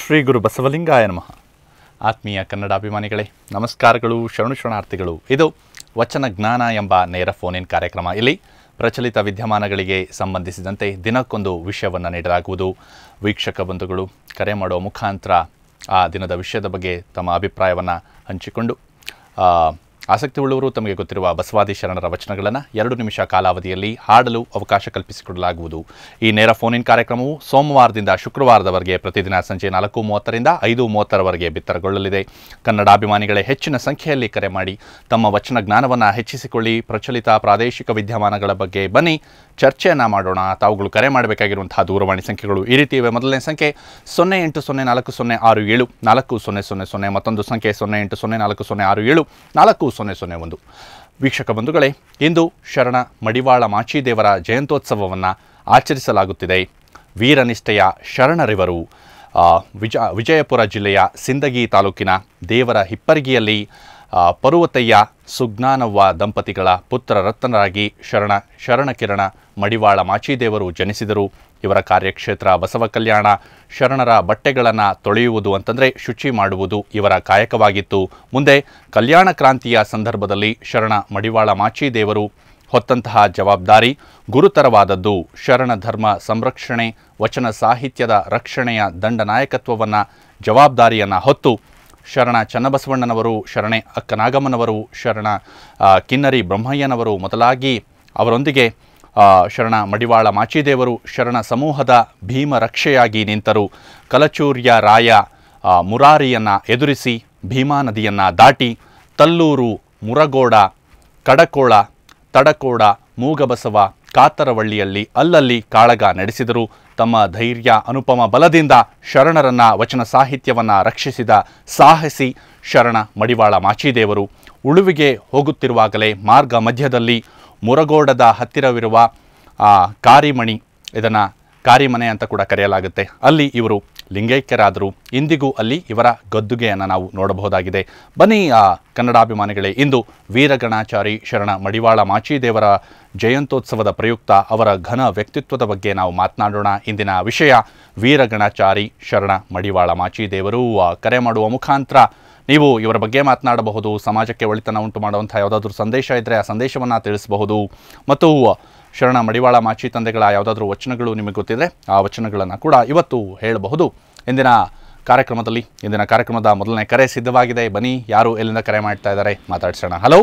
ಶ್ರೀ ಗುರು ಬಸವಲಿಂಗಾಯ ನಮಃ ಆತ್ಮೀಯ ಕನ್ನಡ ಅಭಿಮಾನಿಗಳೇ ನಮಸ್ಕಾರಗಳು ಶರಣು ಶರಣಾರ್ಥಿಗಳು ಇದು ವಚನ ಜ್ಞಾನ ಎಂಬ ನೇರ ಫೋನ್ ಇನ್ ಕಾರ್ಯಕ್ರಮ ಇಲ್ಲಿ ಪ್ರಚಲಿತ ವಿದ್ಯಮಾನಗಳಿಗೆ ಸಂಬಂಧಿಸಿದಂತೆ ದಿನಕ್ಕೊಂದು ವಿಷಯವನ್ನು ನೀಡಲಾಗುವುದು ವೀಕ್ಷಕ ಬಂಧುಗಳು ಕರೆ ಮಾಡುವ ಮುಖಾಂತರ ಆ ದಿನದ ವಿಷಯದ ಬಗ್ಗೆ ತಮ್ಮ ಅಭಿಪ್ರಾಯವನ್ನು ಹಂಚಿಕೊಂಡು ಆ, ಆಸಕ್ತಿ ಉಳ್ಳವರು ತಮಗೆ ಗೊತ್ತಿರುವ ಬಸವಾದಿ ಶರಣರ ವಚನಗಳನ್ನು ಎರಡು ನಿಮಿಷ ಕಾಲಾವಧಿಯಲ್ಲಿ ಹಾಡಲು ಅವಕಾಶ ಕಲ್ಪಿಸಿಕೊಡಲಾಗುವುದು ಈ ನೇರ ಫೋನ್ ಇನ್ ಕಾರ್ಯಕ್ರಮವು ಸೋಮವಾರದಿಂದ ಶುಕ್ರವಾರದವರೆಗೆ ಪ್ರತಿದಿನ ಸಂಜೆ ನಾಲ್ಕು ಮೂವತ್ತರಿಂದ ಐದು ಮೂವತ್ತರವರೆಗೆ ಬಿತ್ತರಗೊಳ್ಳಲಿದೆ ಕನ್ನಡಾಭಿಮಾನಿಗಳೇ ಹೆಚ್ಚಿನ ಸಂಖ್ಯೆಯಲ್ಲಿ ಕರೆ ಮಾಡಿ ತಮ್ಮ ವಚನ ಜ್ಞಾನವನ್ನು ಹೆಚ್ಚಿಸಿಕೊಳ್ಳಿ ಪ್ರಚಲಿತ ಪ್ರಾದೇಶಿಕ ವಿದ್ಯಮಾನಗಳ ಬಗ್ಗೆ ಬನ್ನಿ ಚರ್ಚೆಯನ್ನು ಮಾಡೋಣ ತಾವುಗಳು ಕರೆ ಮಾಡಬೇಕಾಗಿರುವಂತಹ ದೂರವಾಣಿ ಸಂಖ್ಯೆಗಳು ಈ ರೀತಿ ಇವೆ ಮೊದಲನೇ ಸಂಖ್ಯೆ ಸೊನ್ನೆ ಎಂಟು ಸೊನ್ನೆ ನಾಲ್ಕು ಸೊನ್ನೆ ಆರು ಏಳು ನಾಲ್ಕು ಸೊನ್ನೆ ಸೊನ್ನೆ ಸೊನ್ನೆ ಮತ್ತೊಂದು ಸಂಖ್ಯೆ ಸೊನ್ನೆ ಎಂಟು ಸೊನ್ನೆ ನಾಲ್ಕು ಸೊನ್ನೆ ಆರು ಏಳು ನಾಲ್ಕು ಸೊನ್ನೆ ಸೊನ್ನೆ ಒಂದು ವೀಕ್ಷಕ ಬಂಧುಗಳೇ ಇಂದು ಶರಣ ಮಡಿವಾಳ ಮಾಚಿದೇವರ ಜಯಂತ್ಯೋತ್ಸವವನ್ನು ಆಚರಿಸಲಾಗುತ್ತಿದೆ ವೀರನಿಷ್ಠೆಯ ಶರಣರಿವರು ಆ, ವಿಜ ವಿಜಯಪುರ ಜಿಲ್ಲೆಯ ಸಿಂದಗಿ ತಾಲೂಕಿನ ದೇವರ ಹಿಪ್ಪರಿಗಿಯಲ್ಲಿ ಆ, ಪರುವತಯ್ಯ ಸುಜ್ಞಾನವ್ವ ದಂಪತಿಗಳ ಪುತ್ರ ರತ್ನರಾಗಿ ಶರಣ ಶರಣಕಿರಣ ಮಡಿವಾಳ ಮಾಚಿದೇವರು ಜನಿಸಿದರು ಇವರ ಕಾರ್ಯಕ್ಷೇತ್ರ ಬಸವ ಕಲ್ಯಾಣ ಶರಣರ ಬಟ್ಟೆಗಳನ್ನು ತೊಳೆಯುವುದು ಅಂತಂದರೆ ಶುಚಿ ಮಾಡುವುದು ಇವರ ಕಾಯಕವಾಗಿತ್ತು ಮುಂದೆ ಕಲ್ಯಾಣ ಕ್ರಾಂತಿಯ ಸಂದರ್ಭದಲ್ಲಿ ಶರಣ ಮಡಿವಾಳ ಮಾಚಿದೇವರು ಹೊತ್ತಂತಹ ಜವಾಬ್ದಾರಿ ಗುರುತರವಾದದ್ದು ಶರಣ ಧರ್ಮ ಸಂರಕ್ಷಣೆ ವಚನ ಸಾಹಿತ್ಯದ ರಕ್ಷಣೆಯ ದಂಡನಾಯಕತ್ವವನ್ನು ಜವಾಬ್ದಾರಿಯನ್ನು ಹೊತ್ತು ಶರಣ ಚನ್ನಬಸವಣ್ಣನವರು ಶರಣೆ ಅಕ್ಕನಾಗಮ್ಮನವರು ಶರಣ ಆ, ಕಿನ್ನರಿ ಬ್ರಹ್ಮಯ್ಯನವರು ಮೊದಲಾಗಿ ಅವರೊಂದಿಗೆ ಆ, ಶರಣ ಮಡಿವಾಳ ಮಾಚಿದೇವರು ಶರಣ ಸಮೂಹದ ಭೀಮ ರಕ್ಷೆಯಾಗಿ ನಿಂತರು ಕಲಚೂರ್ಯ ರಾಯ ಆ, ಮುರಾರಿಯನ್ನು ಎದುರಿಸಿ ಭೀಮಾ ನದಿಯನ್ನು ದಾಟಿ ತಲ್ಲೂರು ಮುರಗೋಡ ಕಡಕೋಳ ತಡಕೋಡ ಮೂಗಬಸವ ಕಾತರವಳ್ಳಿಯಲ್ಲಿ ಅಲ್ಲಲ್ಲಿ ಕಾಳಗ ನಡೆಸಿದರು ತಮ್ಮ ಧೈರ್ಯ ಅನುಪಮ ಬಲದಿಂದ ಶರಣರನ್ನ ವಚನ ಸಾಹಿತ್ಯವನ್ನ ರಕ್ಷಿಸಿದ ಸಾಹಸಿ ಶರಣ ಮಡಿವಾಳ ಮಾಚಿದೇವರು ಉಳುವಿಗೆ ಹೋಗುತ್ತಿರುವಾಗಲೇ ಮಾರ್ಗ ಮಧ್ಯದಲ್ಲಿ ಮುರಗೋಡದ ಹತ್ತಿರವಿರುವ ಆ, ಕಾರಿಮಣಿ ಇದನ್ನು ಕಾರಿಮನೆ ಅಂತ ಕೂಡ ಕರೆಯಲಾಗುತ್ತೆ ಅಲ್ಲಿ ಇವರು ಲಿಂಗೈಕ್ಯರಾದರು ಇಂದಿಗೂ ಅಲ್ಲಿ ಇವರ ಗದ್ದುಗೆಯನ್ನು ನಾವು ನೋಡಬಹುದಾಗಿದೆ ಬನ್ನಿ ಆ, ಕನ್ನಡಾಭಿಮಾನಿಗಳೇ ಇಂದು ವೀರಗಣಾಚಾರಿ ಶರಣ ಮಡಿವಾಳ ಮಾಚಿದೇವರ ಜಯಂತ್ಯೋತ್ಸವದ ಪ್ರಯುಕ್ತ ಅವರ ಘನ ವ್ಯಕ್ತಿತ್ವದ ಬಗ್ಗೆ ನಾವು ಮಾತನಾಡೋಣ ಇಂದಿನ ವಿಷಯ ವೀರಗಣಾಚಾರಿ ಶರಣ ಮಡಿವಾಳ ಮಾಚಿದೇವರು ಆ, ಕರೆ ಮಾಡುವ ಮುಖಾಂತರ ನೀವು ಇವರ ಬಗ್ಗೆ ಮಾತನಾಡಬಹುದು ಸಮಾಜಕ್ಕೆ ಒಳಿತನ ಉಂಟು ಮಾಡುವಂಥ ಯಾವುದಾದ್ರೂ ಸಂದೇಶ ಇದ್ದರೆ ಆ ಸಂದೇಶವನ್ನು ತಿಳಿಸಬಹುದು ಮತ್ತು ಶರಣ ಮಡಿವಾಳ ಮಾಚಿ ತಂದೆಗಳ ಯಾವುದಾದ್ರೂ ವಚನಗಳು ನಿಮಗೆ ಗೊತ್ತಿದ್ರೆ ಆ ವಚನಗಳನ್ನು ಕೂಡ ಇವತ್ತು ಹೇಳಬಹುದು ಇಂದಿನ ಕಾರ್ಯಕ್ರಮದಲ್ಲಿ ಇಂದಿನ ಕಾರ್ಯಕ್ರಮದ ಮೊದಲನೇ ಕರೆ ಸಿದ್ಧವಾಗಿದೆ ಬನ್ನಿ ಯಾರು ಎಲ್ಲಿಂದ ಕರೆ ಮಾಡ್ತಾ ಇದ್ದಾರೆ ಮಾತಾಡ್ಸೋಣ ಹಲೋ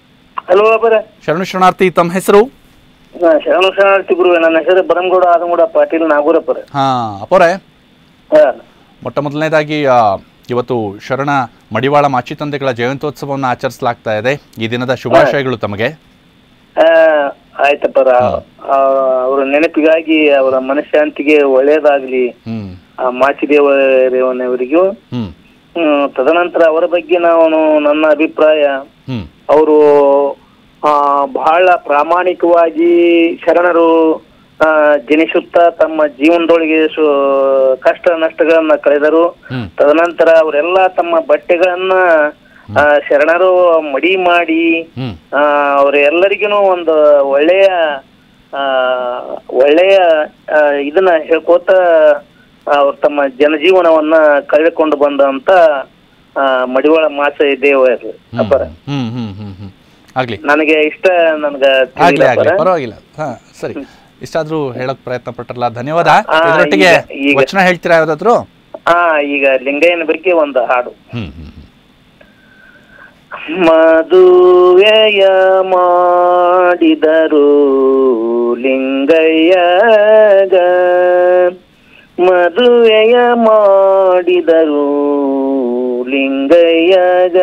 ಹಲೋ ಅಬ್ಬರ ಶರಣು ಶರಣಾರ್ಥಿ ತಮ್ಮ ಹೆಸರು ಶರಣ ಶರಣಾರ್ಥಿ ಗುರುವೆ ನನ್ನ ಹೆಸರು ಬರಂಗೌಡ ಆದಂಗೌಡ ಪಾಟೀಲ್ ನಾಗೂರಪ್ಪರ ಹಾಂ ಅಪೋರೆ ಹಾ ಮೊಟ್ಟ ಮೊದಲನೇದಾಗಿ ಆ, ಇವತ್ತು ಶರಣ ಮಡಿವಾಳ ಮಾಚಿ ತಂದೆಗಳ ಜಯಂತ್ಯೋತ್ಸವವನ್ನು ಆಚರಿಸಲಾಗ್ತಾ ಇದೆ ಈ ದಿನದ ಶುಭಾಶಯಗಳು ತಮಗೆ ಆ, ಆಯ್ತಪ್ಪರ ಆ, ಅವರ ನೆನಪಿಗಾಗಿ ಅವರ ಮನಃಶಾಂತಿಗೆ ಒಳ್ಳೇದಾಗ್ಲಿ ಹ್ಮ್ ಆ ಮಾಚಿದೇವರವರಿಗೂ ಹ್ಮ್ ಹ್ಮ್, ತದನಂತರ ಅವರ ಬಗ್ಗೆ ನಾನು ನನ್ನ ಅಭಿಪ್ರಾಯ ಹ್ಮ್ ಅವರು ಆ ಬಹಳ ಪ್ರಾಮಾಣಿಕವಾಗಿ ಶರಣರು ಆ, ಜನಿಸುತ್ತಾ ತಮ್ಮ ಜೀವನದೊಳಗೆ ಸು ಕಷ್ಟ ನಷ್ಟಗಳನ್ನ ಕಳೆದರು ಹ್ಮ್ ತದನಂತರ ಅವರೆಲ್ಲ ತಮ್ಮ ಬಟ್ಟೆಗಳನ್ನ ಆ, ಶರಣರು ಮಡಿ ಮಾಡಿ ಹ್ಮ್ ಆ, ಅವರೆಲ್ಲರಿಗೂ ಒಂದು ಒಳ್ಳೆಯ ಆ, ಒಳ್ಳೆಯ ಆ, ಇದನ್ನ ಹೇಳ್ಕೋತ ಅವ್ರು ತಮ್ಮ ಜನಜೀವನವನ್ನ ಕಳೆದುಕೊಂಡು ಬಂದಂತ ಆ, ಮಡಿವಾಳ ಮಾಸ ದೇವರು ಅಪ್ಪರ ಹ್ಮ್ ಹ್ಮ್ ಹ್ಮ್ ಹ್ಮ್ ಆಗ್ಲಿ ನನಗೆ ಇಷ್ಟ ನನ್ಗ ಆಗ್ಲಿ ತಿಳಿಲ್ಲ ಆಗ್ಲಿ ಅಪ್ಪರ. ಪರವಾಗಿಲ್ಲ ಹಾ ಸರಿ ಇಷ್ಟಾದ್ರೂ ಹೇಳಕ್ ಪ್ರಯತ್ನ ಪಟ್ಟರಲ್ಲ ಧನ್ಯವಾದ ಆ, ಇದರೊಟ್ಟಿಗೆ ಈಗ- ಈಗ- ವಚನ ಹೇಳ್ತೀರಾ ಯಾವ್ದಾದ್ರು ಆ ಈಗ ಲಿಂಗಯ್ಯನ ಬಗ್ಗೆ ಒಂದು ಹಾಡು ಹ್ಮ್ ಹ್ಮ್ ಹ್ಮ್. ಮದುವೆಯ ಮಾಡಿದರು ಲಿಂಗಯ್ಯಗ ಮದುವೆಯ ಮಾಡಿದರು ಲಿಂಗಯ್ಯಗ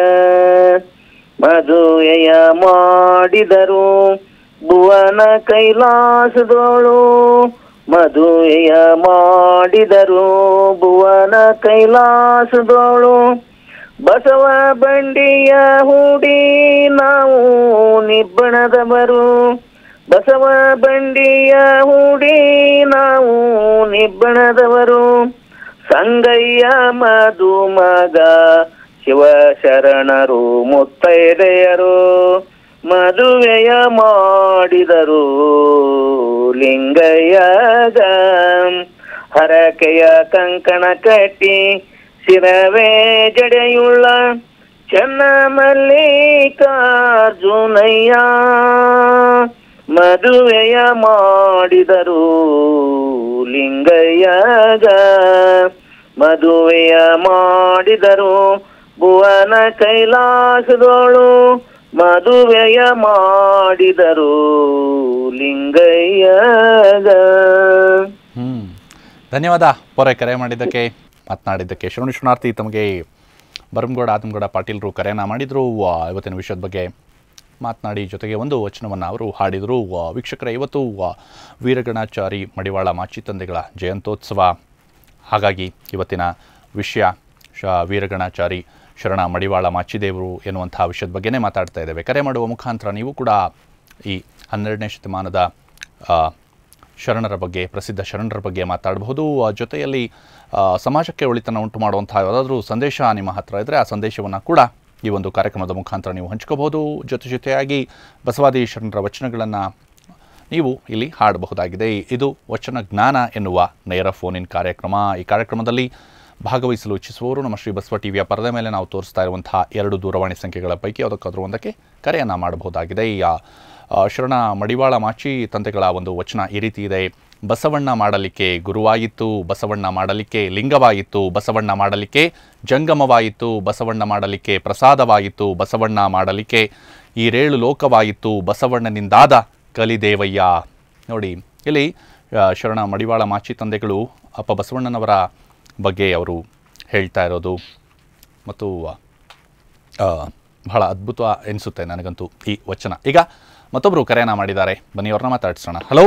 ಮದುವೆಯ ಮಾಡಿದರು ಭುವನ ಕೈಲಾಸದೋಳು ಮದುವೆಯ ಮಾಡಿದರು ಭುವನ ಕೈಲಾಸದೋಳು ಬಸವ ಬಂಡಿಯ ಹೂಡಿ ನಾವು ನಿಬ್ಬಣದವರು ಬಸವ ಬಂಡಿಯ ಹೂಡಿ ನಾವು ನಿಬ್ಬಣದವರು ಸಂಗಯ್ಯ ಮಧುಮಗ ಶಿವಶರಣರು ಮುತ್ತೈದೆಯರು ಮದುವೆಯ ಮಾಡಿದರು ಲಿಂಗಯ್ಯಗ ಹರಕೆಯ ಕಂಕಣ ಕಟ್ಟಿ ಶಿರವೇ ಜಡೆಯುಳ್ಳ ಚನ್ನ ಮಲ್ಲಿಕಾರ್ಜುನಯ್ಯ ಮದುವೆಯ ಮಾಡಿದರು ಲಿಂಗಯ್ಯಗ ಮದುವೆಯ ಮಾಡಿದರು ಭುವನ ಕೈಲಾಸದೋಳು ಮದುವೆಯ ಮಾಡಿದರು ಲಿಂಗಯ್ಯಗ ಹ್ಮ್ ಧನ್ಯವಾದ ಪೊರೆ ಕರೆ ಮಾಡಿದ್ದಕ್ಕೆ ಮಾತನಾಡಿದ್ದಕ್ಕೆ ಶರಣು ಶರಣಾರ್ಥಿ ತಮಗೆ ಬರಂಗೌಡ ಆತಂಗೌಡ ಪಾಟೀಲರು ಕರೆಯನ್ನ ಮಾಡಿದರು ಆ, ಇವತ್ತಿನ ವಿಷಯದ ಬಗ್ಗೆ ಮಾತನಾಡಿ ಜೊತೆಗೆ ಒಂದು ವಚನವನ್ನು ಅವರು ಹಾಡಿದರು ಆ, ವೀಕ್ಷಕರೇ ಇವತ್ತು ಆ, ವೀರಗಣಾಚಾರಿ ಮಡಿವಾಳ ಮಾಚಿ ತಂದೆಗಳ ಜಯಂತ್ಯೋತ್ಸವ ಹಾಗಾಗಿ ಇವತ್ತಿನ ವಿಷಯ ಶ ವೀರಗಣಾಚಾರಿ ಶರಣ ಮಡಿವಾಳ ಮಾಚಿದೇವರು ಎನ್ನುವಂತಹ ವಿಷಯದ ಬಗ್ಗೆನೇ ಮಾತಾಡ್ತಾ ಇದ್ದೇವೆ ಕರೆ ಮಾಡುವ ಮುಖಾಂತರ ನೀವು ಕೂಡ ಈ ಹನ್ನೆರಡನೇ ಶತಮಾನದ ಆ, ಶರಣರ ಬಗ್ಗೆ ಪ್ರಸಿದ್ಧ ಶರಣರ ಬಗ್ಗೆ ಮಾತಾಡಬಹುದು ಆ, ಜೊತೆಯಲ್ಲಿ ಆ, ಸಮಾಜಕ್ಕೆ ಒಳಿತನ ಉಂಟು ಮಾಡುವಂತಹ ಯಾವುದಾದ್ರೂ ಸಂದೇಶ ನಿಮ್ಮ ಹತ್ರ ಇದ್ದರೆ ಆ ಸಂದೇಶವನ್ನು ಕೂಡ ಈ ಒಂದು ಕಾರ್ಯಕ್ರಮದ ಮುಖಾಂತರ ನೀವು ಹಂಚ್ಕೋಬಹುದು ಜೊತೆ ಜೊತೆಯಾಗಿ ಬಸವಾದಿ ಶರಣರ ವಚನಗಳನ್ನು ನೀವು ಇಲ್ಲಿ ಹಾಡಬಹುದಾಗಿದೆ ಇದು ವಚನ ಜ್ಞಾನ ಎನ್ನುವ ನೇರ ಫೋನ್ ಇನ್ ಕಾರ್ಯಕ್ರಮ ಈ ಕಾರ್ಯಕ್ರಮದಲ್ಲಿ ಭಾಗವಹಿಸಲು ಇಚ್ಛಿಸುವವರು ನಮ್ಮ ಶ್ರೀ ಬಸವ ಟಿವಿಯ ಪರದೆ ಮೇಲೆ ನಾವು ತೋರಿಸ್ತಾ ಇರುವಂತಹ ಎರಡು ದೂರವಾಣಿ ಸಂಖ್ಯೆಗಳ ಪೈಕಿ ಯಾವುದಕ್ಕಾದ್ರೂ ಒಂದಕ್ಕೆ ಕರೆಯನ್ನು ಮಾಡಬಹುದಾಗಿದೆ ಈ ಆ, ಆ, ಶರಣ ಮಡಿವಾಳ ಮಾಚಿ ತಂದೆಗಳ ಒಂದು ವಚನ ಈ ರೀತಿ ಇದೆ ಬಸವಣ್ಣ ಮಾಡಲಿಕ್ಕೆ ಗುರುವಾಯಿತು ಬಸವಣ್ಣ ಮಾಡಲಿಕ್ಕೆ ಲಿಂಗವಾಯಿತು ಬಸವಣ್ಣ ಮಾಡಲಿಕ್ಕೆ ಜಂಗಮವಾಯಿತು ಬಸವಣ್ಣ ಮಾಡಲಿಕ್ಕೆ ಪ್ರಸಾದವಾಯಿತು ಬಸವಣ್ಣ ಮಾಡಲಿಕ್ಕೆ ಈರೇಳು ಲೋಕವಾಯಿತು ಬಸವಣ್ಣನಿಂದಾದ ಕಲಿದೇವಯ್ಯ ನೋಡಿ ಇಲ್ಲಿ ಆ, ಶರಣ ಮಡಿವಾಳ ಮಾಚಿ ತಂದೆಗಳು ಅಪ್ಪ ಬಸವಣ್ಣನವರ ಬಗ್ಗೆ ಅವರು ಹೇಳ್ತಾ ಇರೋದು ಮತ್ತು ಆ, ಬಹಳ ಅದ್ಭುತ ಎನಿಸುತ್ತೆ ನನಗಂತೂ ಈ ವಚನ ಈಗ ಮತ್ತೊಬ್ಬರು ಕರೆಯನ್ನ ಮಾಡಿದ್ದಾರೆ ಬನ್ನಿ ಅವ್ರನ್ನ ಮಾತಾಡ್ಸೋಣ ಹಲೋ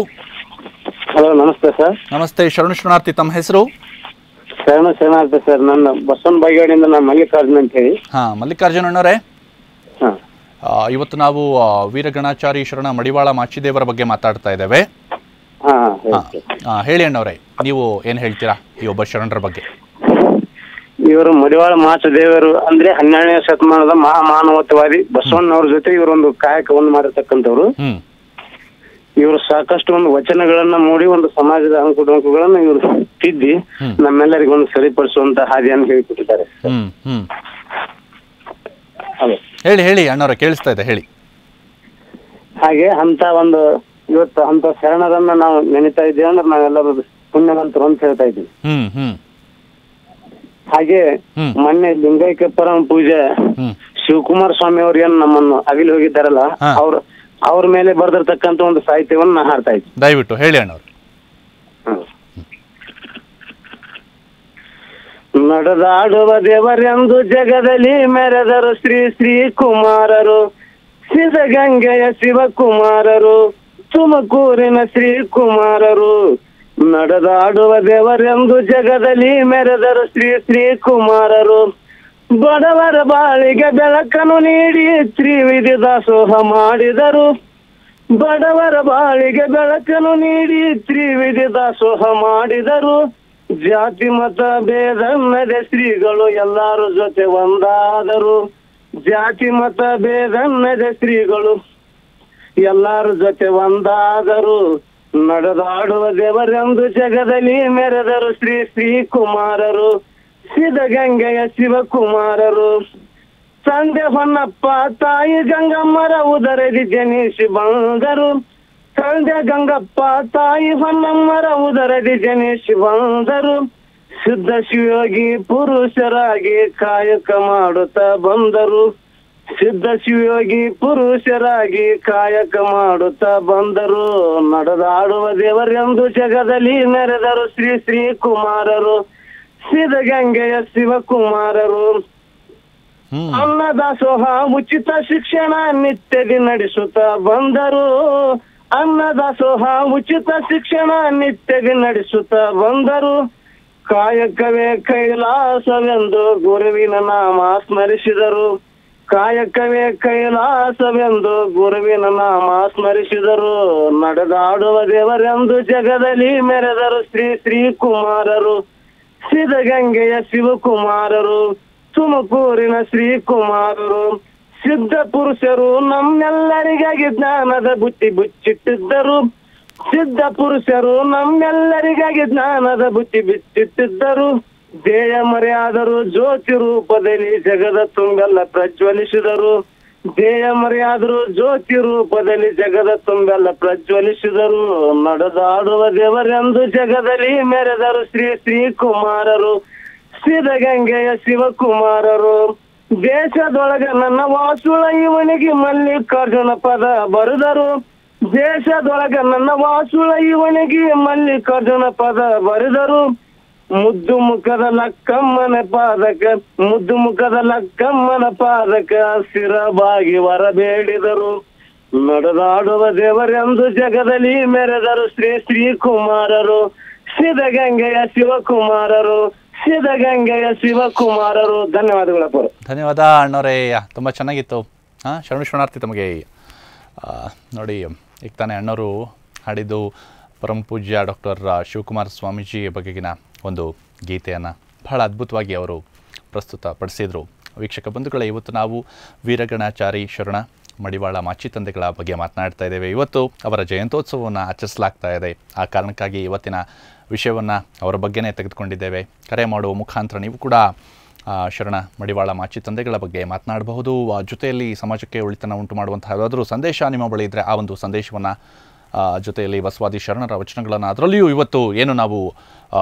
ಹಲೋ ನಮಸ್ತೆ ಸರ್ ನಮಸ್ತೆ ಶರಣು ಶರಣಾರ್ಥಿ ತಮ್ಮ ಹೆಸರು ಶರಣ ಶರಣಾರ್ಥ ಸರ್ ನನ್ನ ಬಸವನ ಬಾಗೇವಾಡಿಯಿಂದ ನಾನು ಮಲ್ಲಿಕಾರ್ಜುನ್ ಅಂತ ಹೇಳಿ ಹಾಂ ಮಲ್ಲಿಕಾರ್ಜುನ ಅಣ್ಣವರೇ ಹಾಂ ಆ, ಇವತ್ತು ನಾವು ಆ, ವೀರಗಣಾಚಾರಿ ಶರಣ ಮಡಿವಾಳ ಮಾಚಿದೇವರ ಬಗ್ಗೆ ಮಾತಾಡ್ತಾ ಇದ್ದೇವೆ ಹಾಂ ಹಾಂ ಹಾ. ಹೇಳಿ ಸರ್. ಆ, ಹೇಳಿ ಅಣ್ಣವರೇ ನೀವು ಏನು ಹೇಳ್ತೀರಾ ಈ ಒಬ್ಬ ಶರಣರ ಬಗ್ಗೆ ಇವರು ಮಡಿವಾಳ ಮಾಚದೇವರು ಅಂದ್ರೆ ಹನ್ನೆರಡನೇ ಶತಮಾನದ ಮಹಾಮಾನವತ್ವವಾದಿ ಬಸವಣ್ಣವ್ರ ಜೊತೆ ಇವರೊಂದು ಕಾಯಕವನ್ನು ಮಾಡಿರ್ತಕ್ಕಂಥವ್ರು ಹ್ಮ್ ಇವರು ಸಾಕಷ್ಟು ಒಂದು ವಚನಗಳನ್ನ ಮೂಡಿ ಒಂದು ಸಮಾಜದ ಅಂಕುಡೊಂಕುಗಳನ್ನ ಇವರು ತಿದ್ದಿ ಹ್ಮ್. ನಮ್ಮೆಲ್ಲರಿಗೂ ಒಂದು ಸರಿಪಡಿಸುವಂತ ಹಾದಿಯನ್ನು ಹೇಳಿಕೊಟ್ಟಿದ್ದಾರೆ ಹ್ಮ್ ಹ್ಮ್ ಹೌದು ಹೇಳಿ ಹೇಳಿ ಅಣ್ಣವರೇ ಕೇಳಿಸ್ತಾ ಇದೆ ಹೇಳಿ ಹಾಗೆ ಅಂತ ಒಂದು ಇವತ್ತು ಅಂತ ಶರಣರನ್ನ ನಾವು ನೆನೆತಾ ಇದ್ದೇವೆ ಅಂದ್ರೆ ನಾವೆಲ್ಲರೂ ಪುಣ್ಯವಂತರು ಅಂತ ಹೇಳ್ತಾ ಇದ್ದೀವಿ ಹ್ಮ್ ಹ್ಮ್ ಹಾಗೆ ಹ್ಮ್. ಮೊನ್ನೆ ಲಿಂಗೈಕ್ಯ ಪರಮ ಪೂಜೆ ಹ್ಮ್ ಶಿವಕುಮಾರ ಸ್ವಾಮಿ ಅವ್ರು ಏನ್ ನಮ್ಮನ್ನು ಅಗಿಲಿ ಹೋಗಿದ್ದಾರಲ್ಲ ಹಾ. ಅವ್ರ ಅವ್ರ ಮೇಲೆ ಬರ್ದಿರ್ತಕ್ಕಂತ ಒಂದು ಸಾಹಿತ್ಯವನ್ನ ನಾ ಹಾಡ್ತಾ ಇದ್ದೆ ದಯವಿಟ್ಟು ಹೇಳಿ ಅಣ್ಣವ್ರು ನಡೆದಾಡುವ ದೇವರೆಂದು ಜಗದಲ್ಲಿ ಮೆರೆದರು ಶ್ರೀ ಶ್ರೀ ಕುಮಾರರು ಸಿದ್ಧಗಂಗೆಯ ಶಿವಕುಮಾರರು ತುಮಕೂರಿನ ಶ್ರೀ ಕುಮಾರರು ನಡೆದಾಡುವ ದೇವರೆಂದು ಜಗದಲ್ಲಿ ಮೆರೆದರು ಶ್ರೀ ಶ್ರೀ ಕುಮಾರರು ಬಡವರ ಬಾಳಿಗೆ ಬೆಳಕನ್ನು ನೀಡಿ ತ್ರಿವಿಧಿ ದಾಸೋಹ ಮಾಡಿದರು ಬಡವರ ಬಾಳಿಗೆ ಬೆಳಕನ್ನು ನೀಡಿ ತ್ರಿವಿಧಿ ದಾಸೋಹ ಮಾಡಿದರು ಜಾತಿ ಮತ ಭೇದನ್ನದೆ ಶ್ರೀಗಳು ಎಲ್ಲಾರು ಜೊತೆ ಒಂದಾದರು ಜಾತಿ ಮತ ಭೇದನ್ನದೆ ಶ್ರೀಗಳು ಎಲ್ಲಾರ ಜೊತೆ ಒಂದಾದರು ನಡೆದಾಡುವ ದೇವರೆಂದು ಜಗದಲ್ಲಿ ಮೆರೆದರು ಶ್ರೀ ಶ್ರೀ ಕುಮಾರರು ಸಿದ್ಧಗಂಗೆಯ ಶಿವಕುಮಾರರು ತಂದೆ ಹೊನ್ನಪ್ಪ ತಾಯಿ ಗಂಗಮ್ಮರ ಉದರದಿ ಜನಿಸಿ ಬಂದರು ತಂದೆ ಗಂಗಪ್ಪ ತಾಯಿ ಹೊನ್ನಮ್ಮರ ಉದರದಿ ಜನಿಸಿ ಬಂದರು ಶುದ್ಧ ಶಿವಯೋಗಿ ಪುರುಷರಾಗಿ ಕಾಯಕ ಮಾಡುತ್ತಾ ಬಂದರು ಸಿದ್ಧ ಶಿವಯೋಗಿ ಪುರುಷರಾಗಿ ಕಾಯಕ ಮಾಡುತ್ತಾ ಬಂದರು ನಡೆದಾಡುವ ದೇವರೆಂದು ಜಗದಲ್ಲಿ ಮೆರೆದರು ಶ್ರೀ ಶ್ರೀ ಕುಮಾರರು ಸಿದ್ಧಗಂಗೆಯ ಶಿವಕುಮಾರರು ಹ್ಮ್ ಅನ್ನದಾಸೋಹ ಉಚಿತ ಶಿಕ್ಷಣ ನಿತ್ಯದಿ ನಡೆಸುತ್ತಾ ಬಂದರು ಅನ್ನದಾಸೋಹ ಉಚಿತ ಶಿಕ್ಷಣ ನಿತ್ಯದಿ ನಡೆಸುತ್ತಾ ಬಂದರು ಕಾಯಕವೇ ಕೈಲಾಸವೆಂದು ಗುರುವಿನ ನಾಮ ಸ್ಮರಿಸಿದರು ಕಾಯಕವೇ ಕೈಲಾಸವೆಂದು ಗುರುವಿನ ನಾಮ ಸ್ಮರಿಸಿದರು ನಡೆದಾಡುವ ದೇವರೆಂದು ಜಗದಲ್ಲಿ ಮೆರೆದರು ಶ್ರೀ ಶ್ರೀ ಕುಮಾರರು ಸಿದ್ಧಗಂಗೆಯ ಶಿವಕುಮಾರರು ತುಮಕೂರಿನ ಶ್ರೀಕುಮಾರರು ಸಿದ್ಧ ಪುರುಷರು ನಮ್ಮೆಲ್ಲರಿಗಾಗಿ ಜ್ಞಾನದ ಬುತ್ತಿ ಬುಚ್ಚಿಟ್ಟಿದ್ದರು ಸಿದ್ಧ ಪುರುಷರು ನಮ್ಮೆಲ್ಲರಿಗಾಗಿ ಜ್ಞಾನದ ಬುದ್ಧಿ ಬಿತ್ತಿಟ್ಟಿದ್ದರು ಧ್ಯೇಯ ಮರೆಯಾದರು ಜ್ಯೋತಿ ರೂಪದಲ್ಲಿ ಜಗದ ತುಂಬೆಲ್ಲ ಪ್ರಜ್ವಲಿಸಿದರು ಧ್ಯೇಯ ಮರೆಯಾದರು ಜ್ಯೋತಿ ರೂಪದಲ್ಲಿ ಜಗದ ತುಂಬೆಲ್ಲ ಪ್ರಜ್ವಲಿಸಿದರು ನಡೆದಾಡುವ ದೇವರೆಂದು ಜಗದಲ್ಲಿ ಮೆರೆದರು ಶ್ರೀ ಶ್ರೀ ಕುಮಾರರು ಸಿದ್ಧಗಂಗೆಯ ಶಿವಕುಮಾರರು ದೇಶದೊಳಗ ನನ್ನ ವಾಸುಳ ಇವನಿಗೆ ಮಲ್ಲಿಕಾರ್ಜುನ ಪದ ಬರೆದರು ದೇಶದೊಳಗ ನನ್ನ ವಾಸುಳ ಇವನಿಗೆ ಮಲ್ಲಿಕಾರ್ಜುನ ಪದ ಬರೆದರು ಮುದ್ದು ಮುಖದ ಲಕ್ಕಮ್ಮನ ಪಾದಕ ಮುದ್ದು ಮುಖದ ಲಕ್ಕಮ್ಮನ ಪಾದಕ ಸ್ಥಿರವಾಗಿ ವರಬೇಡಿದರು ನಡೆದಾಡುವ ದೇವರೆಂದು ಜಗದಲ್ಲಿ ಮೆರೆದರು ಶ್ರೀ ಶ್ರೀ ಕುಮಾರರು ಸಿದ್ಧಗಂಗೆಯ ಶಿವಕುಮಾರರು ಸಿದ್ಧಗಂಗೆಯ ಶಿವಕುಮಾರರು ಧನ್ಯವಾದಗಳಪ್ಪ ಧನ್ಯವಾದ ಅಣ್ಣವರೇ ತುಂಬ ಚೆನ್ನಾಗಿತ್ತು ಹಾಂ ಶರಣ ಶರಣಾರ್ಥಿ ತಮಗೆ ಆ, ನೋಡಿ ಈಗ ತಾನೇ ಅಣ್ಣವರು ಹಾಡಿದ್ದು ಪರಮ ಪೂಜ್ಯ ಡಾಕ್ಟರ್ ಶಿವಕುಮಾರ ಸ್ವಾಮೀಜಿ ಬಗೆಗಿನ ಒಂದು ಗೀತೆಯನ್ನು ಬಹಳ ಅದ್ಭುತವಾಗಿ ಅವರು ಪ್ರಸ್ತುತಪಡಿಸಿದರು ವೀಕ್ಷಕ ಬಂಧುಗಳೇ ಇವತ್ತು ನಾವು ವೀರಗಣಾಚಾರಿ ಶರಣ ಮಡಿವಾಳ ಮಾಚಿ ತಂದೆಗಳ ಬಗ್ಗೆ ಮಾತನಾಡ್ತಾ ಇದ್ದೇವೆ ಇವತ್ತು ಅವರ ಜಯಂತ್ಯೋತ್ಸವವನ್ನು ಆಚರಿಸಲಾಗ್ತಾ ಇದೆ ಆ ಕಾರಣಕ್ಕಾಗಿ ಇವತ್ತಿನ ವಿಷಯವನ್ನು ಅವರ ಬಗ್ಗೆನೇ ತೆಗೆದುಕೊಂಡಿದ್ದೇವೆ ಕರೆ ಮಾಡುವ ಮುಖಾಂತರ ನೀವು ಕೂಡ ಆ, ಶರಣ ಮಡಿವಾಳ ಮಾಚಿ ತಂದೆಗಳ ಬಗ್ಗೆ ಮಾತನಾಡಬಹುದು ಆ ಜೊತೆಯಲ್ಲಿ ಸಮಾಜಕ್ಕೆ ಒಳಿತನ ಉಂಟು ಮಾಡುವಂತಹ ಯಾವುದಾದ್ರೂ ಸಂದೇಶ ನಿಮ್ಮ ಬಳಿ ಇದ್ದರೆ ಆ ಒಂದು ಸಂದೇಶವನ್ನು ಜೊತೆಯಲ್ಲಿ ಬಸವಾದಿ ಶರಣರ ವಚನಗಳನ್ನು ಅದರಲ್ಲಿಯೂ ಇವತ್ತು ಏನು ನಾವು ಆ,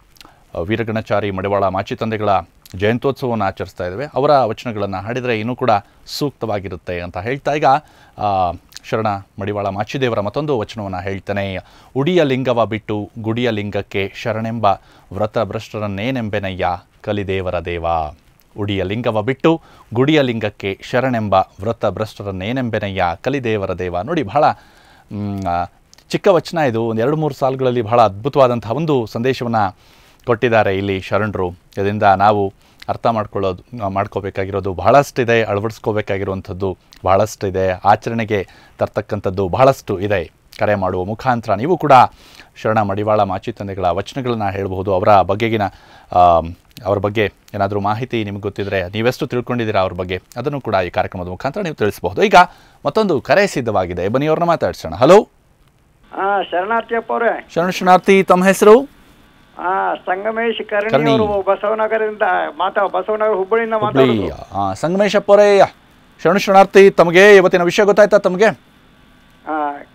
ವೀರಗಣಚಾರಿ ಮಡಿವಾಳ ಮಾಚಿ ತಂದೆಗಳ ಜಯಂತ್ಯೋತ್ಸವವನ್ನು ಆಚರಿಸ್ತಾ ಇದ್ದೇವೆ ಅವರ ವಚನಗಳನ್ನು ಹಾಡಿದರೆ ಇನ್ನೂ ಕೂಡ ಸೂಕ್ತವಾಗಿರುತ್ತೆ ಅಂತ ಹೇಳ್ತಾ ಈಗ ಆ, ಶರಣ ಮಡಿವಾಳ ಮಾಚಿದೇವರ ಮತ್ತೊಂದು ವಚನವನ್ನು ಹೇಳ್ತಾನೆ ಉಡಿಯ ಲಿಂಗವ ಬಿಟ್ಟು ಗುಡಿಯ ಲಿಂಗಕ್ಕೆ ಶರಣೆಂಬ ವ್ರತ ಭ್ರಷ್ಟರನ್ನೇನೆಂಬೆನಯ್ಯ ಕಲಿದೇವರ ದೇವ ಉಡಿಯ ಲಿಂಗವ ಬಿಟ್ಟು ಗುಡಿಯ ಲಿಂಗಕ್ಕೆ ಶರಣೆಂಬ ವ್ರತ ಭ್ರಷ್ಟರನ್ನೇನೆಂಬೆನಯ್ಯ ಕಲಿದೇವರ ದೇವ ನೋಡಿ ಬಹಳ ಮ್, ಆ, ಚಿಕ್ಕ ವಚನ ಇದು ಒಂದು ಎರಡು ಮೂರು ಸಾಲುಗಳಲ್ಲಿ ಬಹಳ ಅದ್ಭುತವಾದಂತಹ ಒಂದು ಸಂದೇಶವನ್ನು ಕೊಟ್ಟಿದ್ದಾರೆ ಇಲ್ಲಿ ಶರಣರು ಇದರಿಂದ ನಾವು ಅರ್ಥ ಮಾಡ್ಕೊಳ್ಳೋದು ಮಾಡ್ಕೋಬೇಕಾಗಿರೋದು ಬಹಳಷ್ಟಿದೆ ಅಳವಡಿಸ್ಕೋಬೇಕಾಗಿರುವಂಥದ್ದು ಬಹಳಷ್ಟಿದೆ ಆಚರಣೆಗೆ ತರ್ತಕ್ಕಂಥದ್ದು ಬಹಳಷ್ಟು ಇದೆ ಕರೆ ಮಾಡುವ ಮುಖಾಂತರ ನೀವು ಕೂಡ ಶರಣ ಮಡಿವಾಳ ಮಾಚಿ ತಂದೆಗಳ ವಚನಗಳನ್ನು ಹೇಳಬಹುದು ಅವರ ಬಗೆಗಿನ ಆ, ಅವ್ರ ಬಗ್ಗೆ ಏನಾದರೂ ಮಾಹಿತಿ ನಿಮ್ಗೆ ಗೊತ್ತಿದ್ರೆ ನೀವೆಷ್ಟು ತಿಳ್ಕೊಂಡಿದ್ದೀರಾ ಅವ್ರ ಬಗ್ಗೆ ಅದನ್ನು ಕೂಡ ಈ ಕಾರ್ಯಕ್ರಮದ ಮುಖಾಂತರ ನೀವು ತಿಳಿಸಬಹುದು ಈಗ ಮತ್ತೊಂದು ಕರೆ ಸಿದ್ಧವಾಗಿದೆ ಬನ್ನಿ ಅವ್ರನ್ನ ಮಾತಾಡ್ಸೋಣ ಹಲೋ ಹಾ ಶರಣಾರ್ಥಿಯಪ್ಪ ಅವ್ರೆ ಶರಣ ಶರಣಾರ್ಥಿ ತಮ್ಮ ಹೆಸರು ಹಾ ಸಂಗಮೇಶ್ ಕರ್ಣಿ ಕರ್ಣಿ. ಅವರು ಬಸವನಗರದಿಂದ ಮಾತಾ ಬಸವನಗರ ಹುಬ್ಬಳ್ಳಿಯಿಂದ ಹುಬ್ಳಿ ಮಾತಾಡೋದು ಆ, ಸಂಗಮೇಶಪ್ಪ ಅವರೇ ಶರಣ ಶರಣಾರ್ಥಿ ತಮಗೆ ಇವತ್ತಿನ ವಿಷಯ ಗೊತ್ತಾಯ್ತಾ ತಮಗೆ ಹಾ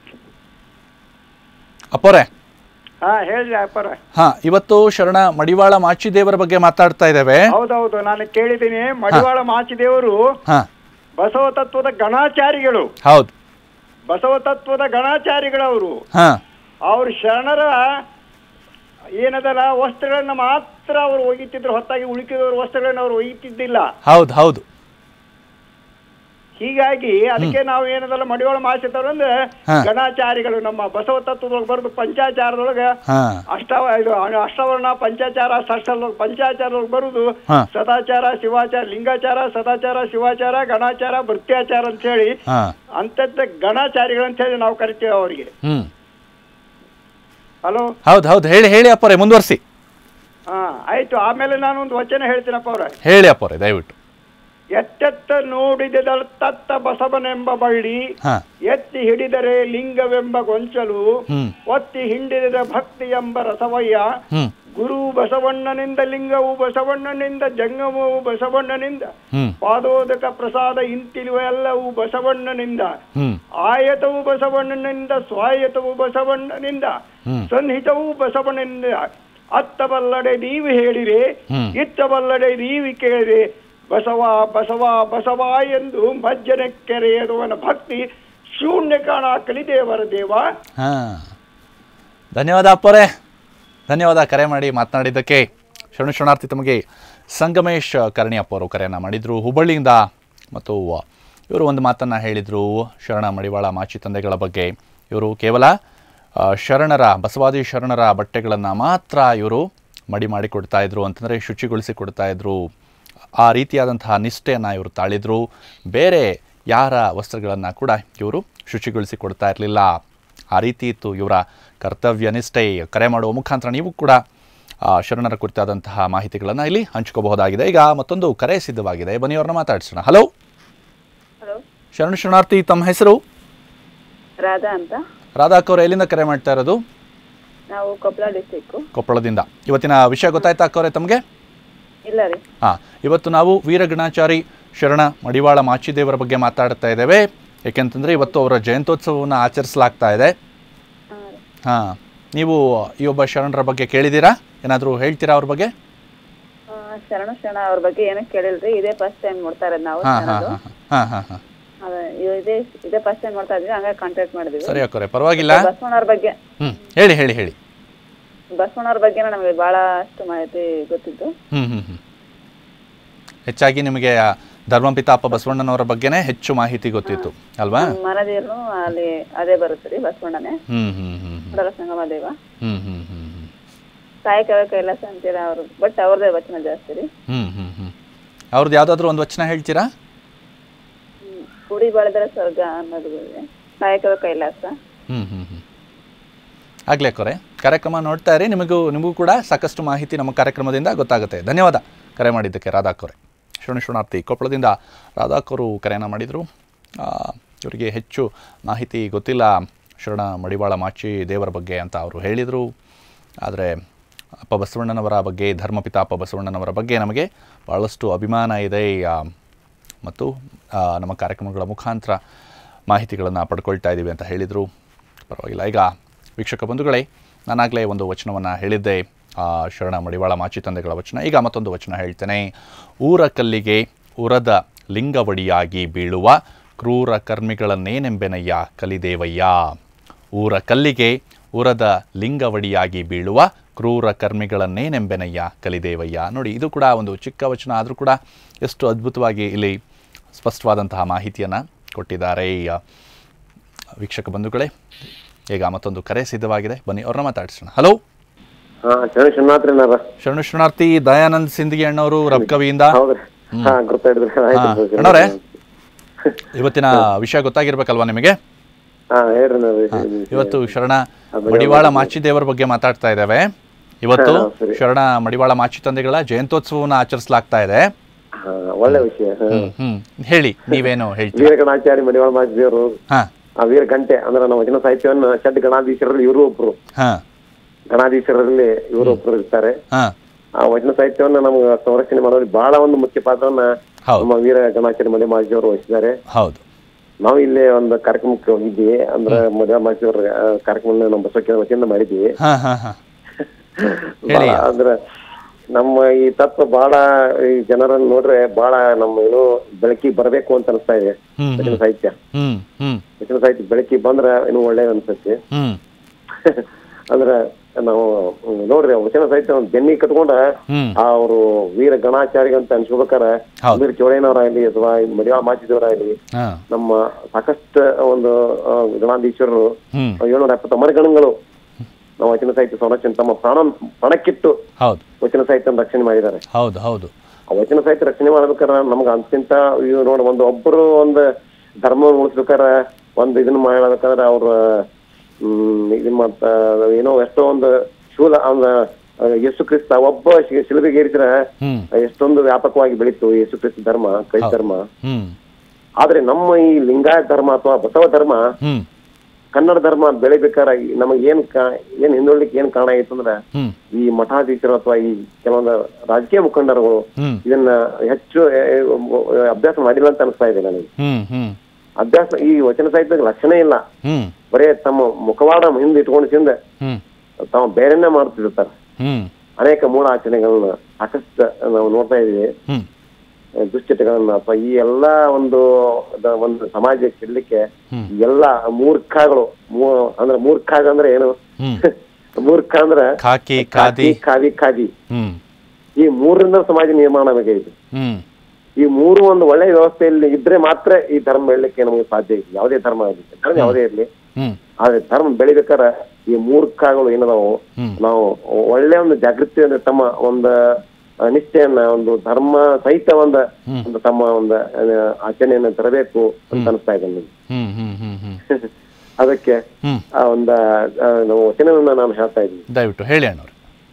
ಅಪ್ಪೋರೆ ಹಾ ಹೇಳ್ರಿ ಅಪ್ಪರ ಹಾ ಇವತ್ತು ಶರಣ ಮಡಿವಾಳ ಮಾಚಿದೇವರ ಬಗ್ಗೆ ಮಾತಾಡ್ತಾ ಇದ್ದೇವೆ ಹೌದೌದು ನಾನು ಕೇಳಿದ್ದೀನಿ ಮಡಿವಾಳ ಮಾಚಿದೇವರು ಹಾ ಬಸವ ತತ್ವದ ಗಣಾಚಾರಿಗಳು ಹೌದು ಬಸವ ತತ್ವದ ಗಣಾಚಾರಿಗಳವರು ಹಾ ಅವ್ರ ಶರಣರ ಏನದಲ್ಲ ವಸ್ತ್ರಗಳನ್ನ ಮಾತ್ರ ಅವರು ಒಯ್ಯುತ್ತಿದ್ರು ಹೊತ್ತಾಗಿ ಉಳಿಕಿದವ್ರ ವಸ್ತ್ರಗಳನ್ನ ಅವರು ಒಯ್ಯುತ್ತಿದ್ದಿಲ್ಲ ಹೌದು ಹೌದು ಹೀಗಾಗಿ ಅದಕ್ಕೆ ನಾವು ಏನದಲ್ಲ ಮಡಿವಾಳ ಮಾಚಿದವರು ಅಂದ್ರೆ ಹಾ. ಗಣಾಚಾರಿಗಳು ನಮ್ಮ ಬಸವ ತತ್ವದೊಳಗೆ ಬರೆದು ಪಂಚಾಚಾರದೊಳಗೆ ಹಾ ಅಷ್ಟವ ಇದು ಅ- ಅಷ್ಟವರ್ಣ ಪಂಚಾಚಾರ ಷಷ್ಠ ಪಂಚಾಚಾರದೊಳಗೆ ಬರುದು ಹಾ. ಸದಾಚಾರ ಶಿವಾಚಾರ ಲಿಂಗಾಚಾರ ಸದಾಚಾರ ಶಿವಾಚಾರ ಗಣಾಚಾರ ಭೃತ್ಯಾಚಾರ ಅಂತ ಹೇಳಿ ಹಾ ಅಂತದ್ದ ಗಣಾಚಾರಿಗಳು ಅಂತ ಹೇಳಿ ನಾವು ಕರಿತೇವೆ ಅವರಿಗೆ ಹ್ಮ್ ಹಲೋ ಹೌದು ಹೌದು ಹೇಳಿ ಹೇಳಿ ಅಪ್ಪರೇ ಮುಂದುವರಿಸಿ ಹಾ ಆಯ್ತು ಆಮೇಲೆ ನಾನು ಒಂದು ವಚನ ಹೇಳ್ತೀನಪ್ಪ ಅವ್ರೆ ಹೇಳಿ ಅಪ್ಪರೇ ದಯವಿಟ್ಟು ಎತ್ತೆತ್ತ ನೋಡಿದ ತತ್ತ ಬಸವನೆಂಬ ಬಳ್ಳಿ ಹಾ ಎತ್ತಿ ಹಿಡಿದರೆ ಲಿಂಗವೆಂಬ ಗೊಂಚಲು ಹ್ಮ್ ಒತ್ತಿ ಹಿಂಡಿದ ಭಕ್ತಿ ಎಂಬ ರಸವಯ್ಯ ಹ್ಮ್ ಗುರು ಬಸವಣ್ಣನಿಂದ ಲಿಂಗವು ಬಸವಣ್ಣನಿಂದ ಜಂಗಮವು ಬಸವಣ್ಣನಿಂದ ಹ್ಮ್ ಪಾದೋದಕ ಪ್ರಸಾದ ಇಂತಿರುವ ಎಲ್ಲವೂ ಬಸವಣ್ಣನಿಂದ ಹ್ಮ್ ಆಯತವು ಬಸವಣ್ಣನಿಂದ ಸ್ವಾಯತವು ಬಸವಣ್ಣನಿಂದ ಹ್ಮ್. ಸನ್ನಿಹಿತವು ಬಸವಣ್ಣನಿಂದ ಅತ್ತಬಲ್ಲಡೆ ನೀವು ಹೇಳಿರಿ ಹ್ಮ್. ಇತ್ತಬಲ್ಲಡೆ ನೀವು ಕೇಳಿರಿ ಬಸವ ಬಸವ ಬಸವ ಎಂದು ಮಜ್ಜನ ಕೆರೆಯದುವನ ಭಕ್ತಿ ಶೂನ್ಯ ಕಾಣ ಕಲಿದೇವರ ದೇವ ಹಾ ಧನ್ಯವಾದ ಅಪ್ಪರೇ ಧನ್ಯವಾದ ಕರೆ ಮಾಡಿ ಮಾತನಾಡಿದ್ದಕ್ಕೆ ಶರಣ ಶರಣಾರ್ಥಿ ತಮಗೆ ಸಂಗಮೇಶ್ ಕರ್ಣಿ ಅಪ್ಪ ಅವರು ಕರೆಯನ್ನು ಮಾಡಿದರು ಹುಬ್ಬಳ್ಳಿಯಿಂದ ಮತ್ತು ಇವರು ಒಂದು ಮಾತನ್ನು ಹೇಳಿದರು ಶರಣ ಮಡಿವಾಳ ಮಾಚಿ ತಂದೆಗಳ ಬಗ್ಗೆ ಇವರು ಕೇವಲ ಆ, ಶರಣರ ಬಸವಾದಿ ಶರಣರ ಬಟ್ಟೆಗಳನ್ನು ಮಾತ್ರ ಇವರು ಮಡಿ ಮಾಡಿ ಕೊಡ್ತಾ ಇದ್ರು ಅಂತಂದರೆ ಶುಚಿಗೊಳಿಸಿ ಕೊಡ್ತಾ ಇದ್ರು ಆ ರೀತಿಯಾದಂತಹ ನಿಷ್ಠೆಯನ್ನು ಇವರು ತಾಳಿದ್ರು ಬೇರೆ ಯಾರ ವಸ್ತ್ರಗಳನ್ನು ಕೂಡ ಇವರು ಶುಚಿಗೊಳಿಸಿ ಕೊಡ್ತಾ ಇರಲಿಲ್ಲ ಆ ರೀತಿ ಇತ್ತು ಇವರ ಕರ್ತವ್ಯ ನಿಷ್ಠೆ ಕರೆ ಮಾಡುವ ಮುಖಾಂತರ ನೀವು ಕೂಡ ಆ, ಶರಣರ ಕುರಿತಾದಂತಹ ಮಾಹಿತಿಗಳನ್ನು ಇಲ್ಲಿ ಹಂಚ್ಕೋಬಹುದಾಗಿದೆ ಈಗ ಮತ್ತೊಂದು ಕರೆ ಸಿದ್ಧವಾಗಿದೆ ಬನ್ನಿ ಅವ್ರನ್ನ ಮಾತಾಡ್ಸೋಣ ಹಲೋ ಹಲೋ ಶರಣ ಶರಣಾರ್ಥಿ ತಮ್ಮ ಹೆಸರು ರಾಧಾ ಅಂತ ರಾಧಾಕ್ ಅವ್ರು ಎಲ್ಲಿಂದ ಕರೆ ಮಾಡ್ತಾ ಇರೋದು ನಾವು ಕೊಪ್ಪಳ ಡಿಸ್ಟಿಕ್ಕು ಕೊಪ್ಪಳದಿಂದ ಇವತ್ತಿನ ವಿಷಯ ಗೊತ್ತಾಯ್ತಾ ಅಕ್ಕವ್ರೆ ತಮಗೆ ಇಲ್ಲ ರೀ ಹಾಂ ಇವತ್ತು ನಾವು ವೀರಗಣಾಚಾರಿ ಶರಣ ಮಡಿವಾಳ ಮಾಚಿದೇವರ ಬಗ್ಗೆ ಮಾತಾಡ್ತಾ ಇದ್ದೇವೆ ಏಕೆಂತಂದರೆ ಇವತ್ತು ಅವರ ಜಯಂತ್ಯೋತ್ಸವವನ್ನು ಆಚರಿಸಲಾಗ್ತಾ ಇದೆ ಹಾಂ ರೀ ಹಾಂ ನೀವು ಈ ಒಬ್ಬ ಶರಣರ ಬಗ್ಗೆ ಕೇಳಿದ್ದೀರಾ ಏನಾದರೂ ಹೇಳ್ತೀರಾ ಅವ್ರ ಬಗ್ಗೆ ಆ, ಶರಣ ಶರಣ ಅವ್ರ ಬಗ್ಗೆ ಏನೂ ಕೇಳಿಲ್ರಿ ಇದೇ ಫಸ್ಟ್ ಟೈಮ್ ನೋಡ್ತಾ ಇರೋದು ನಾವು ಹಾಂ ಹಾಂ ಶರಣದು. ಹಾಂ ಹಾಂ ಹಾಂ ಹಾಂ ಅದೇ ಇವ್- ಇದೇ ಇದೇ ಫಸ್ಟ್ ಟೈಮ್ ನೋಡ್ತಾ ಇದ್ವಿ ಹಂಗಾಗಿ ಕಾಂಟ್ಯಾಕ್ಟ್ ಮಾಡಿದ್ವಿ ಸರಿ ಅಕ್ಕವ್ರೆ ಪರವಾಗಿಲ್ಲ ಬಸವಣ್ಣವ್ರ ಬಗ್ಗೆ ಹ್ಞೂ ಹೇಳಿ ಹೇಳಿ ಹೇಳಿ ಬಸವಣ್ಣವ್ರ ಬಗ್ಗೆ ನಮಗೆ ಬಹಳ ಅಷ್ಟು ಮಾಹಿತಿ ಗೊತ್ತಿತ್ತು ಹ್ಞೂ ಹ್ಞೂ ಹ್ಞೂ ಹೆಚ್ಚಾಗಿ ನಿಮಗೆ ಆ ಧರ್ಮಪಿತಾಪ ಬಸವಣ್ಣನವರ ಬಗ್ಗೆನೇ ಹೆಚ್ಚು ಮಾಹಿತಿ ಗೊತ್ತಿತ್ತು ಅಲ್ವಾ ನಮ್ಮ ಮನದೇವ್ರು ಅಲ್ಲಿ ಅದೇ ಬರುತ್ತೆ ರೀ ಬಸವಣ್ಣನೇ ಹ್ಞೂ ಹ್ಞೂ ಹ್ಞೂ ಹ್ಞೂ ಕೂಡಲ ಸಂಗಮ ದೇವ ಹ್ಞೂ ಹ್ಞೂ ಹ್ಞೂ ಹ್ಞೂ ಕಾಯಕವೇ ಕೈಲಾಸ ಅಂತೀರ ಅವರು ಬಟ್ ಅವ್ರದೇ ವಚನ ಜಾಸ್ತಿ ರೀ ಹ್ಞೂ ಹ್ಞೂ ಹ್ಞೂ ಅವ್ರದ್ದು ಯಾವುದಾದ್ರೂ ಒಂದು ವಚನ ಹೇಳ್ತೀರಾ ಹ್ಮ್. ಕುಡಿ ಬೆಳೆದರೆ ಸ್ವರ್ಗ ಅನ್ನೋದು ಇದೆ. ಕಾಯಕವೇ ಕೈಲಾಸ ಹ್ಞೂ ಹ್ಞೂ ಹ್ಞೂ ಆಗಲೇ ಕೊರೆ ಕಾರ್ಯಕ್ರಮ ನೋಡ್ತಾ ಇರಿ ನಿಮಗೂ ನಿಮಗೂ ಕೂಡ ಸಾಕಷ್ಟು ಮಾಹಿತಿ ನಮ್ಮ ಕಾರ್ಯಕ್ರಮದಿಂದ ಗೊತ್ತಾಗುತ್ತೆ ಧನ್ಯವಾದ ಕರೆ ಮಾಡಿದ್ದಕ್ಕೆ ರಾಧಾಕೋರೆ ಶರಣ ಶರಣಾರ್ಥಿ ಕೊಪ್ಪಳದಿಂದ ರಾಧಾಕೋರು ಕರೆಯನ್ನು ಮಾಡಿದರು ಇವರಿಗೆ ಹೆಚ್ಚು ಮಾಹಿತಿ ಗೊತ್ತಿಲ್ಲ ಶರಣ ಮಡಿವಾಳ ಮಾಚಿ ದೇವರ ಬಗ್ಗೆ ಅಂತ ಅವರು ಹೇಳಿದರು ಆದರೆ ಅಪ್ಪ ಬಸವಣ್ಣನವರ ಬಗ್ಗೆ ಧರ್ಮಪಿತ ಅಪ್ಪ ಬಸವಣ್ಣನವರ ಬಗ್ಗೆ ನಮಗೆ ಭಾಳಷ್ಟು ಅಭಿಮಾನ ಇದೆ ಆ, ಮತ್ತು ಆ, ನಮ್ಮ ಕಾರ್ಯಕ್ರಮಗಳ ಮುಖಾಂತರ ಮಾಹಿತಿಗಳನ್ನು ಪಡ್ಕೊಳ್ತಾ ಇದ್ದೀವಿ ಅಂತ ಹೇಳಿದರು ಪರವಾಗಿಲ್ಲ ಈಗ ವೀಕ್ಷಕ ಬಂಧುಗಳೇ ನಾನಾಗಲೇ ಒಂದು ವಚನವನ್ನು ಹೇಳಿದ್ದೆ ಆ, ಶರಣ ಮಡಿವಾಳ ಮಾಚಿ ತಂದೆಗಳ ವಚನ ಈಗ ಮತ್ತೊಂದು ವಚನ ಹೇಳ್ತೇನೆ ಊರ ಕಲ್ಲಿಗೆ ಉರದ ಲಿಂಗವಡಿಯಾಗಿ ಬೀಳುವ ಕ್ರೂರ ಕರ್ಮಿಗಳನ್ನೇನೆಂಬೆನಯ್ಯ ಕಲಿದೇವಯ್ಯ ಊರ ಕಲ್ಲಿಗೆ ಉರದ ಲಿಂಗವಡಿಯಾಗಿ ಬೀಳುವ ಕ್ರೂರ ಕರ್ಮಿಗಳನ್ನೇನೆಂಬೆನಯ್ಯ ಕಲಿದೇವಯ್ಯ ನೋಡಿ ಇದು ಕೂಡ ಒಂದು ಚಿಕ್ಕ ವಚನ ಆದರೂ ಕೂಡ ಎಷ್ಟು ಅದ್ಭುತವಾಗಿ ಇಲ್ಲಿ ಸ್ಪಷ್ಟವಾದಂತಹ ಮಾಹಿತಿಯನ್ನು ಕೊಟ್ಟಿದ್ದಾರೆ ಈ, ಆ, ವೀಕ್ಷಕ ಬಂಧುಗಳೇ ಈಗ ಮತ್ತೊಂದು ಕರೆ ಸಿದ್ಧವಾಗಿದೆ ಬನ್ನಿ ಅವ್ರನ್ನ ಮಾತಾಡ್ಸೋಣ ಹಲೋ ಹಾ ಶರಣ ಶರಣಾರ್ಥಿನಾರ ಶರಣ ಶರಣಾರ್ಥಿ ದಯಾನಂದ್ ಸಿಂದಗಿ ಅಣ್ಣವರು ರಬ್ಕವಿಯಿಂದ ಹೌದ್ರಿ ಹಾ ಗೊತ್ತಾಯ್ತು ಹಾ, ಅಣ್ಣವ್ರೆ ಇವತ್ತಿನ ವಿಷಯ ಗೊತ್ತಾಗಿರ್ಬೇಕಲ್ವಾ ನಿಮಗೆ ಹಾ ಹೇಳ್ರಿ ನಾವ್ ಇವತ್ತು ಶರಣ ಮಡಿವಾಳ ಮಾಚಿ ದೇವರ ಬಗ್ಗೆ ಮಾತಾಡ್ತಾ ಇದ್ದೇವೆ ಇವತ್ತು ಹಾ, ಸರಿ. ಶರಣ ಮಡಿವಾಳ ಮಾಚಿ ತಂದೆಗಳ ಜಯಂತ್ಯೋತ್ಸವವನ್ನು ಆಚರಿಸಲಾಗ್ತಾ ಇದೆ ಹಾ ಒಳ್ಳೆ ವಿಷಯ ಹಾ. ಹ್ಮ್ ಹ್ಮ್ ಹೇಳಿ ನೀವೇನು ಹೇಳ್ತೀರಿ ವೀರಗಣಾಚಾರ್ಯ ಮಡಿವಾಳ ಮಾಚಿದೇವರು ಹಾ ಆ ವೀರ ಗಂಟೆ ಅಂದ್ರೆ ನಾವು ವಚನ ಸಾಹಿತ್ಯವನ್ನ ಷಡ್ ಗಣಾಧೀಶರಲ್ಲಿ ಇವರು ಒಬ್ರು ಹಾ ಗಣಾಧೀಶರಲ್ಲಿ ಇವರು ಒಬ್ರು ಇರ್ತಾರೆ ಹಾ ಆ ವಚನ ಸಾಹಿತ್ಯವನ್ನ ನಮ್ಗೆ ಸಂರಕ್ಷಣೆ ಮಾಡೋದ್ರಲ್ಲಿ ಬಹಳ ಒಂದು ಮುಖ್ಯ ಪಾತ್ರವನ್ನ ಹೌದು ನಮ್ಮ ವೀರ ಗಣಾಚಾರ್ಯ ಮಡಿ ಮಾಜಿಯವರು ವಹಿಸಿದ್ದಾರೆ ಹೌದು ನಾವು ಇಲ್ಲೇ ಒಂದು ಕಾರ್ಯಕ್ರಮಕ್ಕೆ ಹೋಗಿದ್ವಿ ಅಂದ್ರೆ ಮದುವೆ ಮಾಜಿಯವ್ರ ಕಾರ್ಯಕ್ರಮ ನಮ್ಮ ಬಸವಕ್ಕೆ ವತಿಯಿಂದ ಮಾಡಿದ್ವಿ ಹಾ ಹಾ ಹಾ ಹೇಳಿ. ಬಹಳ ಅಂದ್ರೆ ನಮ್ಮ ಈ ತತ್ವ ಬಹಳ ಈ ಜನರನ್ನ ನೋಡ್ರೆ ಬಹಳ ನಮ್ಮ ಏನು ಬೆಳಕಿಗೆ ಬರಬೇಕು ಅಂತ ಅನಿಸ್ತಾ ಇದೆ ಹ್ಮ್ ವಚನ ಸಾಹಿತ್ಯ ಹ್ಮ್ ಹ್ಮ್ ವಚನ ಸಾಹಿತ್ಯ ಬೆಳಕಿಗೆ ಬಂದ್ರ ಇನ್ನೂ ಒಳ್ಳೇದು ಅನ್ಸತ್ತೆ ಹ್ಮ್ ಅಂದ್ರ ನಾವು ಹ್ಮ್, ನೋಡ್ರಿ ವಚನ ಸಾಹಿತ್ಯ ಒಂದ್ ಬೆನ್ನಿ ಕಟ್ಕೊಂಡ ಹ್ಮ್ ಅವರು ವೀರ ಗಣಾಚಾರ್ಯ ಅಂತ ಅನ್ಸ್ಕೋಬೇಕಾರ ಹೌದು. ವೀರ ಚೋಳೇನವರಾಗ್ಲಿ ಅಥವಾ ಮಡಿವಾಳ ಮಾಚಿದವರಾಗ್ಲಿ ಹಾ ನಮ್ಮ ಸಾಕಷ್ಟು ಒಂದು ಆ, ಗಣಾಧೀಶರು ಹ್ಮ್ ಏಳ್ನೂರ ಎಪ್ಪತ್ತು ಅಮರಗಣಗಳು ನಾವು ವಚನ ಸಾಹಿತ್ಯ ಸಂರಕ್ಷಣೆ ತಮ್ಮ ಪ್ರಾಣ ಪಣಕ್ಕಿಟ್ಟು ಹೌದು ವಚನ ಸಾಹಿತ್ಯ ರಕ್ಷಣೆ ಮಾಡಿದ್ದಾರೆ ಹೌದು ಹೌದು ಆ ವಚನ ಸಾಹಿತ್ಯ ರಕ್ಷಣೆ ಮಾಡ್ಬೇಕಾರ ನಮ್ಗೆ ಅಂತಿಂತ ಇವ್ ನೋಡ್ ಒಂದು ಒಬ್ಬರು ಒಂದು ಧರ್ಮವನ್ನು ಉಳಿಸ್ಬೇಕಾರ ಒಂದು ಇದನ್ನ ಮಾಡ್ಬೇಕಾದ್ರೆ ಅವ್ರ ಹ್ಮ್ ಇದನ್ನ ಮತ್ತ ಏನೋ ಎಷ್ಟೋ ಒಂದು ಶೂಲ ಅಂದ ಯೇಸು ಕ್ರಿಸ್ತ ಒಬ್ಬ ಶಿ- ಶಿಲುಬೆಗೆ ಏರಿಸಿರ ಹ್ಮ್ ಎಷ್ಟೊಂದು ವ್ಯಾಪಕವಾಗಿ ಬೆಳೀತು ಯೇಸು ಕ್ರಿಸ್ತ ಧರ್ಮ ಕ್ರೈಸ್ತ ಧರ್ಮ ಹ್ಮ್ ಆದ್ರೆ ನಮ್ಮ ಈ ಲಿಂಗಾಯತ ಧರ್ಮ ಅಥವಾ ಬಸವ ಧರ್ಮ ಹ್ಮ್ ಕನ್ನಡ ಧರ್ಮ ಬೆಳಿಬೇಕಾರ ನಮಗೆ ಏನ್ ಕಾ- ಏನ್ ಹಿಂದುಳಿಲಿಕ್ಕೆ ಏನ್ ಕಾರಣ ಆಯ್ತು ಅಂದ್ರೆ ಹ್ಮ್ ಈ ಮಠಾಧೀಶರು ಅಥವಾ ಈ ಕೆಲವೊಂದು ರಾಜಕೀಯ ಮುಖಂಡರುಗಳು ಹ್ಮ್ ಇದನ್ನ ಹೆಚ್ಚು ಆ, ಆ, ಅಭ್ಯಾಸ ಮಾಡಿಲ್ಲ ಅಂತ ಅನಿಸ್ತಾ ಇದೆ ನನಗೆ ಹ್ಮ್ ಹ್ಮ್ ಅಭ್ಯಾಸ ಈ ವಚನ ಸಾಹಿತ್ಯದ ಲಕ್ಷಣ ಇಲ್ಲ ಹ್ಮ್ ಬರೇ ತಮ್ಮ ಮುಖವಾಡ ಹಿಂದೆ ಇಟ್ಕೊಂಡು ತಿಂದ ಹ್ಮ್ ತಾವು ಬೇರೆನೇ ಮಾಡ್ತಿರ್ತಾರೆ ಹ್ಮ್ ಅನೇಕ ಮೂಢ ಆಚರಣೆಗಳನ್ನ ಸಾಕಷ್ಟು ನಾವು ನೋಡ್ತಾ ಇದೀವಿ ಹ್ಮ್ ಆ, ದುಶ್ಚಟಗಳನ್ನ ಅಥವಾ ಈ ಎಲ್ಲಾ ಒಂದು ದ- ಒಂದು ಸಮಾಜ ಕೆಡ್ಲಿಕ್ಕೆ ಹ್ಮ್. ಈ ಎಲ್ಲಾ ಮೂರ್ಖಗಳು ಮೂ- ಅಂದ್ರೆ ಮೂರ್ಖಾಗ ಅಂದ್ರೆ ಏನು ಹ್ಮ್ ಮೂರ್ಖ ಅಂದ್ರೆ ಖಾಕಿ ಖಾದಿ ಖಾದಿ ಖಾದಿ ಹ್ಮ್ ಈ ಮೂರರಿಂದ ಸಮಾಜ ನಿರ್ಮಾಣ ಆಗೈತೆ ಹ್ಮ್ ಈ ಮೂರು ಒಂದು ಒಳ್ಳೆ ವ್ಯವಸ್ಥೆಯಲ್ಲಿ ಇದ್ರೆ ಮಾತ್ರ ಈ ಧರ್ಮ ಬೆಳಿಲಿಕ್ಕೆ ನಮಗೆ ಸಾಧ್ಯ ಇದೆ ಯಾವುದೇ ಧರ್ಮ ಆಗಲಿ ಧರ್ಮ ಯಾವುದೇ ಇರ್ಲಿ ಹ್ಮ್ ಆದ್ರೆ ಧರ್ಮ ಬೆಳಿಬೇಕಾರ ಈ ಮೂರ್ಖಗಳು ಏನದಾವು ಹ್ಮ್. ನಾವು ಒಳ್ಳೆ ಒಂದು ಜಾಗೃತಿ ಅಂದ್ರೆ ತಮ್ಮ ಒಂದು ಆ, ನಿಷ್ಠೆಯನ್ನ ಒಂದು ಧರ್ಮ ಸಹಿತ ಒಂದು ಹ್ಮ್. ಒಂದು ತಮ್ಮ ಒಂದು ಆ, ಆಚರಣೆಯನ್ನ ತರಬೇಕು ಅಂತ ಅನಿಸ್ತಾ ಇದೆ ನನಗೆ ಹ್ಮ್ ಹ್ಮ್ ಹ್ಮ್ ಹ್ಮ್ ಅದಕ್ಕೆ ಹ್ಮ್ ಆ ಒಂದು ಆ, ನಾವು ವಚನವನ್ನ ನಾನು ಹೇಳ್ತಾ ಇದ್ದೀನಿ ದಯವಿಟ್ಟು ಹೇಳಿ ಅಣ್ಣವ್ರೆ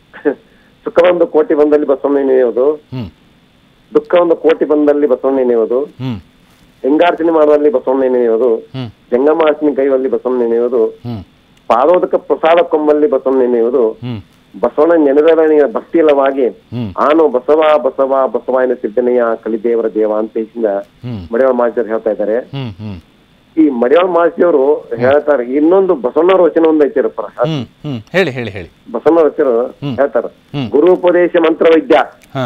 ಸುಖ ಒಂದು ಕೋಟಿ ಬಂದಲ್ಲಿ ಬಸವಣ್ಣ ನೆನೆಯುವುದು ಹ್ಮ್ ದುಃಖ ಒಂದು ಕೋಟಿ ಬಂದಲ್ಲಿ ಬಸವಣ್ಣ ನೆನೆಯುವುದು ಹ್ಮ್ ಹೆಂಗಾರ್ಚನೆ ಮಾಡುವಲ್ಲಿ ಬಸವಣ್ಣ ನೆನೆಯುವುದು ಹ್ಮ್ ಜಂಗಮಾರ್ಚನೆ ಕೈಯಲ್ಲಿ ಬಸವಣ್ಣ ನೆನೆಯುವುದು ಹ್ಮ್ ಪಾದೋದಕ ಪ್ರಸಾದ ಕೊಂಬಲ್ಲಿ ಬಸವನ ನೆನೆಯುವುದು ಹ್ಮ್ ಬಸವನ ನೆನೆದವನಿಗೆ ಭಕ್ತಿಲವಾಗಿ ಹ್ಮ್ ಆನು ಬಸವ ಬಸವ ಬಸವಾಯನ ಸಿದ್ದನೆಯ ಕಲಿದೇವರ ದೇವ ಅಂತ ಹೇಳಿಂದ ಹ್ಮ್ ಮಡಿವಾಳ ಮಾಸ್ಟರ್ ಹೇಳ್ತಾ ಇದ್ದಾರೆ ಹ್ಮ್ ಹ್ಮ್ ಈ ಮಡಿವಾಳ ಮಾಸ್ತಿಯವರು ಹೇಳ್ತಾರೆ ಇನ್ನೊಂದು ಬಸವಣ್ಣವ್ರ ವಚನ ಒಂದು ಐತಿರಪ್ಪ ಹ್ಮ್ ಹ್ಮ್ ಹೇಳಿ ಹೇಳಿ ಹೇಳಿ ಬಸವಣ್ಣವ್ರ ವಚನ ಹೇಳ್ತಾರ ಹ್ಮ್. ಗುರು ಉಪದೇಶ ಮಂತ್ರ ವಿದ್ಯಾ ಹಾ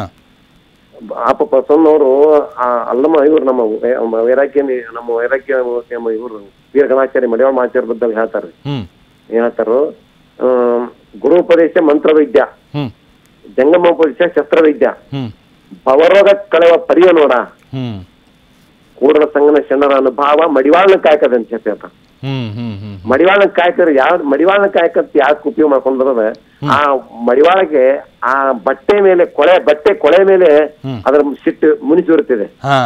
ಆಪ ಬಸವಣ್ಣವರು ಆ ಅಲ್ಲಮ್ಮ ಇವ್ರು ನಮ್ಮ ವೇ- ನಮ್ಮ ವೈರಾಗ್ಯ ನಮ್ಮ ವೈರಾಗ್ಯ ಎಂಬ ಇವರು ವೀರ ಗಣಾಚಾರ್ಯ ಮಡಿವಾಳ ಮಾಚಾರ್ಯ ಬಗ್ಗೆ ಹೇಳ್ತಾರೆ ಹ್ಮ್ ಏನ್ ಹೇಳ್ತಾರು ಆಮ್, ಗುರು ಉಪದೇಶ ಮಂತ್ರ ವಿದ್ಯಾ ಹ್ಮ್ ಜಂಗಮೋಪದೇಶ ಶಸ್ತ್ರ ವಿದ್ಯಾ ಹ್ಮ್ ಭವರೋಗ ಕಳೆವ ಪರಿಯ ನೋಡ ಹ್ಮ್ ಕೂಡಲ ಸಂಗನ ಶರಣರ ಅನುಭವ ಮಡಿವಾಳನ ಕಾಯಕದಂತ ಹೇಳ್ತಾರೆ ಹ್ಮ್ ಹ್ಮ್ ಹ್ಮ್ ಮಡಿವಾಳನ ಕಾಯಕರು ಯಾವ ಮಡಿವಾಳನ ಕಾಯಕಂತ ಯಾಕೆ ಉಪಯೋಗ ಮಾಡ್ಕೊಂಡ್ರದ ಆ ಮಡಿವಾಳಗೆ ಆ ಬಟ್ಟೆ ಮೇಲೆ ಕೊಳೆ ಬಟ್ಟೆ ಕೊಳೆ ಮೇಲೆ ಹ್ಮ್. ಅದರ ಸಿಟ್ಟು ಮುನಿಸಿ ಬರುತ್ತಿದೆ ಹಾ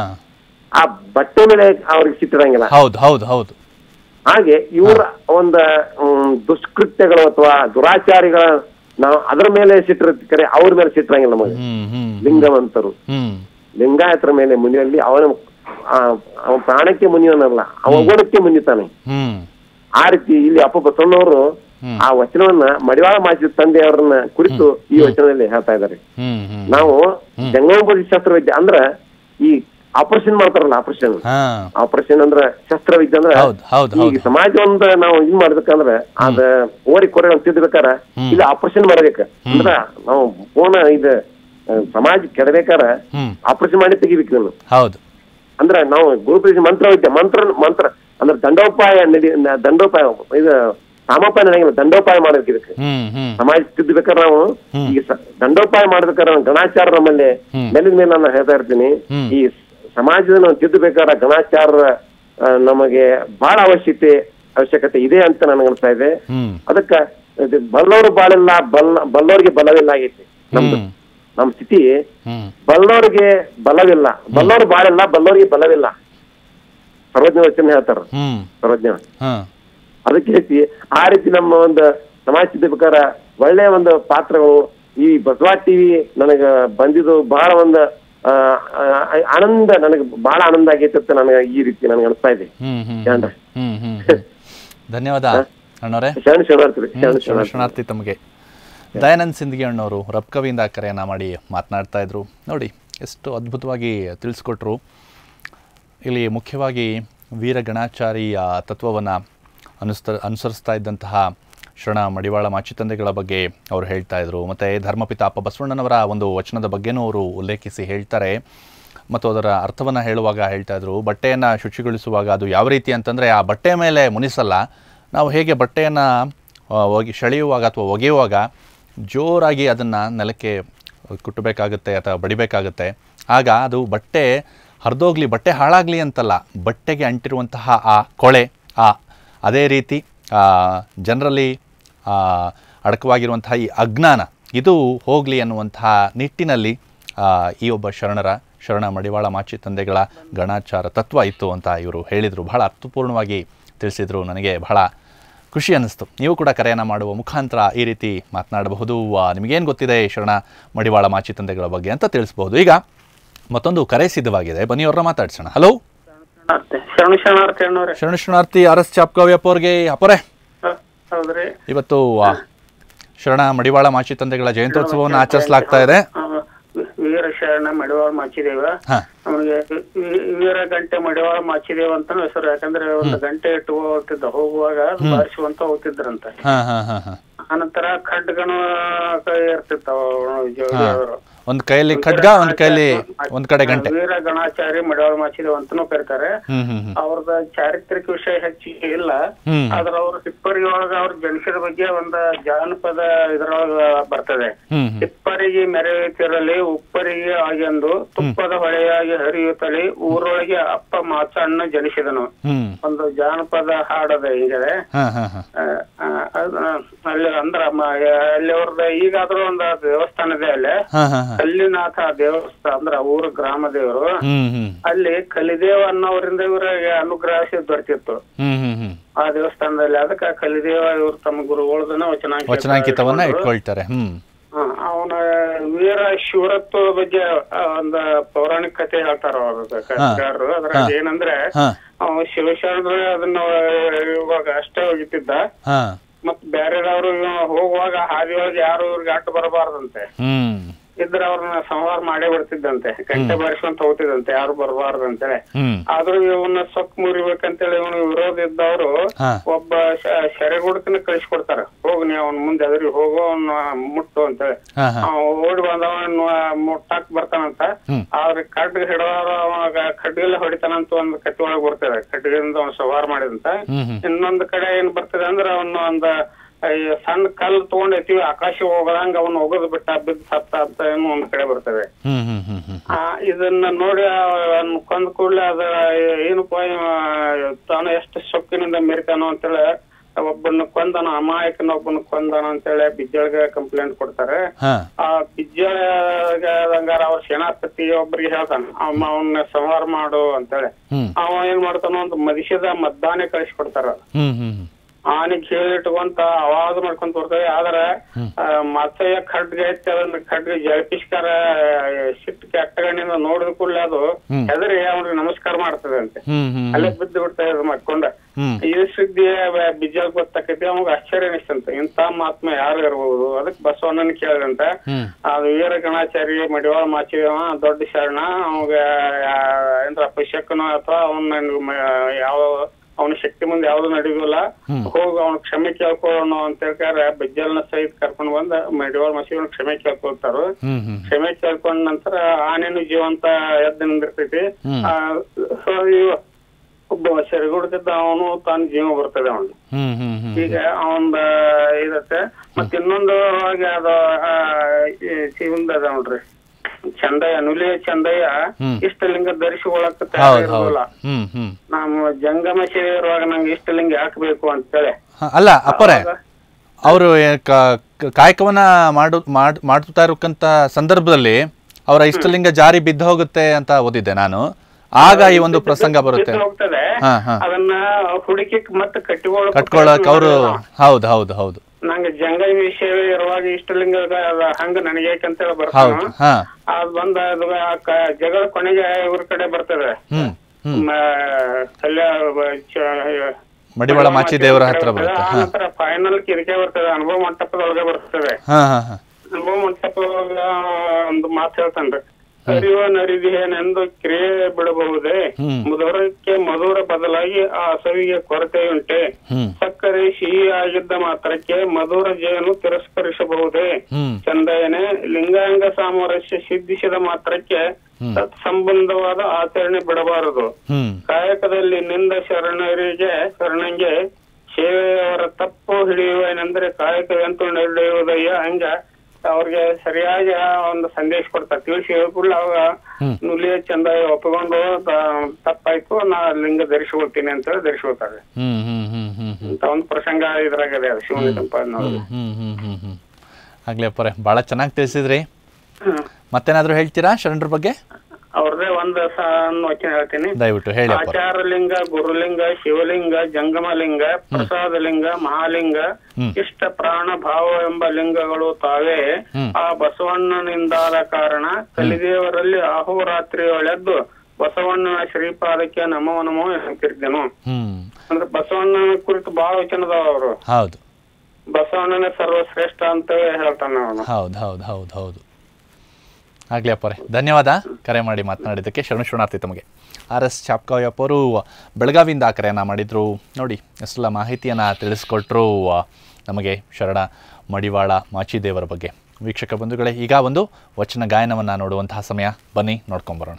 ಆ ಬಟ್ಟೆ ಮೇಲೆ ಅವ್ರಿಗೆ ಸಿಟ್ಟಿರಂಗಿಲ್ಲ ಹೌದು ಹೌದು ಹೌದು ಹಾಗೆ ಇವರ ಒಂದ ಹ್ಮ್, ದುಷ್ಕೃತ್ಯಗಳು ಅಥವಾ ದುರಾಚಾರಿಗಳ ನಾವು ಅದರ ಮೇಲೆ ಸಿಟ್ಟಿರ್ತಾರೆ ಅವ್ರ ಮೇಲೆ ಸಿಟ್ಟಿರಂಗಿಲ್ಲ ನಮಗೆ ಹ್ಮ್ ಹ್ಮ್ ಲಿಂಗವಂತರು ಹ್ಮ್ ಲಿಂಗಾಯತರ ಮೇಲೆ ಮುನಿಯಲ್ಲಿ ಅವನ ಆ, ಅವನ ಪ್ರಾಣಕ್ಕೆ ಮುನಿಯವನಲ್ಲ ಅವ ಓಡಕ್ಕೆ ಮುನಿತಾನೆ ಹ್ಮ್ ಆ ರೀತಿ ಇಲ್ಲಿ ಅಪ್ಪ ಬಸವಣ್ಣವರು ಹ್ಮ್. ಆ ವಚನವನ್ನ ಮಡಿವಾಳ ಮಾಜಿ ತಂದೆಯವರನ್ನ ಕುರಿತು ಈ ವಚನದಲ್ಲಿ ಹೇಳ್ತಾ ಇದ್ದಾರೆ ಹ್ಮ್ ಹ್ಮ್ ನಾವು ಜಂಗಮೋಪದಿ ಶಸ್ತ್ರವಿದ್ಯೆ ಅಂದ್ರ ಈ ಆಪರೇಷನ್ ಮಾಡ್ತಾರಲ್ಲ ಆಪರೇಷನ್ ಹಾ ಆಪರೇಷನ್ ಅಂದ್ರ ಶಸ್ತ್ರವಿದ್ಯೆ ಅಂದ್ರ ಹೌದು ಹೌದು ಈ ಹೌದು ಸಮಾಜ ಒಂದ್ ನಾವು ಇದ್ ಮಾಡ್ಬೇಕಂದ್ರ ಅದ ಓರಿ ಕೊರೆ ತಿದ್ದಬೇಕಾರ ಇಲ್ಲಿ ಆಪರೇಷನ್ ಮಾಡ್ಬೇಕ ಅಂದ್ರ ನಾವು ಪೂರ್ಣ ಇದ ಆ, ಸಮಾಜ ಕೆಡಬೇಕಾರ ಹ್ಮ್ ಆಪರೇಷನ್ ಮಾಡಿ ತೆಗಿಬೇಕು ನಾವು ಹೌದು ಅಂದ್ರ ನಾವು ಗುರುಪ್ರೀತಿ ಮಂತ್ರ ವಿದ್ಯೆ ಮಂತ್ರ ಮಂತ್ರ ಅಂದ್ರೆ ದಂಡೋಪಾಯ ನಡಿ ನ- ದಂಡೋಪಾಯ ಇದು ಸಾಮೋಪಾಯ ನಡೆಯಂಗಿಲ್ಲ ದಂಡೋಪಾಯ ಮಾಡ್ಬೇಕು ಇದಕ್ಕೆ ಹ್ಮ್ ಹ್ಮ್ ಸಮಾಜ ತಿದ್ದಬೇಕಾದ್ರೆ ನಾವು ಈ ಸ- ದಂಡೋಪಾಯ ಮಾಡ್ಬೇಕಾದ್ರೆ ನಾವು ಗಣಾಚಾರ ನಮ್ಮಲ್ಲಿ ಹ್ಮ್. ಮೇಲಿನ ಮೇಲೆ ನಾನು ಹೇಳ್ತಾ ಇರ್ತೀನಿ ಹ್ಮ್. ಈ ಸಮಾಜದ ನಾವು ತಿದ್ದಬೇಕಾದ್ರೆ ಗಣಾಚಾರ ಆ, ನಮಗೆ ಬಹಳ ಅವಶ್ಯಕತೆ ಅವಶ್ಯಕತೆ ಇದೆ ಅಂತ ನನಗೆ ಅನಿಸ್ತಾ ಇದೆ ಹ್ಮ್ ಅದಕ್ಕ ಇದು ಬಲ್ಲೋರು ಬಾಳಿಲ್ಲ ಬಲ್ಲ ಬಲ್ಲೋರಿಗೆ ಬಲವಿಲ್ಲ ಆಗೈತಿ ನಮ್ದು ಹ್ಮ್ ನಮ್ ಸ್ಥಿತಿ ಹ್ಮ್ ಬಲ್ಲೋರಿಗೆ ಬಲವಿಲ್ಲ ಬಲ್ಲೋರು ಬಾಳಿಲ್ಲ ಬಲ್ಲೋರಿಗೆ ಬಲವಿಲ್ಲ ಸರ್ವಜ್ಞ ವಚನ ಹೇಳ್ತಾರ ಹ್ಮ್ ಸರ್ವಜ್ಞ ಹಾ ಅದಕ್ಕೆ ರೀತಿ ಆ ರೀತಿ ನಮ್ಮ ಒಂದು ಸಮಾಜ ಸಿದ್ಧಬೇಕಾರ ಒಳ್ಳೆಯ ಒಂದು ಪಾತ್ರಗಳು ಈ ಬಸವ ಟಿವಿ ನನಗ ಬಂದಿದ್ದು ಬಹಳ ಒಂದು ಆ, ಆ, ಆನಂದ ನನಗೆ ಬಹಳ ಆನಂದ ಆಗೈತೆ ಅಂತ ನನಗೆ ಈ ರೀತಿ ನನಗೆ ಅನಿಸ್ತಾ ಇದೆ ಹ್ಮ್ ಹ್ಮ್ ಏನ್ರಿ ಹ್ಮ್ ಹ್ಮ್ ಹ್ಮ್. ಧನ್ಯವಾದ ಅಣ್ಣವರೇ ಶರಣ ಶರಣಾರ್ಥಿ ಶರಣ ಶರಣ ಶರಣಾರ್ಥಿ ತಮಗೆ ದಯಾನಂದ್ ಸಿಂದಗಿ ಅಣ್ಣವರು ರಬ್ಕವಿಯಿಂದ ಕರೆಯನ್ನ ಮಾಡಿ ಮಾತನಾಡ್ತಾ ಇದ್ರು ನೋಡಿ ಎಷ್ಟು ಅದ್ಭುತವಾಗಿ ತಿಳಿಸ್ಕೊಟ್ರು ಇಲ್ಲಿ ಮುಖ್ಯವಾಗಿ ವೀರ ಗಣಾಚಾರಿಯ ತತ್ವವನ್ನು ಅನುಸ್ತ ಅನುಸರಿಸ್ತಾ ಇದ್ದಂತಹ ಶರಣ ಮಡಿವಾಳ ಮಾಚಿತಂದೆಗಳ ಬಗ್ಗೆ ಅವರು ಹೇಳ್ತಾ ಇದ್ರು ಮತ್ತು ಧರ್ಮಪಿತ ಅಪ್ಪ ಬಸವಣ್ಣನವರ ಒಂದು ವಚನದ ಬಗ್ಗೆನೂ ಅವರು ಉಲ್ಲೇಖಿಸಿ ಹೇಳ್ತಾರೆ ಮತ್ತು ಅದರ ಅರ್ಥವನ್ನು ಹೇಳುವಾಗ ಹೇಳ್ತಾ ಇದ್ರು ಬಟ್ಟೆಯನ್ನು ಶುಚಿಗೊಳಿಸುವಾಗ ಅದು ಯಾವ ರೀತಿ ಅಂತಂದರೆ ಆ ಬಟ್ಟೆ ಮೇಲೆ ಮುನಿಸಲ್ಲ ನಾವು ಹೇಗೆ ಬಟ್ಟೆಯನ್ನು ಒಗಿ ಸೆಳೆಯುವಾಗ ಅಥವಾ ಒಗೆಯುವಾಗ ಜೋರಾಗಿ ಅದನ್ನು ನೆಲಕ್ಕೆ ಕುಟ್ಟಬೇಕಾಗುತ್ತೆ ಅಥವಾ ಬಡಿಬೇಕಾಗುತ್ತೆ ಆಗ ಅದು ಬಟ್ಟೆ ಹರಿದೋಗ್ಲಿ ಬಟ್ಟೆ ಹಾಳಾಗಲಿ ಅಂತಲ್ಲ ಬಟ್ಟೆಗೆ ಅಂಟಿರುವಂತಹ ಆ ಕೊಳೆ ಆ ಅದೇ ರೀತಿ ಜನರಲ್ಲಿ ಅಡಕವಾಗಿರುವಂತಹ ಈ ಅಜ್ಞಾನ ಇದು ಹೋಗಲಿ ಅನ್ನುವಂತಹ ನಿಟ್ಟಿನಲ್ಲಿ ಆ, ಈ ಒಬ್ಬ ಶರಣರ ಶರಣ ಮಡಿವಾಳ ಮಾಚಿ ತಂದೆಗಳ ಗಣಾಚಾರ ತತ್ವ ಇತ್ತು ಅಂತ ಇವರು ಹೇಳಿದರು ಬಹಳ ಅರ್ಥಪೂರ್ಣವಾಗಿ ತಿಳಿಸಿದರು ನನಗೆ ಬಹಳ ಖುಷಿ ಅನ್ನಿಸ್ತು ನೀವು ಕೂಡ ಕರೆಯನ್ನು ಮಾಡುವ ಮುಖಾಂತರ ಈ ರೀತಿ ಮಾತನಾಡಬಹುದು ಆ, ನಿಮಗೇನು ಗೊತ್ತಿದೆ ಶರಣ ಮಡಿವಾಳ ಮಾಚಿ ತಂದೆಗಳ ಬಗ್ಗೆ ಅಂತ ತಿಳಿಸ್ಬಹುದು ಈಗ ಮತ್ತೊಂದು ಕರೆ ಸಿದ್ಧವಾಗಿದೆ ಬನ್ನಿ ಅವ್ರನ್ನ ಮಾತಾಡ್ಸೋಣ ಹಲೋ ಶರಣ ಶರಣಾರ್ಥಿ ಅಣ್ಣವ್ರೆ ಶರಣ ಶರಣಾರ್ಥಿ ಆರ್ ಎಸ್ ಚಾಪ್ಕವ್ಯಪ್ಪ ಅವ್ರಿಗೆ ಅಪರೆ ಹ, ಹೌದ್ರಿ ಇವತ್ತು ಆ, ಶರಣ ಮಡಿವಾಳ ಮಾಚಿ ತಂದೆಗಳ ಜಯಂತ್ಯೋತ್ಸವವನ್ನು ಆಚರಿಸಲಾಗ್ತಾ ಇದೆ ಆ, ವಿ- ವೀರ ಶರಣ ಮಡಿವಾಳ ಮಾಚಿದೇವ ಹಾ ನಮಗೆ ವಿ- ವೀರ ಗಂಟೆ ಮಡಿವಾಳ ಮಾಚಿದೇವ ಅಂತ ಹೆಸರು ಯಾಕಂದ್ರೆ ಒಂದು ಗಂಟೆ ಇಟ್ಕೊಳ್ತಿದ್ದ ಹೋಗುವಾಗ ಅದು ಬಾರಿಸುವಂತ ಹೋಗ್ತಿದ್ರಂತೆ ಹಾ ಹಾ ಹಾ ಹಾ ಆನಂತರ ಖಡ್ಗನು ಕೈ ಇರ್ತಿರ್ತಾವ ಜೋಡಿಯವರು ಒಂದು ಕೈಯಲ್ಲಿ ಖಡ್ಗ ಒಂದು ಕೈಯಲ್ಲಿ ಒಂದ್ ಕಡೆ ಗಂಟೆ ವೀರ ಗಣಾಚಾರಿ ಮಡಿವಾಳ ಮಾಚಿದೇವ ಅಂತಾನೂ ಕರೀತಾರೆ ಹ್ಮ್ ಹ್ಮ್ ಹ್ಮ್ ಅವ್ರದ ಚಾರಿತ್ರಿಕ ವಿಷಯ ಹೆಚ್ಚಿಗೆ ಇಲ್ಲ ಹ್ಮ್. ಆದ್ರ ಅವ್ರ ಹಿಪ್ಪರಿಗೆ ಒಳಗ ಅವ್ರ ಜನಿಸಿದ ಬಗ್ಗೆ ಒಂದ ಜಾನಪದ ಇದ್ರೊಳಗ ಬರ್ತದೆ ಹ್ಮ್ ಹ್ಮ್ ಹಿಪ್ಪರಿಗೆ ಮೆರೆಯುತ್ತಿರಲಿ ಉಪ್ಪರಿಗೆ ಆಗೆಂದು ತುಪ್ಪದ ಹೊಳೆಯಾಗಿ ಹರಿಯುತ್ತಲಿ ಊರೊಳಗೆ ಅಪ್ಪ ಮಾಚಣ್ಣ ಜನಿಸಿದನು ಹ್ಮ್ ಒಂದು ಜಾನಪದ ಹಾಡದ ಹಿಂಗಿದೆ ಹಾ ಹಾ ಹಾ ಆ, ಆ, ಅದ್- ಅಲ್ಲಿ ಅಂದ್ರ ಮ- ಅಲ್ಲಿ ಅವ್ರದ ಈಗಾದ್ರೂ ಒಂದು ದೇವಸ್ಥಾನ ಇದೆ ಅಲ್ಲಿ ಹಾ ಹಾ ಹಾ ಕಲ್ಲಿನಾಥ ದೇವಸ್ಥಾನ ಅಂದ್ರ ಊರ ಗ್ರಾಮ ದೇವರು ಹ್ಮ್ ಹ್ಮ್ ಅಲ್ಲಿ ಕಲಿದೇವ ಅನ್ನೋರಿಂದ ಇವರಿಗೆ ಅನುಗ್ರಹ ಸಿದ್ ಬರ್ತಿತ್ತು ಹ್ಮ್ ಹ್ಮ್ ಹ್ಮ್ ಆ ದೇವಸ್ಥಾನದಲ್ಲಿ ಅದಕ್ಕ ಕಲಿದೇವ ಇವ್ರು ತಮ್ಮ ಗುರುಗಳದನ್ನ ವಚನಾಂಕಿತ ವಚನಾಂಕಿತವನ್ನ ಇಟ್ಕೊಂಡು, ಇಟ್ಕೊಳ್ತಾರೆ ಹ್ಮ್ ಹ, ಅವನ ವೀರ ಶಿವರತ್ವ ಬಗ್ಗೆ ಆ, ಒಂದು ಪೌರಾಣಿಕ ಕಥೆ ಹೇಳ್ತಾರ ಅವ್ರ ಕಥೆಗಾರರು ಅದ್ರಾಗ ಏನಂದ್ರೆ ಹಾ ಅವ ಶಿವಶರಣ ಅದನ್ನ ಇವಾಗ ಅಷ್ಟೇ ಹೋಗಿತ್ತಿದ್ದ ಹಾ ಮತ್ ಬೇರೆದವ್ರು ಹೋಗುವಾಗ ಹಾದಿ ಒಳಗೆ ಯಾರು ಇವ್ರಿಗೆ ಅಡ್ಡ ಬರಬಾರ್ದಂತೆ ಹ್ಮ್ ಇದ್ರ ಅವ್ರನ್ನ ಸಂಹಾರ ಮಾಡೇ ಬಿಡ್ತಿದ್ದಂತೆ ಗಂಟೆ ಬಾರಿಸ್ಕೊಂತ ಹೋಗ್ತಿದಂತೆ ಯಾರು ಬರಬಾರ್ದಂತೇಳಿ ಹ್ಮ್ ಆದ್ರೂ ಇವನ್ನ ಸೊಕ್ ಮುರಿಬೇಕಂತೇಳಿ ಇವನು ವಿರೋಧ ಇದ್ದವರು ಹಾ. ಒಬ್ಬ ಶ- ಸೆರೆಗುಡಕನ ಕಳಿಸ್ಕೊಡ್ತಾರ ಹೋಗ್ ನೀ ಅವನ್ ಮುಂದೆ ಎದುರಿ ಹೋಗು ಅವ್ನ ಮುಟ್ಟು ಅಂತೇಳಿ ಹಾ ಹಾ ಅವ ಓಡಿ ಬಂದವ ಮುಟ್ಟಾಕ್ ಬರ್ತಾನಂತ ಹ್ಮ್. ಆದ್ರೆ ಖಡ್ಗ ಹಿಡಿದವ ಅವಾಗ ಖಡ್ಗಲ್ಲ ಹೊಡಿತಾನಂತ ಒಂದ್ ಕತ್ತಿ ಒಳಗ್ ಬರ್ತದೆ ಖಡ್ಗದಿಂದ ಅವ್ನ ಸವಾರ ಮಾಡಿದಂತ ಹ್ಮ್ ಹ್ಮ್ ಇನ್ನೊಂದ್ ಕಡೆ ಏನ್ ಬರ್ತದೆ ಅಂದ್ರ ಅವನ ಒಂದ್ ಈ ಸಣ್ಣ ಕಲ್ಲು ತಗೊಂಡ್ ಐತಿವಿ ಆಕಾಶ ಹೋಗದಂಗ ಅವನ್ ಒಗದ್ ಬಿಟ್ಟ ಬಿದ್ದ ಸತ್ತ ಅಂತ ಏನೋ ಒಂದ್ ಕಡೆ ಬರ್ತದೆ ಹ್ಮ್ ಹ್ಮ್ ಹ್ಮ್ ಹ್ಮ್ ಆ, ಇದನ್ನ ನೋಡಿ ಅವನ್ ಕೊಂದ ಕೂಡಲೇ ಅದ ಏನಪ್ಪ ಇವ ತಾನು ಎಷ್ಟು ಸೊಕ್ಕಿನಿಂದ ಮೆರಿತಾನೋ ಅಂತೇಳಿ ಒಬ್ಬನ ಕೊಂದನ ಅಮಾಯಕನ ಒಬ್ಬನ ಕೊಂದನ ಅಂತೇಳಿ ಬಿಜ್ಜಳ್ಗೆ ಕಂಪ್ಲೇಂಟ್ ಕೊಡ್ತಾರೆ ಹಾ ಆ ಬಿಜ್ಜಳಂಗಾರ ಅವ್ರ ಸೇನಾಪತಿ ಒಬ್ಬರಿಗೆ ಹೇಳ್ತಾನ ಅವ ಅವನ್ನ ಸಂಹಾರ ಮಾಡು ಅಂತೇಳಿ ಹ್ಮ್ ಅವ ಏನ್ ಮಾಡ್ತಾನ ಒಂದು ಮದಿಷದ ಮದ್ದಾನೆ ಕಳಿಸ್ಕೊಡ್ತಾರ ಹ್ಮ್ ಹ್ಮ್ ಹ್ಮ್ ಆನೆ ಕೇಳಿಟ್ಕೊಂತ ಅವಾಜ್ ಮಾಡ್ಕೊಂತ ಬರ್ತವೆ ಆದ್ರೆ ಆ, ಮತ್ಸಯ್ಯ ಖಡ್ಗ ಐತಿ ಅದನ್ನ ಖಡ್ಗ ಜಳಪಿಸ್ಕಾರ ಸಿಟ್ಟು ಕೆಟ್ಟಗಣ್ಣಿಂದ ನೋಡಿದ ಕೂಡಲೇ ಅದು ಹ್ಮ್. ಹೆದರಿ ಅವ್ರಿಗೆ ನಮಸ್ಕಾರ ಮಾಡ್ತದೆ ಅಂತೆ ಹ್ಮ್ ಹ್ಮ್ ಅಲ್ಲೇ ಬಿದ್ದು ಬಿಡ್ತಾ ಇದು ಮಾಡ್ಕೊಂಡ ಹ್ಮ್ ಈ ಸುದ್ದಿ ಬಿಜ್ಜಲ್ ಗೊತ್ತಾಕೈತಿ ಅವಾಗ ಆಶ್ಚರ್ಯ ಅನಿಸ್ತಂತ ಇಂತ ಮಹಾತ್ಮ ಯಾರು ಇರ್ಬೋದು ಅದಕ್ಕೆ ಬಸವಣ್ಣನ ಕೇಳಿದಂತ ಹ್ಮ್ ಅದು ವೀರ ಗಣಾಚಾರಿ ಮಡಿವಾಳ ಮಾಚಿದವ ದೊಡ್ಡ ಶರಣ ಅವಾಗ ಏನ್ರ ಅಪಶಕನ ಅಥವಾ ಅವನ ಯಾವ ಅವನ ಶಕ್ತಿ ಮುಂದೆ ಯಾವ್ದು ನಡೆಯುದಿಲ್ಲ ಹೋಗಿ ಅವನ ಕ್ಷಮೆ ಕೇಳ್ಕೊಳ್ಳೋಣ ಅಂತ ಹೇಳ್ಕಾರ ಬೆಜ್ಜಲ್ನ ಸಹಿತ ಕರ್ಕೊಂಡ್ ಬಂದ ಮಡಿವಾಳ ಮಸೀವನ ಕ್ಷಮೆ ಕೇಳ್ಕೊಳ್ತಾರ ಹ್ಮ್ ಹ್ಮ್ ಕ್ಷಮೆ ಕೇಳ್ಕೊಂಡ ನಂತರ ಆನೆನು ಜೀವಂತ ಎದ್ದು ನಿಂದಿರ್ತೈತಿ ಹ್ಮ್. ಆ, so ಇವ ಒಬ್ಬ ಸೆರೆಗುಡ್ತಿದ್ದ ಅವನು ತಾನು ಜೀವ ಬರ್ತದೆ ಅವನು ಹ್ಮ್ ಹ್ಮ್ ಹ್ಮ್ ಈಗ ಅವಂದ ಇದತ್ತೆ ಮತ್ ಇನ್ನೊಂದು ಹಾಗೆ ಅದು ಆ, ಈ ಶಿವಂದ ಅದ ನೋಡ್ರಿ ಚಂದಯ್ಯ ನುಲಿಯ ಚಂದಯ್ಯ ಹ್ಮ್. ಇಷ್ಟಲಿಂಗ ಧರಿಸಿಕೊಳ್ಳಕ ಹೌದು ತಯಾರು ಹೌದು ಇರೋದಿಲ್ಲ ಹ್ಮ್ ಹ್ಮ್ ನಮ್ಮ ಜಂಗಮ ಸೇವೆ ಇರುವಾಗ ನಂಗೆ ಇಷ್ಟಲಿಂಗ ಹಾಕ್ಬೇಕು ಅಂತೇಳಿ ಹ, ಅಲ್ಲ ಅಪ್ಪರೇ ಅವರು ಕಾಯಕವನ್ನ ಮಾಡು ಮಾಡ್ ಮಾಡ್ತಾ ಇರಕ್ಕಂತ ಸಂದರ್ಭದಲ್ಲಿ ಅವರ ಇಷ್ಟಲಿಂಗ ಜಾರಿ ಬಿದ್ದು ಹೋಗುತ್ತೆ ಅಂತ ಓದಿದ್ದೆ ನಾನು ಆಗ ಈ ಒಂದು ಪ್ರಸಂಗ ಬರುತ್ತೆ ಬಿದ್ದು ಹೋಗ್ತದೆ ಹಾ ಹಾ ಅದನ್ನ ಹುಡುಕಿ ಮತ್ತೆ ಕಟ್ಟಿಕೊಳ್ಳ ಕಟ್ಕೊಳಕ್ ಅವರು ಹೌದು ಹೌದು ಹೌದು ನಂಗೆ ಜಂಗಮ ಸೇವೆ ಇರುವಾಗ ಇಷ್ಟಲಿಂಗ ಅದ ಹಂಗ ನನಗೆ ಯಾಕಂತ ಹೌದು ಬರ್ತಾನ ಹಾ ಅದ್ ಬಂದ ಅದು ಆ ಕ- ಜಗಳ ಕೊನೆಗೆ ಇವ್ರ ಕಡೆ ಬರ್ತದೆ ಹ್ಮ್ ಹ್ಮ್ ಮ- ಕಲ್ಯ ಬ- ಚ- ಮಡಿವಾಳ ಮಾಚಿ ದೇವರ ಹತ್ರ ಬರುತ್ತೆ ಹಾ ಆನಂತರ ಫೈನಲ್ ಕಿರಿಕೆ ಬರ್ತದೆ ಅನುಭವ ಮಂಟಪದೊಳಗೆ ಬರ್ತದೆ ಹಾ ಹಾ ಹಾ ಅನುಭವ ಮಂಟಪದೊಳಗ ಒಂದು ಮಾತು ಹೇಳ್ತಾನ್ರಿ ಅರಿವ ನರಿದಿಯನೆಂದು ಕ್ರಿಯೆ ಬಿಡಬಹುದೇ ಹ್ಮ್. ಮುದುರಕ್ಕೆ ಮಧುರ ಬದಲಾಗಿ ಆ ಹಸವಿಗೆ ಕೊರತೆಯುಂಟೆ ಹ್ಮ್ ಸಕ್ಕರೆ ಸಿಹಿ ಆಗಿದ್ದ ಮಾತ್ರಕ್ಕೆ ಮಧುರ ಜೇನು ತಿರಸ್ಕರಿಸಬಹುದೇ ಹ್ಮ್ ಚಂದಯನೆ ಲಿಂಗಾಂಗ ಸಾಮರಸ್ಯ ಸಿದ್ಧಿಸಿದ ಮಾತ್ರಕ್ಕೆ ತತ್ಸಂಬಂಧವಾದ ಆಚರಣೆ ಬಿಡಬಾರದು ಹ್ಮ್ ಕಾಯಕದಲ್ಲಿ ನಿಂದ ಶರಣರಿಗೆ ಶರಣಂಗೆ ಸೇವೆಯವರ ತಪ್ಪು ಹಿಡಿಯುವೇನೆಂದ್ರೆ ಕಾಯಕವೆಂತೂ ನಡೆಯುವುದಯ್ಯ ಹಂಗ ಅವ್ರಿಗೆ ಸರಿಯಾಗಿ ಆ ಒಂದು ಸಂದೇಶ ಕೊಡ್ತಾರೆ ತಿಳಿಸಿ ಹೇಳ್ಕೊಳ್ಳ ಅವಾಗ ಹ್ಮ್. ನುಲಿಯ ಚಂದ ಒಪ್ಪಿಕೊಂಡು ತ- ತಪ್ಪಾಯ್ತು ನಾ ಲಿಂಗ ಧರಿಸ್ಕೊಳ್ತೀನಿ ಅಂತ ಹೇಳಿ ಧರಿಸ್ಕೊಳ್ತಾರೆ ಹ್ಮ್ ಹ್ಮ್ ಹ್ಮ್ ಹ್ಮ್ ಹ್ಮ್ ಅಂತ ಒಂದು ಪ್ರಸಂಗ ಇದ್ರಾಗದೆ ಅದು ಶಿವನ ಸಂಪಾದನೆ ಹ್ಮ್ ಹ್ಮ್ ಹ್ಮ್ ಹ್ಮ್ ಆಗ್ಲಿ ಅಪ್ಪರೇ ಭಾಳ ಚೆನ್ನಾಗಿ ತಿಳಿಸಿದ್ರಿ ಮತ್ತೇನಾದ್ರೂ ಹೇಳ್ತೀರಾ ಶರಣರ ಬಗ್ಗೆ ಅವ್ರದೇ ಒಂದ್ ಸಣ್ಣ ವಚನ ಹೇಳ್ತೀನಿ ದಯವಿಟ್ಟು ಹೇಳಿ ಅಪ್ಪರೇ ಆಚಾರಲಿಂಗ ಗುರುಲಿಂಗ ಶಿವಲಿಂಗ ಜಂಗಮಲಿಂಗ ಪ್ರಸಾದಲಿಂಗ ಮಹಾಲಿಂಗ ಹ್ಮ್. ಇಷ್ಟ ಪ್ರಾಣ ಭಾವ ಎಂಬ ಲಿಂಗಗಳು ತಾವೇ ಹ್ಮ್. ಆ ಬಸವಣ್ಣನಿಂದಾದ ಕಾರಣ ಕಲಿದೇವರಲ್ಲಿ ಅಹೋರಾತ್ರಿ ಒಳೆದ್ದು ಬಸವಣ್ಣನ ಶ್ರೀಪಾದಕ್ಕೆ ನಮೋ ನಮೋ ಎನ್ನುತ್ತಿದ್ದೆನು ಹ್ಮ್ ಅಂದ್ರೆ ಬಸವಣ್ಣನ ಕುರಿತು ಬಹಳ ವಚನದವ ಅವರು ಹೌದು ಬಸವಣ್ಣನೇ ಸರ್ವಶ್ರೇಷ್ಠ ಅಂತ ಹೇಳ್ತಾನೆ ಅವನು ಹೌದು ಹೌದು ಹೌದು ಹೌದು ಆಗಲಿ ಅಪ್ಪರೇ ಧನ್ಯವಾದ ಕರೆ ಮಾಡಿ ಮಾತನಾಡಿದ್ದಕ್ಕೆ ಶರಣ ಶರಣಾರ್ಥಿ ತಮಗೆ ಆರ್ ಎಸ್ ಚಾಪ್ಕಾಯಪ್ಪ ಅವರು ಬೆಳಗಾವಿಯಿಂದ ಕರೆಯನ್ನು ಮಾಡಿದರು ನೋಡಿ ಎಷ್ಟೆಲ್ಲ ಮಾಹಿತಿಯನ್ನು ತಿಳಿಸ್ಕೊಟ್ರು ಆ, ನಮಗೆ ಶರಣ ಮಡಿವಾಳ ಮಾಚಿದೇವರ ಬಗ್ಗೆ ವೀಕ್ಷಕ ಬಂಧುಗಳೇ ಈಗ ಒಂದು ವಚನ ಗಾಯನವನ್ನು ನೋಡುವಂತಹ ಸಮಯ ಬನ್ನಿ ನೋಡ್ಕೊಂಬರೋಣ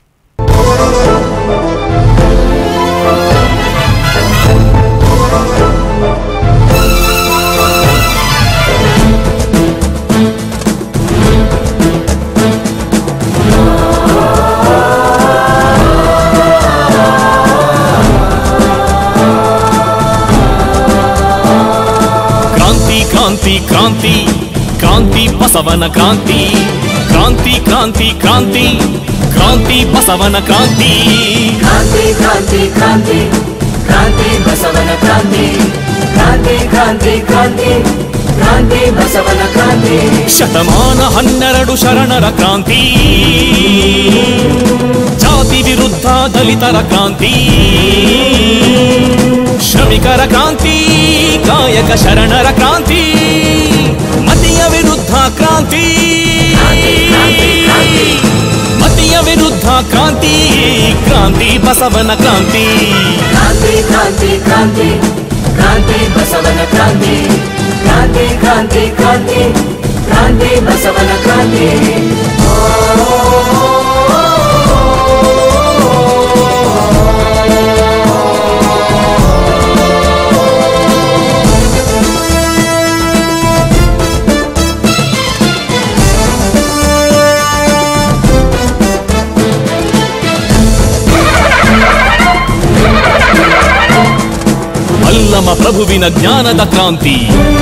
ಕ್ರಾಂತಿ ಕ್ರಾಂತಿ ಕ್ರಾಂತಿ ಕ್ರಾಂತಿ ಬಸವನ ಕ್ರಾಂತಿ ಕ್ರಾಂತಿ ಕ್ರಾಂತಿ ಕ್ರಾಂತಿ ಕ್ರಾಂತಿ ಬಸವನ ಕ್ರಾಂತಿ ಕ್ರಾಂತಿ ಕ್ರಾಂತಿ ಕ್ರಾಂತಿ ಕ್ರಾಂತಿ ಬಸವನ ಕ್ರಾಂತಿ ಕ್ರಾಂತಿ ಕ್ರಾಂತಿ ಕ್ರಾಂತಿ ಕ್ರಾಂತಿ ಬಸವನ ಕ್ರಾಂತಿ ಶತಮಾನ ಹನ್ನೆರಡು ಶರಣರ ಕ್ರಾಂತಿ ಜಾತಿ ವಿರುದ್ಧ ದಲಿತರ ಕ್ರಾಂತಿ ಶ್ರಮಿಕರ ಕ್ರಾಂತಿ ಕಾಯಕ ಶರಣರ ಕ್ರಾಂತಿ ಮತಿಯ ವಿರುದ್ಧ ಕ್ರಾಂತಿ ಕ್ರಾಂತಿ, ಕ್ರಾಂತಿ. ಮತಿಯ ವಿರುದ್ಧ ಕ್ರಾಂತಿ ಕ್ರಾಂತಿ ಬಸವನ ಕ್ರಾಂತಿ ಕ್ರಾಂತಿ ಕ್ರಾಂತಿ ಕ್ರಾಂತಿ ಕ್ರಾಂತಿ ಬಸವನ ಕ್ರಾಂತಿ ಕ್ರಾಂತಿ ಕ್ರಾಂತಿ ಕ್ರಾಂತಿ ಕ್ರಾಂತಿ ಬಸವನ ಕ್ರಾಂತಿ ಅಲ್ಲಮ ಪ್ರಭುವಿನ ಜ್ಞಾನದ ಕ್ರಾಂತಿ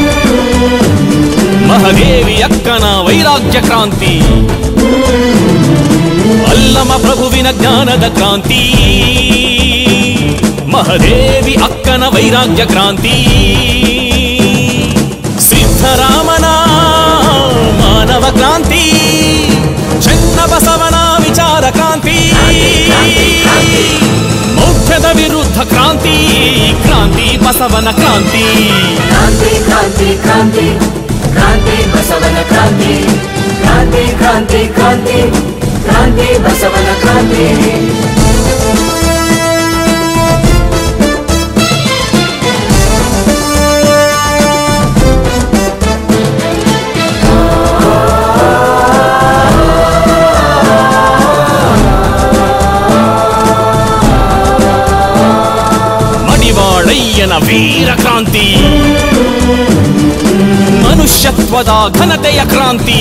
ಮಹದೇವಿ ಅಕ್ಕನ ವೈರಾಗ್ಯ ಕ್ರಾಂತಿ ಅಲ್ಲಮ ಪ್ರಭುವಿನ ಜ್ಞಾನದ ಕ್ರಾಂತಿ ಮಹದೇವಿ ಅಕ್ಕನ ವೈರಾಗ್ಯ ಕ್ರಾಂತಿ ಸಿದ್ಧರಾಮನ ಮಾನವ ಕ್ರಾಂತಿ ಚೆನ್ನ ಬಸವನ ವಿಚಾರ ಕ್ರಾಂತಿ ಕ್ರಾಂತಿ, ಕ್ರಾಂತಿ. ಮೌಢ್ಯದ ವಿರುದ್ಧ ಕ್ರಾಂತಿ ಕ್ರಾಂತಿ ಬಸವನ ಕ್ರಾಂತಿ ಕ್ರಾಂತಿ ಕ್ರಾಂತಿ ಕ್ರಾಂತಿ ಕ್ರಾಂತಿ ಬಸವನ ಕ್ರಾಂತಿ ಕ್ರಾಂತಿ ಕ್ರಾಂತಿ ಕ್ರಾಂತಿ ಕ್ರಾಂತಿ ಬಸವನ ಕ್ರಾಂತಿ ಮಡಿವಾಳಯ್ಯನ ವೀರ ಕ್ರಾಂತಿ ಮನುಷ್ಯತ್ವದ ಘನತೆಯ ಕ್ರಾಂತಿ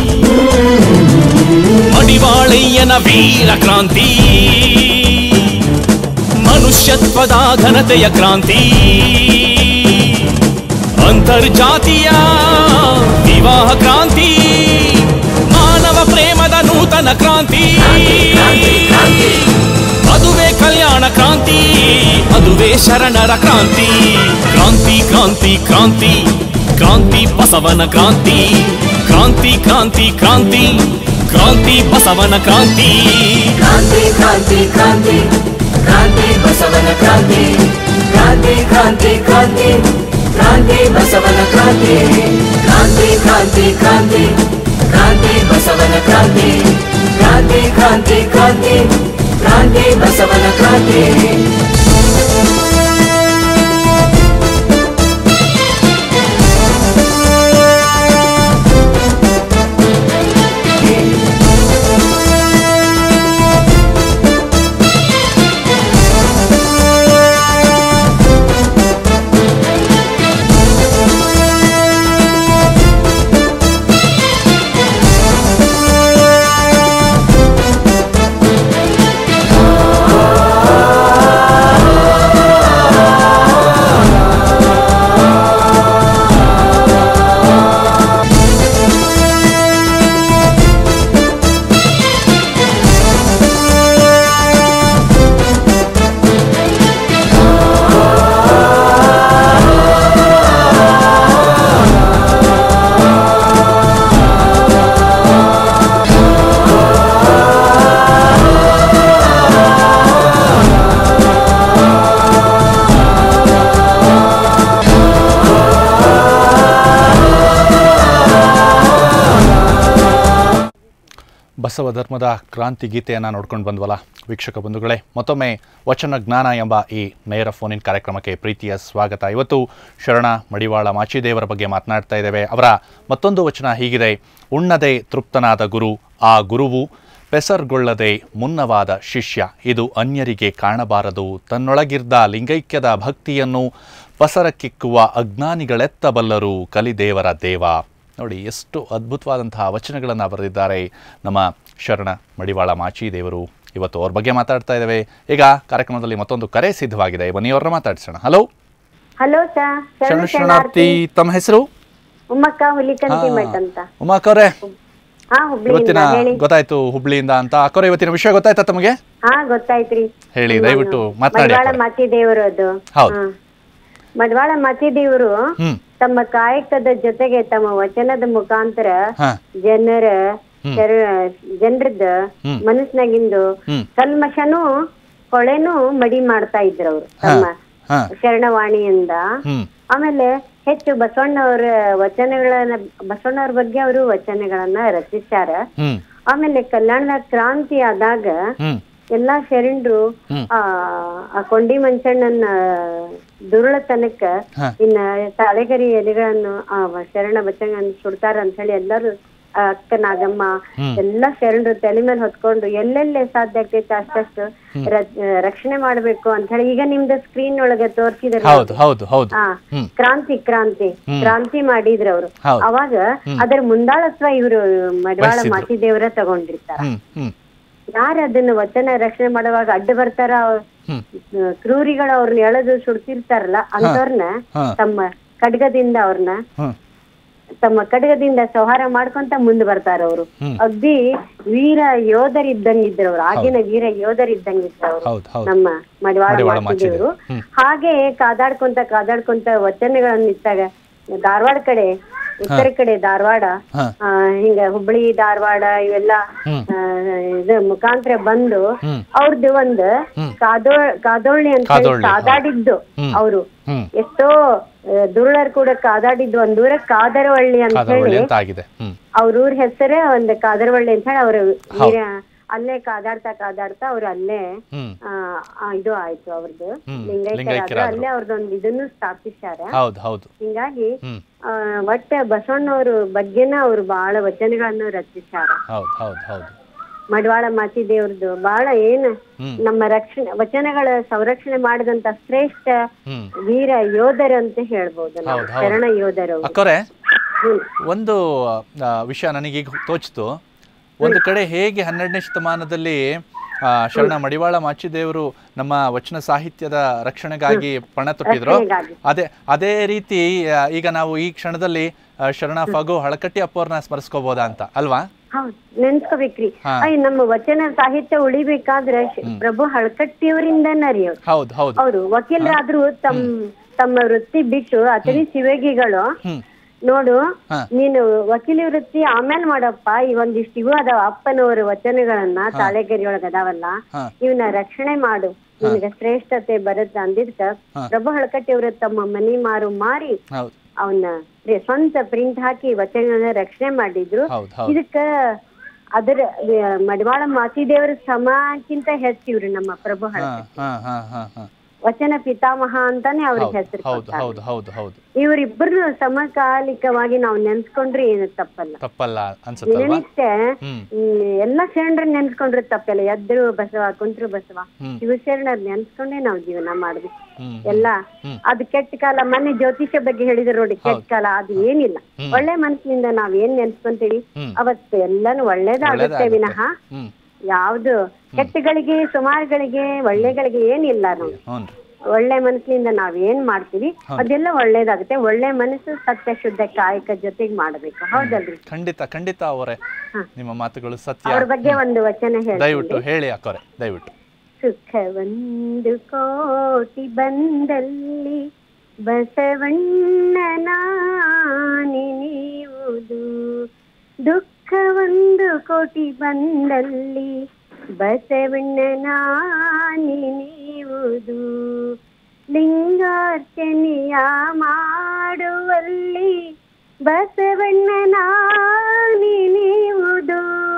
ಮಡಿವಾಳಯ್ಯನ ವೀರ ಕ್ರಾಂತಿ ಮನುಷ್ಯತ್ವದ ಘನತೆಯ ಕ್ರಾಂತಿ ಅಂತರ್ಜಾತೀಯ ವಿವಾಹ ಕ್ರಾಂತಿ ಮಾನವ ಪ್ರೇಮದ ನೂತನ ಕ್ರಾಂತಿ ಕ್ರಾಂತಿ ಕ್ರಾಂತಿ ಅದುವೇ ಕಲ್ಯಾಣ ಕ್ರಾಂತಿ ಅದುವೇ ಶರಣರ ಕ್ರಾಂತಿ ಕ್ರಾಂತಿ ಕ್ರಾಂತಿ ಕ್ರಾಂತಿ ಕ್ರಾಂತಿ ಬಸವನ ಕ್ರಾಂತಿ ಕ್ರಾಂತಿ ಕ್ರಾಂತಿ ಕ್ರಾಂತಿ ಕ್ರಾಂತಿ ಬಸವನ ಕ್ರಾಂತಿ ಕ್ರಾಂತಿ ಕ್ರಾಂತಿ ಕ್ರಾಂತಿ ಕ್ರಾಂತಿ ಬಸವನ ಕ್ರಾಂತಿ ಕ್ರಾಂತಿ ಕ್ರಾಂತಿ ಕ್ರಾಂತಿ ಕ್ರಾಂತಿ ಬಸವನ ಕ್ರಾಂತಿ ಕ್ರಾಂತಿ ಕ್ರಾಂತಿ ಕ್ರಾಂತಿ ಕ್ರಾಂತಿ ಬಸವನ ಕ್ರಾಂತಿ ಕ್ರಾಂತಿ ಕ್ರಾಂತಿ ಕ್ರಾಂತಿ ಕ್ರಾಂತಿ ಬಸವನ ಕ್ರಾಂತಿ ಬಸವ ಧರ್ಮದ ಕ್ರಾಂತಿ ಗೀತೆಯನ್ನು ನೋಡ್ಕೊಂಡು ಬಂದ್ವಲ್ಲ ವೀಕ್ಷಕ ಬಂಧುಗಳೇ ಮತ್ತೊಮ್ಮೆ ವಚನ ಜ್ಞಾನ ಎಂಬ ಈ ನೇರ ಫೋನಿನ್ ಕಾರ್ಯಕ್ರಮಕ್ಕೆ ಪ್ರೀತಿಯ ಸ್ವಾಗತ ಇವತ್ತು ಶರಣ ಮಡಿವಾಳ ಮಾಚಿದೇವರ ಬಗ್ಗೆ ಮಾತನಾಡ್ತಾ ಇದ್ದೇವೆ ಅವರ ಮತ್ತೊಂದು ವಚನ ಹೀಗಿದೆ ಉಣ್ಣದೆ ತೃಪ್ತನಾದ ಗುರು ಆ ಗುರುವು ಪೆಸರ್ಗೊಳ್ಳದೆ ಮುನ್ನವಾದ ಶಿಷ್ಯ ಇದು ಅನ್ಯರಿಗೆ ಕಾಣಬಾರದು ತನ್ನೊಳಗಿರ್ದ ಲಿಂಗೈಕ್ಯದ ಭಕ್ತಿಯನ್ನು ಪಸರಕ್ಕಿಕ್ಕುವ ಅಜ್ಞಾನಿಗಳೆತ್ತಬಲ್ಲರು ಕಲಿದೇವರ ದೇವ ನೋಡಿ ಎಷ್ಟು ಅದ್ಭುತವಾದಂತಹ ವಚನಗಳನ್ನು ಬರೆದಿದ್ದಾರೆ ನಮ್ಮ ಶರಣ ಮಡಿವಾಳ ಮಾಚಿ ದೇವರು ಇವತ್ತು ಅವ್ರ ಬಗ್ಗೆ ಮಾತಾಡ್ತಾ ಇದ್ದೇವೆ ಈಗ ಕಾರ್ಯಕ್ರಮದಲ್ಲಿ ಮತ್ತೊಂದು ಕರೆ ಸಿದ್ಧವಾಗಿದೆ ಬನ್ನಿ ಅವ್ರನ್ನ ಮಾತಾಡ್ಸೋಣ ಹಲೋ ಹಲೋ ಸರ್ ಶರಣ ಶರಣಾರ್ಥಿ ತಮ್ಮ ಹೆಸರು ಉಮ್ಮಕ್ಕ ಹುಲಿಕಂತಿ ಮಠ ಅಂತ ಉಮಾಕ್ ಅವರೇ ಹಾ ಹುಬ್ಳಿಯಿಂದ ಇವತ್ತಿನ ಹೇಳಿ ಗೊತ್ತಾಯ್ತು ಹುಬ್ಳಿಯಿಂದ ಅಂತ ಅಕ್ಕವ್ರೆ ಇವತ್ತಿನ ವಿಷಯ ಗೊತ್ತಾಯ್ತಾ ತಮಗೆ ಹಾ ಗೊತ್ತಾಯ್ತ್ರಿ ಹೇಳಿ ದಯವಿಟ್ಟು ಮಾತನಾಡಿ ಮಡವಾಳ ಅಕ್ಕವ್ರೆ. ಮಾತಿ ದೇವರು ಅದು ಹೌದು. ಹಾ. ಮಡವಾಳ ಮಾತಿ ದೇವರು ಹ್ಮ್ ತಮ್ಮ ಕಾಯಕದ ಜೊತೆಗೆ ತಮ್ಮ ವಚನದ ಮುಖಾಂತರ ಹಾ ಜನರ ಜನರದ ಮನಸ್ನಾಗಿಂದು ಹ್ಮ್. ಕಲ್ಮಶನು ಕೊಳೆನು ಮಡಿ ಮಾಡ್ತಾ ಇದ್ರು ಅವ್ರು ತಮ್ಮ ಹಾ ಶರಣವಾಣಿಯಿಂದ ಹ್ಮ್ ಆಮೇಲೆ ಹೆಚ್ಚು ಬಸವಣ್ಣವರ ವಚನಗಳನ್ನ ಬಸವಣ್ಣವ್ರ ಬಗ್ಗೆ ಅವರು ವಚನಗಳನ್ನ ರಚಿಸ್ಯಾರ ಹ್ಮ್ ಆಮೇಲೆ ಕಲ್ಯಾಣದ ಕ್ರಾಂತಿ ಆದಾಗ ಹ್ಮ್ ಎಲ್ಲಾ ಶರಣರು ಹ್ಮ್. ಆ ಆ ಕೊಂಡಿ ಮಂಚಣ್ಣನ ದುರುಳತನಕ್ಕ ಹಾ. ಇನ್ನ ತಾಳೆಗರಿ ಎಲೆಗಳನ್ನು ಆ ವ- ಶರಣ ವಚನಗಳನ್ನು ಸುಡ್ತಾರ ಅಂತ ಹೇಳಿ ಎಲ್ಲರೂ ಆ ಅಕ್ಕ ನಾಗಮ್ಮ ಎಲ್ಲಾ ಶರಣರು ತಲೆ ಮೇಲೆ ಹೊತ್ಕೊಂಡು ಎಲ್ಲೆಲ್ಲೇ ಸಾಧ್ಯ ಆಗ್ತೈತೆ ಅಷ್ಟಷ್ಟು ರ- ರಕ್ಷಣೆ ಮಾಡ್ಬೇಕು ಅಂತ ಹೇಳಿ ಈಗ ನಿಮ್ದು ಸ್ಕ್ರೀನ್ ಒಳಗೆ ತೋರ್ಸಿದ್ರ ಹೌದು ಹೌದು ಹೌದು ಹಾ ಹ್ಮ್. ಕ್ರಾಂತಿ ಕ್ರಾಂತಿ ಕ್ರಾಂತಿ ಮಾಡಿದ್ರು ಅವರು ಹೌದು. ಅವಾಗ ಅದರ ಮುಂದಾಳತ್ವ ಇವರು ಮಡವಾಳ ವಹಿಸಿದ್ರು. ಮಾಚಿದೇವರ ತಗೊಂಡಿರ್ತಾರ ಹ್ಮ್ ಹ್ಮ್ ಯಾರ ಅದನ್ನ ವಚನ ರಕ್ಷಣೆ ಮಾಡುವಾಗ ಅಡ್ಡ ಬರ್ತಾರ ಅವ್ರ್- ಹ್ಮ್. ಅಹ್ ಕ್ರೂರಿಗಳು ಅವ್ರನ್ನ ಎಳೆದು ಸುಡ್ತಿರ್ತಾರಲ್ಲ ಅಂತವ್ರನ್ನ ಹಾ. ತಮ್ಮ ಖಡ್ಗದಿಂದ ಅವ್ರನ್ನ ಹ್ಮ್ ತಮ್ಮ ಖಡ್ಗದಿಂದ ಸಂಹಾರ ಮಾಡ್ಕೊಂತ ಮುಂದೆ ಬರ್ತಾರ ಅವರು ಹ್ಮ್. ಅಗ್ದಿ ವೀರ ಯೋಧರಿದ್ದಂಗಿದ್ರು ಅವ್ರು ಆಗಿನ ವೀರ ಯೋಧರಿದ್ದಂಗಿದ್ರು ಅವ್ರು ಹೌದು ಹೌದು ನಮ್ಮ ಮಡಿವಾಳ ಮಡಿವಾಳ ಮಾಚಿದೇವರು ಹ್ಮ್. ಹಾಗೆ ಕಾದಾಡ್ಕೊಂತ ಕಾದಾಡ್ಕೊಂತ ವಚನಗಳನ್ನ ಇತ್ತಾಗ ಧಾರವಾಡ ಕಡೆ ಉತ್ತರ ಕಡೆ ಧಾರವಾಡ ಹಾ. ಆ, ಹಿಂಗ ಹುಬ್ಳಿ ಧಾರವಾಡ ಇವೆಲ್ಲ ಹ್ಮ್. ಆ, ಇದು ಮುಖಾಂತರ ಬಂದು ಹ್ಮ್. ಅವ್ರದ್ದು ಒಂದು ಕಾದೋ ಕಾದೋಳ್ಳಿ ಅಂತ ಹೇಳಿ ಕಾದೋಳ್ಳಿ, ಹೌದು. ಕಾದಾಡಿದ್ದು ಹ್ಮ್. ಅವರು ಹ್ಮ್ ಎಷ್ಟೋ ಆ, ದುರುಳರ್ ಕೂಡ ಕಾದಾಡಿದ್ದು ಒಂದ್ ಊರ ಕಾದರವಳ್ಳಿ ಅಂತ ಕಾದರವಳ್ಳಿ ಹೇಳಿ ಅಂತ ಆಗಿದೆ ಹ್ಮ್ ಅವ್ರ ಊರ್ ಹೆಸರೇ ಒಂದು ಕಾದರವಳ್ಳಿ ಅಂತ ಹೇಳಿ ಅವ್ರ ವೀರ ಅಲ್ಲೇ ಕಾದಾಡ್ತಾ ಕಾದಾಡ್ತಾ ಅವ್ರು ಅಲ್ಲೇ ಹ್ಮ್ ಆ, ಆ, ಇದು ಆಯ್ತು ಅವ್ರದ್ದು ಹ್ಮ್. ಲಿಂಗೈಕ್ಯರಾದ್ರು ಲಿಂಗೈಕ್ಯರಾದ್ರು. ಅಲ್ಲೇ ಅವ್ರದ್ದೊಂದು ಇದನ್ನು ಸ್ಥಾಪಿಸ್ಯಾರ ಹೌದು ಹೌದು ಹಿಂಗಾಗಿ ಹ್ಮ್ ಆ, ಒಟ್ಟ ಬಸವಣ್ಣವ್ರ ಬಗ್ಗೆನ ಅವ್ರು ಬಹಳ ವಚನಗಳನ್ನು ರಚಿಸ್ಯಾರ ಹೌದು ಹೌದು ಹೌದು ಮಡವಾಳ ಮಾಚಿದೇವ್ರದ್ದು ಬಹಳ ಏನ್ ಹ್ಮ್. ನಮ್ಮ ರಕ್ಷಣೆ ವಚನಗಳ ಸಂರಕ್ಷಣೆ ಮಾಡಿದಂತ ಶ್ರೇಷ್ಠ ಹ್ಮ್ ವೀರ ಯೋಧರು ಅಂತ ಹೇಳ್ಬೋದು ನಾವು ಹೌದು, ಹೌದು. ಶರಣ ಯೋಧರು ಅವ್ರು. ಅಕ್ಕರೆ ಹ್ಮ್. ಒಂದು ಆ, ವಿಷಯ ನನಗೀಗ ತೋಚಿತು ಒಂದು ಕಡೆ ಹೇಗೆ ಹನ್ನೆರಡನೇ ಶತಮಾನದಲ್ಲಿ ಆ, ಶರಣ ಮಡಿವಾಳ ಮಾಚಿದೇವರು ನಮ್ಮ ವಚನ ಸಾಹಿತ್ಯದ ರಕ್ಷಣೆಗಾಗಿ ಪಣ ತೊಟ್ಟಿದ್ರು ರಕ್ಷಣೆಗಾಗಿ. ಅದೇ ಅದೇ ರೀತಿ ಆ, ಈಗ ನಾವು ಈ ಕ್ಷಣದಲ್ಲಿ ಆ, ಶರಣ ಫಗು ಹಳಕಟ್ಟಿ ಅಪ್ಪವ್ರನ್ನ ಸ್ಮರಿಸ್ಕೋಬೋದಾ ಅಂತ ಅಲ್ವಾ ಹೌದ್ ನೆನ್ಸ್ಕೋಬೇಕ್ರಿ ಹಾ. ಅಯ್ಯ ನಮ್ಮ ವಚನ ಸಾಹಿತ್ಯ ಉಳಿಬೇಕಾದ್ರೆ ಶ- ಪ್ರಭು ಹಳಕಟ್ಟಿಯವರಿಂದನ ರೀ ಅವ್ರು ಹೌದು ಹೌದು ಹೌದು ವಕೀಲರಾದ್ರೂ ತಮ್ಮ ತಮ್ಮ ವೃತ್ತಿ ಬಿಟ್ಟು ಅತನಿ ಶಿವಗಿಗಳು ಹ್ಮ್ ನೋಡು ಹಾ. ನೀನು ವಕೀಲಿ ವೃತ್ತಿ ಆಮೇಲೆ ಮಾಡಪ್ಪ ಈ ಒಂದಿಷ್ಟು ಇವು ಅದಾವ ಅಪ್ಪನವರ ವಚನಗಳನ್ನ ತಾಳೆಗರಿ ಒಳಗ ಅದಾವಲ್ಲ ಹಾ. ಇವನ್ನ ರಕ್ಷಣೆ ಮಾಡು ನಿನಗ ಶ್ರೇಷ್ಠತೆ ಬರುತ್ತೆ ಅಂದಿದ್ಕ ಪ್ರಭು ಹಳಕಟ್ಟಿ ಅವರು ತಮ್ಮ ಮನಿ ಮಾರು ಮಾರಿ ಹೌದು ಅವನ್ನ ಸ್ವಂತ ಪ್ರಿಂಟ್ ಹಾಕಿ ವಚನ ರಕ್ಷಣೆ ಮಾಡಿದ್ರು ಹೌದು ಹೌದು ಇದಕ್ಕ ಅದರ ಆ, ಮಡಿವಾಳ ಮಾತಿದೇವರ ಸಮಕ್ಕಿಂತ ಹೆಚ್ಚಿವ್ರಿ ನಮ್ಮ ಪ್ರಭು ಹಳ ಹಾ ಹಾ ಹಾ ಹಾ ಹಾ ವಚನ ಪಿತಾಮಹ ಅಂತಾನೆ ಅವ್ರಿಗೆ ಹೆಸರು ಹೌದು ಹೌದು ಹೌದು ಹೌದು ಇವರಿಬ್ಬರು ಸಮಕಾಲಿಕವಾಗಿ ನಾವು ನೆನ್ಸ್ಕೊಂಡ್ರೆ ಏನು ತಪ್ಪಲ್ಲ ತಪ್ಪಲ್ಲ ಅನ್ಸುತ್ತಲ್ವಾ ದಿನನಿತ್ಯ ಹ್ಮ್ ಹ್ಮ್, ಎಲ್ಲಾ ಶರಣರ ನೆನ್ಸ್ಕೊಂಡ್ರೆ ತಪ್ಪಲ್ಲ ಎದ್ರು ಬಸವ ಕುಂತ್ರು ಬಸವ ಹ್ಮ್. ಶಿವಶರಣರ್ ನೆನ್ಸ್ಕೊಂಡೇ ನಾವು ಜೀವನ ಮಾಡ್ಬೇಕು ಹ್ಮ್ ಎಲ್ಲ ಹ್ಮ್. ಅದು ಕೆಟ್ಟ ಕಾಲ ಮೊನ್ನೆ ಜ್ಯೋತಿಷ್ಯ ಬಗ್ಗೆ ಹೇಳಿದ್ರು ನೋಡಿ ಕೆಟ್ಟ ಕಾಲ ಅದು ಏನಿಲ್ಲ ಒಳ್ಳೆ ಮನಸ್ಸಿನಿಂದ ನಾವ್ ಏನ್ ನೆನ್ಸ್ಕೊಂತೀವಿ ಹ್ಮ್. ಅವತ್ತು ಎಲ್ಲಾನು ಒಳ್ಳೇದಾಗುತ್ತೆ ಒಳ್ಳೇದಾಗುತ್ತೆ. ವಿನಃ ಹ್ಮ್ ಯಾವ್ದು ಕೆಟ್ಟಗಳಿಗೆ ಸುಮಾರುಗಳಿಗೆ ಒಳ್ಳೆಗಳಿಗೆ ಏನಿಲ್ಲ ನೋಡಿ ಹ್ಞೂ ಒಳ್ಳೆ ಮನಸ್ಸಿನಿಂದ ನಾವ್ ಏನ್ ಮಾಡ್ತೀವಿ ಅದೆಲ್ಲ ಒಳ್ಳೇದಾಗುತ್ತೆ ಒಳ್ಳೆ ಮನಸ್ಸು ಸತ್ಯ ಶುದ್ಧ ಕಾಯಕ ಜೊತೆಗೆ ಮಾಡ್ಬೇಕು ಹೌದಲ್ರಿ ಖಂಡಿತ ಖಂಡಿತ ಅವರೇ ನಿಮ್ಮ ಮಾತುಗಳು ಸತ್ಯ ಅವ್ರ ಬಗ್ಗೆ ಒಂದು ವಚನ ದಯವಿಟ್ಟು ಹೇಳ್ತೀನಿ ಹೇಳಿ ಅಕ್ಕರೆ ದಯವಿಟ್ಟು ಸುಖವೊಂದು ಕೋಟಿ ಬಂದಲ್ಲಿ ಬಸವಣ್ಣನ ನೆನೆಯುವುದು ದುಃಖವೊಂದು ಕೋಟಿ ಬಂದಲ್ಲಿ ಬಸವಣ್ಣನ ನೆನೆಯುವುದು ಲಿಂಗಾರ್ಚನೆಯ ಮಾಡುವಲ್ಲಿ ಬಸವಣ್ಣನ ನೆನೆಯುವುದು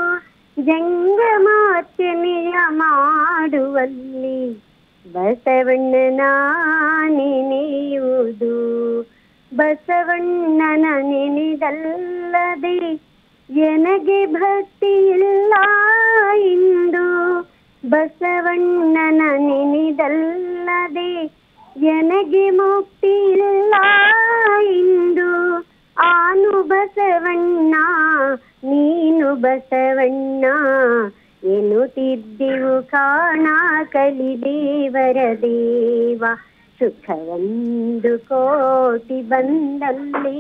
ಜಂಗಮಾರ್ಚನೆಯ ಮಾಡುವಲ್ಲಿ ಬಸವಣ್ಣನ ನೆನೆಯುವುದು ಬಸವಣ್ಣನ ನೆನೆದಲ್ಲದೆ ಎನಗೆ ಭಕ್ತಿ ಇಲ್ಲ ಇಂದು ಬಸವಣ್ಣನ ನೆನೆದಲ್ಲದೆ ಎನಗೆ ಮುಕ್ತಿ ಇಲ್ಲ ಇಂದು ಆನು ಬಸವಣ್ಣ ನೀನು ಬಸವಣ್ಣ ಎನ್ನುತ್ತಿದ್ದೆವು ಕಾಣ ಕಲಿದೇವರ ದೇವ ಸುಖವೊಂದು ಕೋಟಿ ಬಂದಲ್ಲಿ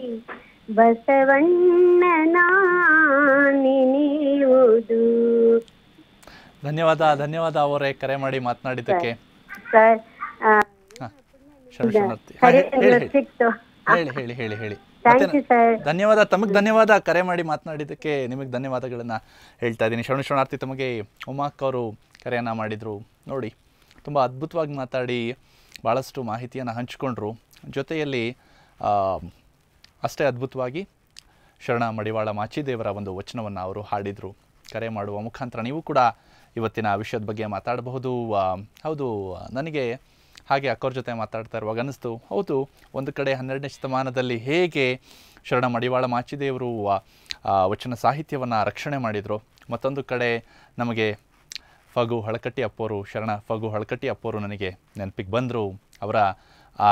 ಬಸವಣ್ಣನ ನೆನೆಯುವುದು ಧನ್ಯವಾದ ಧನ್ಯವಾದ ಅವರೇ ಕರೆ ಮಾಡಿ ಮಾತನಾಡಿದ್ದಕ್ಕೆ ಸರ್ ಆ, ಹಾ, ಶರಣ ಶರಣಾರ್ಥಿ. ಹಾ, ಸರಿ ಹೇ- ಹೇಳಿ ಹೇಳಿ ಸಿಕ್ತು ಹೇಳಿ ಹೇಳಿ ಹೇಳಿ ಹೇಳಿ ಥ್ಯಾಂಕ್ ಮತ್ತೆ ಯು ಸರ್ ಧನ್ಯವಾದ ತಮಗೆ ಧನ್ಯವಾದ ಕರೆ ಮಾಡಿ ಮಾತನಾಡಿದ್ದಕ್ಕೆ ನಿಮಗೆ ಧನ್ಯವಾದಗಳನ್ನು ಹೇಳ್ತಾ ಇದ್ದೀನಿ ಶರಣ ಶರಣಾರ್ಥಿ ತಮಗೆ ಉಮಾಕ್ ಅವರು ಕರೆಯನ್ನು ಮಾಡಿದರು ನೋಡಿ ತುಂಬ ಅದ್ಭುತವಾಗಿ ಮಾತಾಡಿ ಭಾಳಷ್ಟು ಮಾಹಿತಿಯನ್ನು ಹಂಚಿಕೊಂಡ್ರು ಜೊತೆಯಲ್ಲಿ ಆ, ಅಷ್ಟೇ ಅದ್ಭುತವಾಗಿ ಶರಣ ಮಡಿವಾಳ ಮಾಚಿದೇವರ ಒಂದು ವಚನವನ್ನು ಅವರು ಹಾಡಿದರು ಕರೆ ಮಾಡುವ ಮುಖಾಂತರ ನೀವು ಕೂಡ ಇವತ್ತಿನ ವಿಷಯದ ಬಗ್ಗೆ ಮಾತಾಡಬಹುದು ಆ, ಹೌದು ನನಗೆ ಹಾಗೆ ಅಕ್ಕವ್ರ ಜೊತೆ ಮಾತಾಡ್ತಾ ಇರುವಾಗ ಅನ್ನಿಸ್ತು ಹೌದು ಒಂದು ಕಡೆ ಹನ್ನೆರಡನೇ ಶತಮಾನದಲ್ಲಿ ಹೇಗೆ ಶರಣ ಮಡಿವಾಳ ಮಾಚಿದೇವರು ಆ, ಆ ವಚನ ಸಾಹಿತ್ಯವನ್ನು ರಕ್ಷಣೆ ಮಾಡಿದರು ಮತ್ತೊಂದು ಕಡೆ ನಮಗೆ ಫಗು ಹಳಕಟ್ಟಿ ಅಪ್ಪೋರು ಶರಣ ಫಗು ಹಳಕಟ್ಟಿ ಅಪ್ಪೋರು ನನಗೆ ನೆನಪಿಗೆ ಬಂದರು ಅವರ ಆ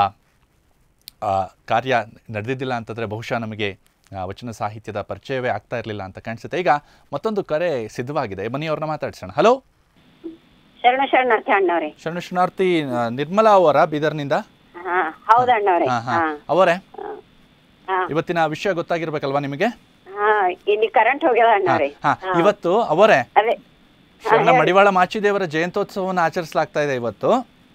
ಆ ಕಾರ್ಯ ನಡೆದಿದ್ದಿಲ್ಲ ಅಂತಂದರೆ ಬಹುಶಃ ನಮಗೆ ಆ, ವಚನ ಸಾಹಿತ್ಯದ ಪರಿಚಯವೇ ಆಗ್ತಾ ಇರಲಿಲ್ಲ ಅಂತ ಕಾಣಿಸುತ್ತೆ ಈಗ ಮತ್ತೊಂದು ಕರೆ ಸಿದ್ಧವಾಗಿದೆ ಬನ್ನಿ ಅವ್ರನ್ನ ಮಾತಾಡ್ಸೋಣ ಹಲೋ ಶರಣ ಶರಣಾರ್ಥಿ ಅಣ್ಣವ್ರೆ ಶರಣ ಶರಣಾರ್ಥಿ ಆ, ನಿರ್ಮಲಾ ಅವರ ಬೀದರ್ನಿಂದ ಹಾ ಹೌದು ಅಣ್ಣವ್ರೆ ಹಾ ಹಾ ಹಾ ಅವರೇ ಹಾ ಇವತ್ತಿನ ವಿಷಯ ಗೊತ್ತಾಗಿರ್ಬೇಕಲ್ವಾ ನಿಮಗೆ ಹಾ ಇಲ್ಲಿ ಕರೆಂಟ್ ಹೋಗ್ಯದ ಹಾ, ಅಣ್ಣವ್ರೆ ಹಾ ಇವತ್ತು ಅವರೇ ಅದೇ ಶರಣ ಮಡಿವಾಳ ಮಾಚಿದೇವರ ಜಯಂತ್ಯೋತ್ಸವವನ್ನು ಆಚರಿಸಲಾಗ್ತಾ ಇದೆ ಇವತ್ತು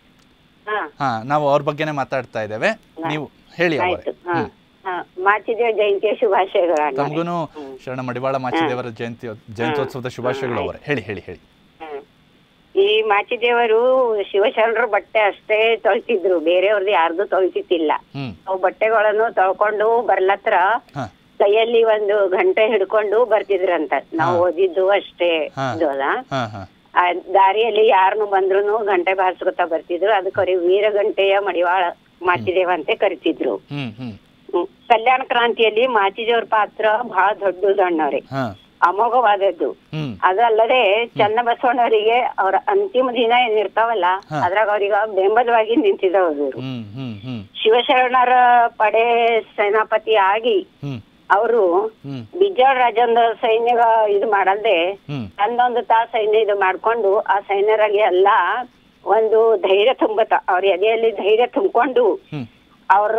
ಹಾ ಹಾ ನಾವು ಅವ್ರ ಬಗ್ಗೆನೇ ಮಾತಾಡ್ತಾ ಇದ್ದೇವೆ ನೀವು ಹೇಳಿ ಅವರೇ ಆಯ್ತು ಹಾ ಹಾ ಮಾಚಿದೇವ ಜಯಂತಿಯ ಶುಭಾಶಯಗಳು ಅಣ್ಣವ್ರೆ ತಮಗೂನು ಶರಣ ಮಡಿವಾಳ ಮಾಚಿದೇವರ ಜಯಂತಿ ಜಯಂತ್ಯೋತ್ಸವದ ಶುಭಾಶಯಗಳು ಅವರೇ ಹೇಳಿ ಹೇಳಿ ಹೇಳಿ ಹ್ಮ್. ಈ ಮಾಚಿದೇವರು ಶಿವಶರಣರು ಬಟ್ಟೆ ಅಷ್ಟೇ ತೊಳ್ತಿದ್ರು ಬೇರೆಯವ್ರದ್ದು ಯಾರ್ದು ತೊಳ್ತಿತ್ತಿಲ್ಲ ಹ್ಮ್ ಅವು ಬಟ್ಟೆಗಳನ್ನು ತೊಳ್ಕೊಂಡು ಬರ್ಲತ್ರ ಹಾ ಕೈಯಲ್ಲಿ ಒಂದು ಗಂಟೆ ಹಿಡ್ಕೊಂಡು ಬರ್ತಿದ್ರಂತ ನಾವು ಓದಿದ್ದು ಅಷ್ಟೇ ಹಾ. ಇದು ಅಲ್ಲ ಹಾ ಹಾ ಆ ದಾರಿಯಲ್ಲಿ ಯಾರನ್ನು ಬಂದ್ರು ಗಂಟೆ ಬಾರಿಸ್ಕೊತಾ ಬರ್ತಿದ್ರು ಅದಕ್ಕೆ ಅವ್ರಿಗೆ ವೀರಗಂಟೆಯ ಮಡಿವಾಳ ಮಾಚಿದೇವ ಅಂತ ಕರಿತಿದ್ರು ಹ್ಮ್ ಹ್ಮ್ ಹ್ಮ್. ಕಲ್ಯಾಣ ಕ್ರಾಂತಿಯಲ್ಲಿ ಮಾಚಿದೇವ್ರ ಪಾತ್ರ ಬಹಳ ದೊಡ್ಡದು ಅಣ್ಣವ್ರೆ ಹಾ ಅಮೋಘವಾದದ್ದು ಹ್ಮ್ ಅದಲ್ಲದೆ ಚನ್ನಬಸವಣ್ಣವರಿಗೆ ಅವರ ಅಂತಿಮ ದಿನ ಏನಿರ್ತಾವಲ್ಲ ಹಾ. ಅದ್ರಾಗ ಅವ್ರಿಗೆ ಬೆಂಬಲವಾಗಿ ನಿಂತಿದ್ದವರು ಹ್ಮ್ ಹ್ಮ್ ಹ್ಮ್ ಶಿವಶರಣರ ಪಡೆ ಸೇನಾಪತಿ ಆಗಿ ಹ್ಮ್ ಅವರು ಹ್ಮ್ ಬಿಜ್ಜಾಳ್ ರಾಜಂದ ಸೈನ್ಯ ಇದು ಮಾಡಲ್ದೆ ಹ್ಮ್ ತಂದೊಂದು ತಾ ಸೈನ್ಯ ಇದು ಮಾಡ್ಕೊಂಡು ಆ ಸೈನ್ಯರಿಗೆ ಎಲ್ಲ ಒಂದು ಧೈರ್ಯ ತುಂಬತ ಅವ್ರ ಎದೆಯಲ್ಲಿ ಧೈರ್ಯ ತುಂಬಿಕೊಂಡು ಹ್ಮ್ ಅವ್ರ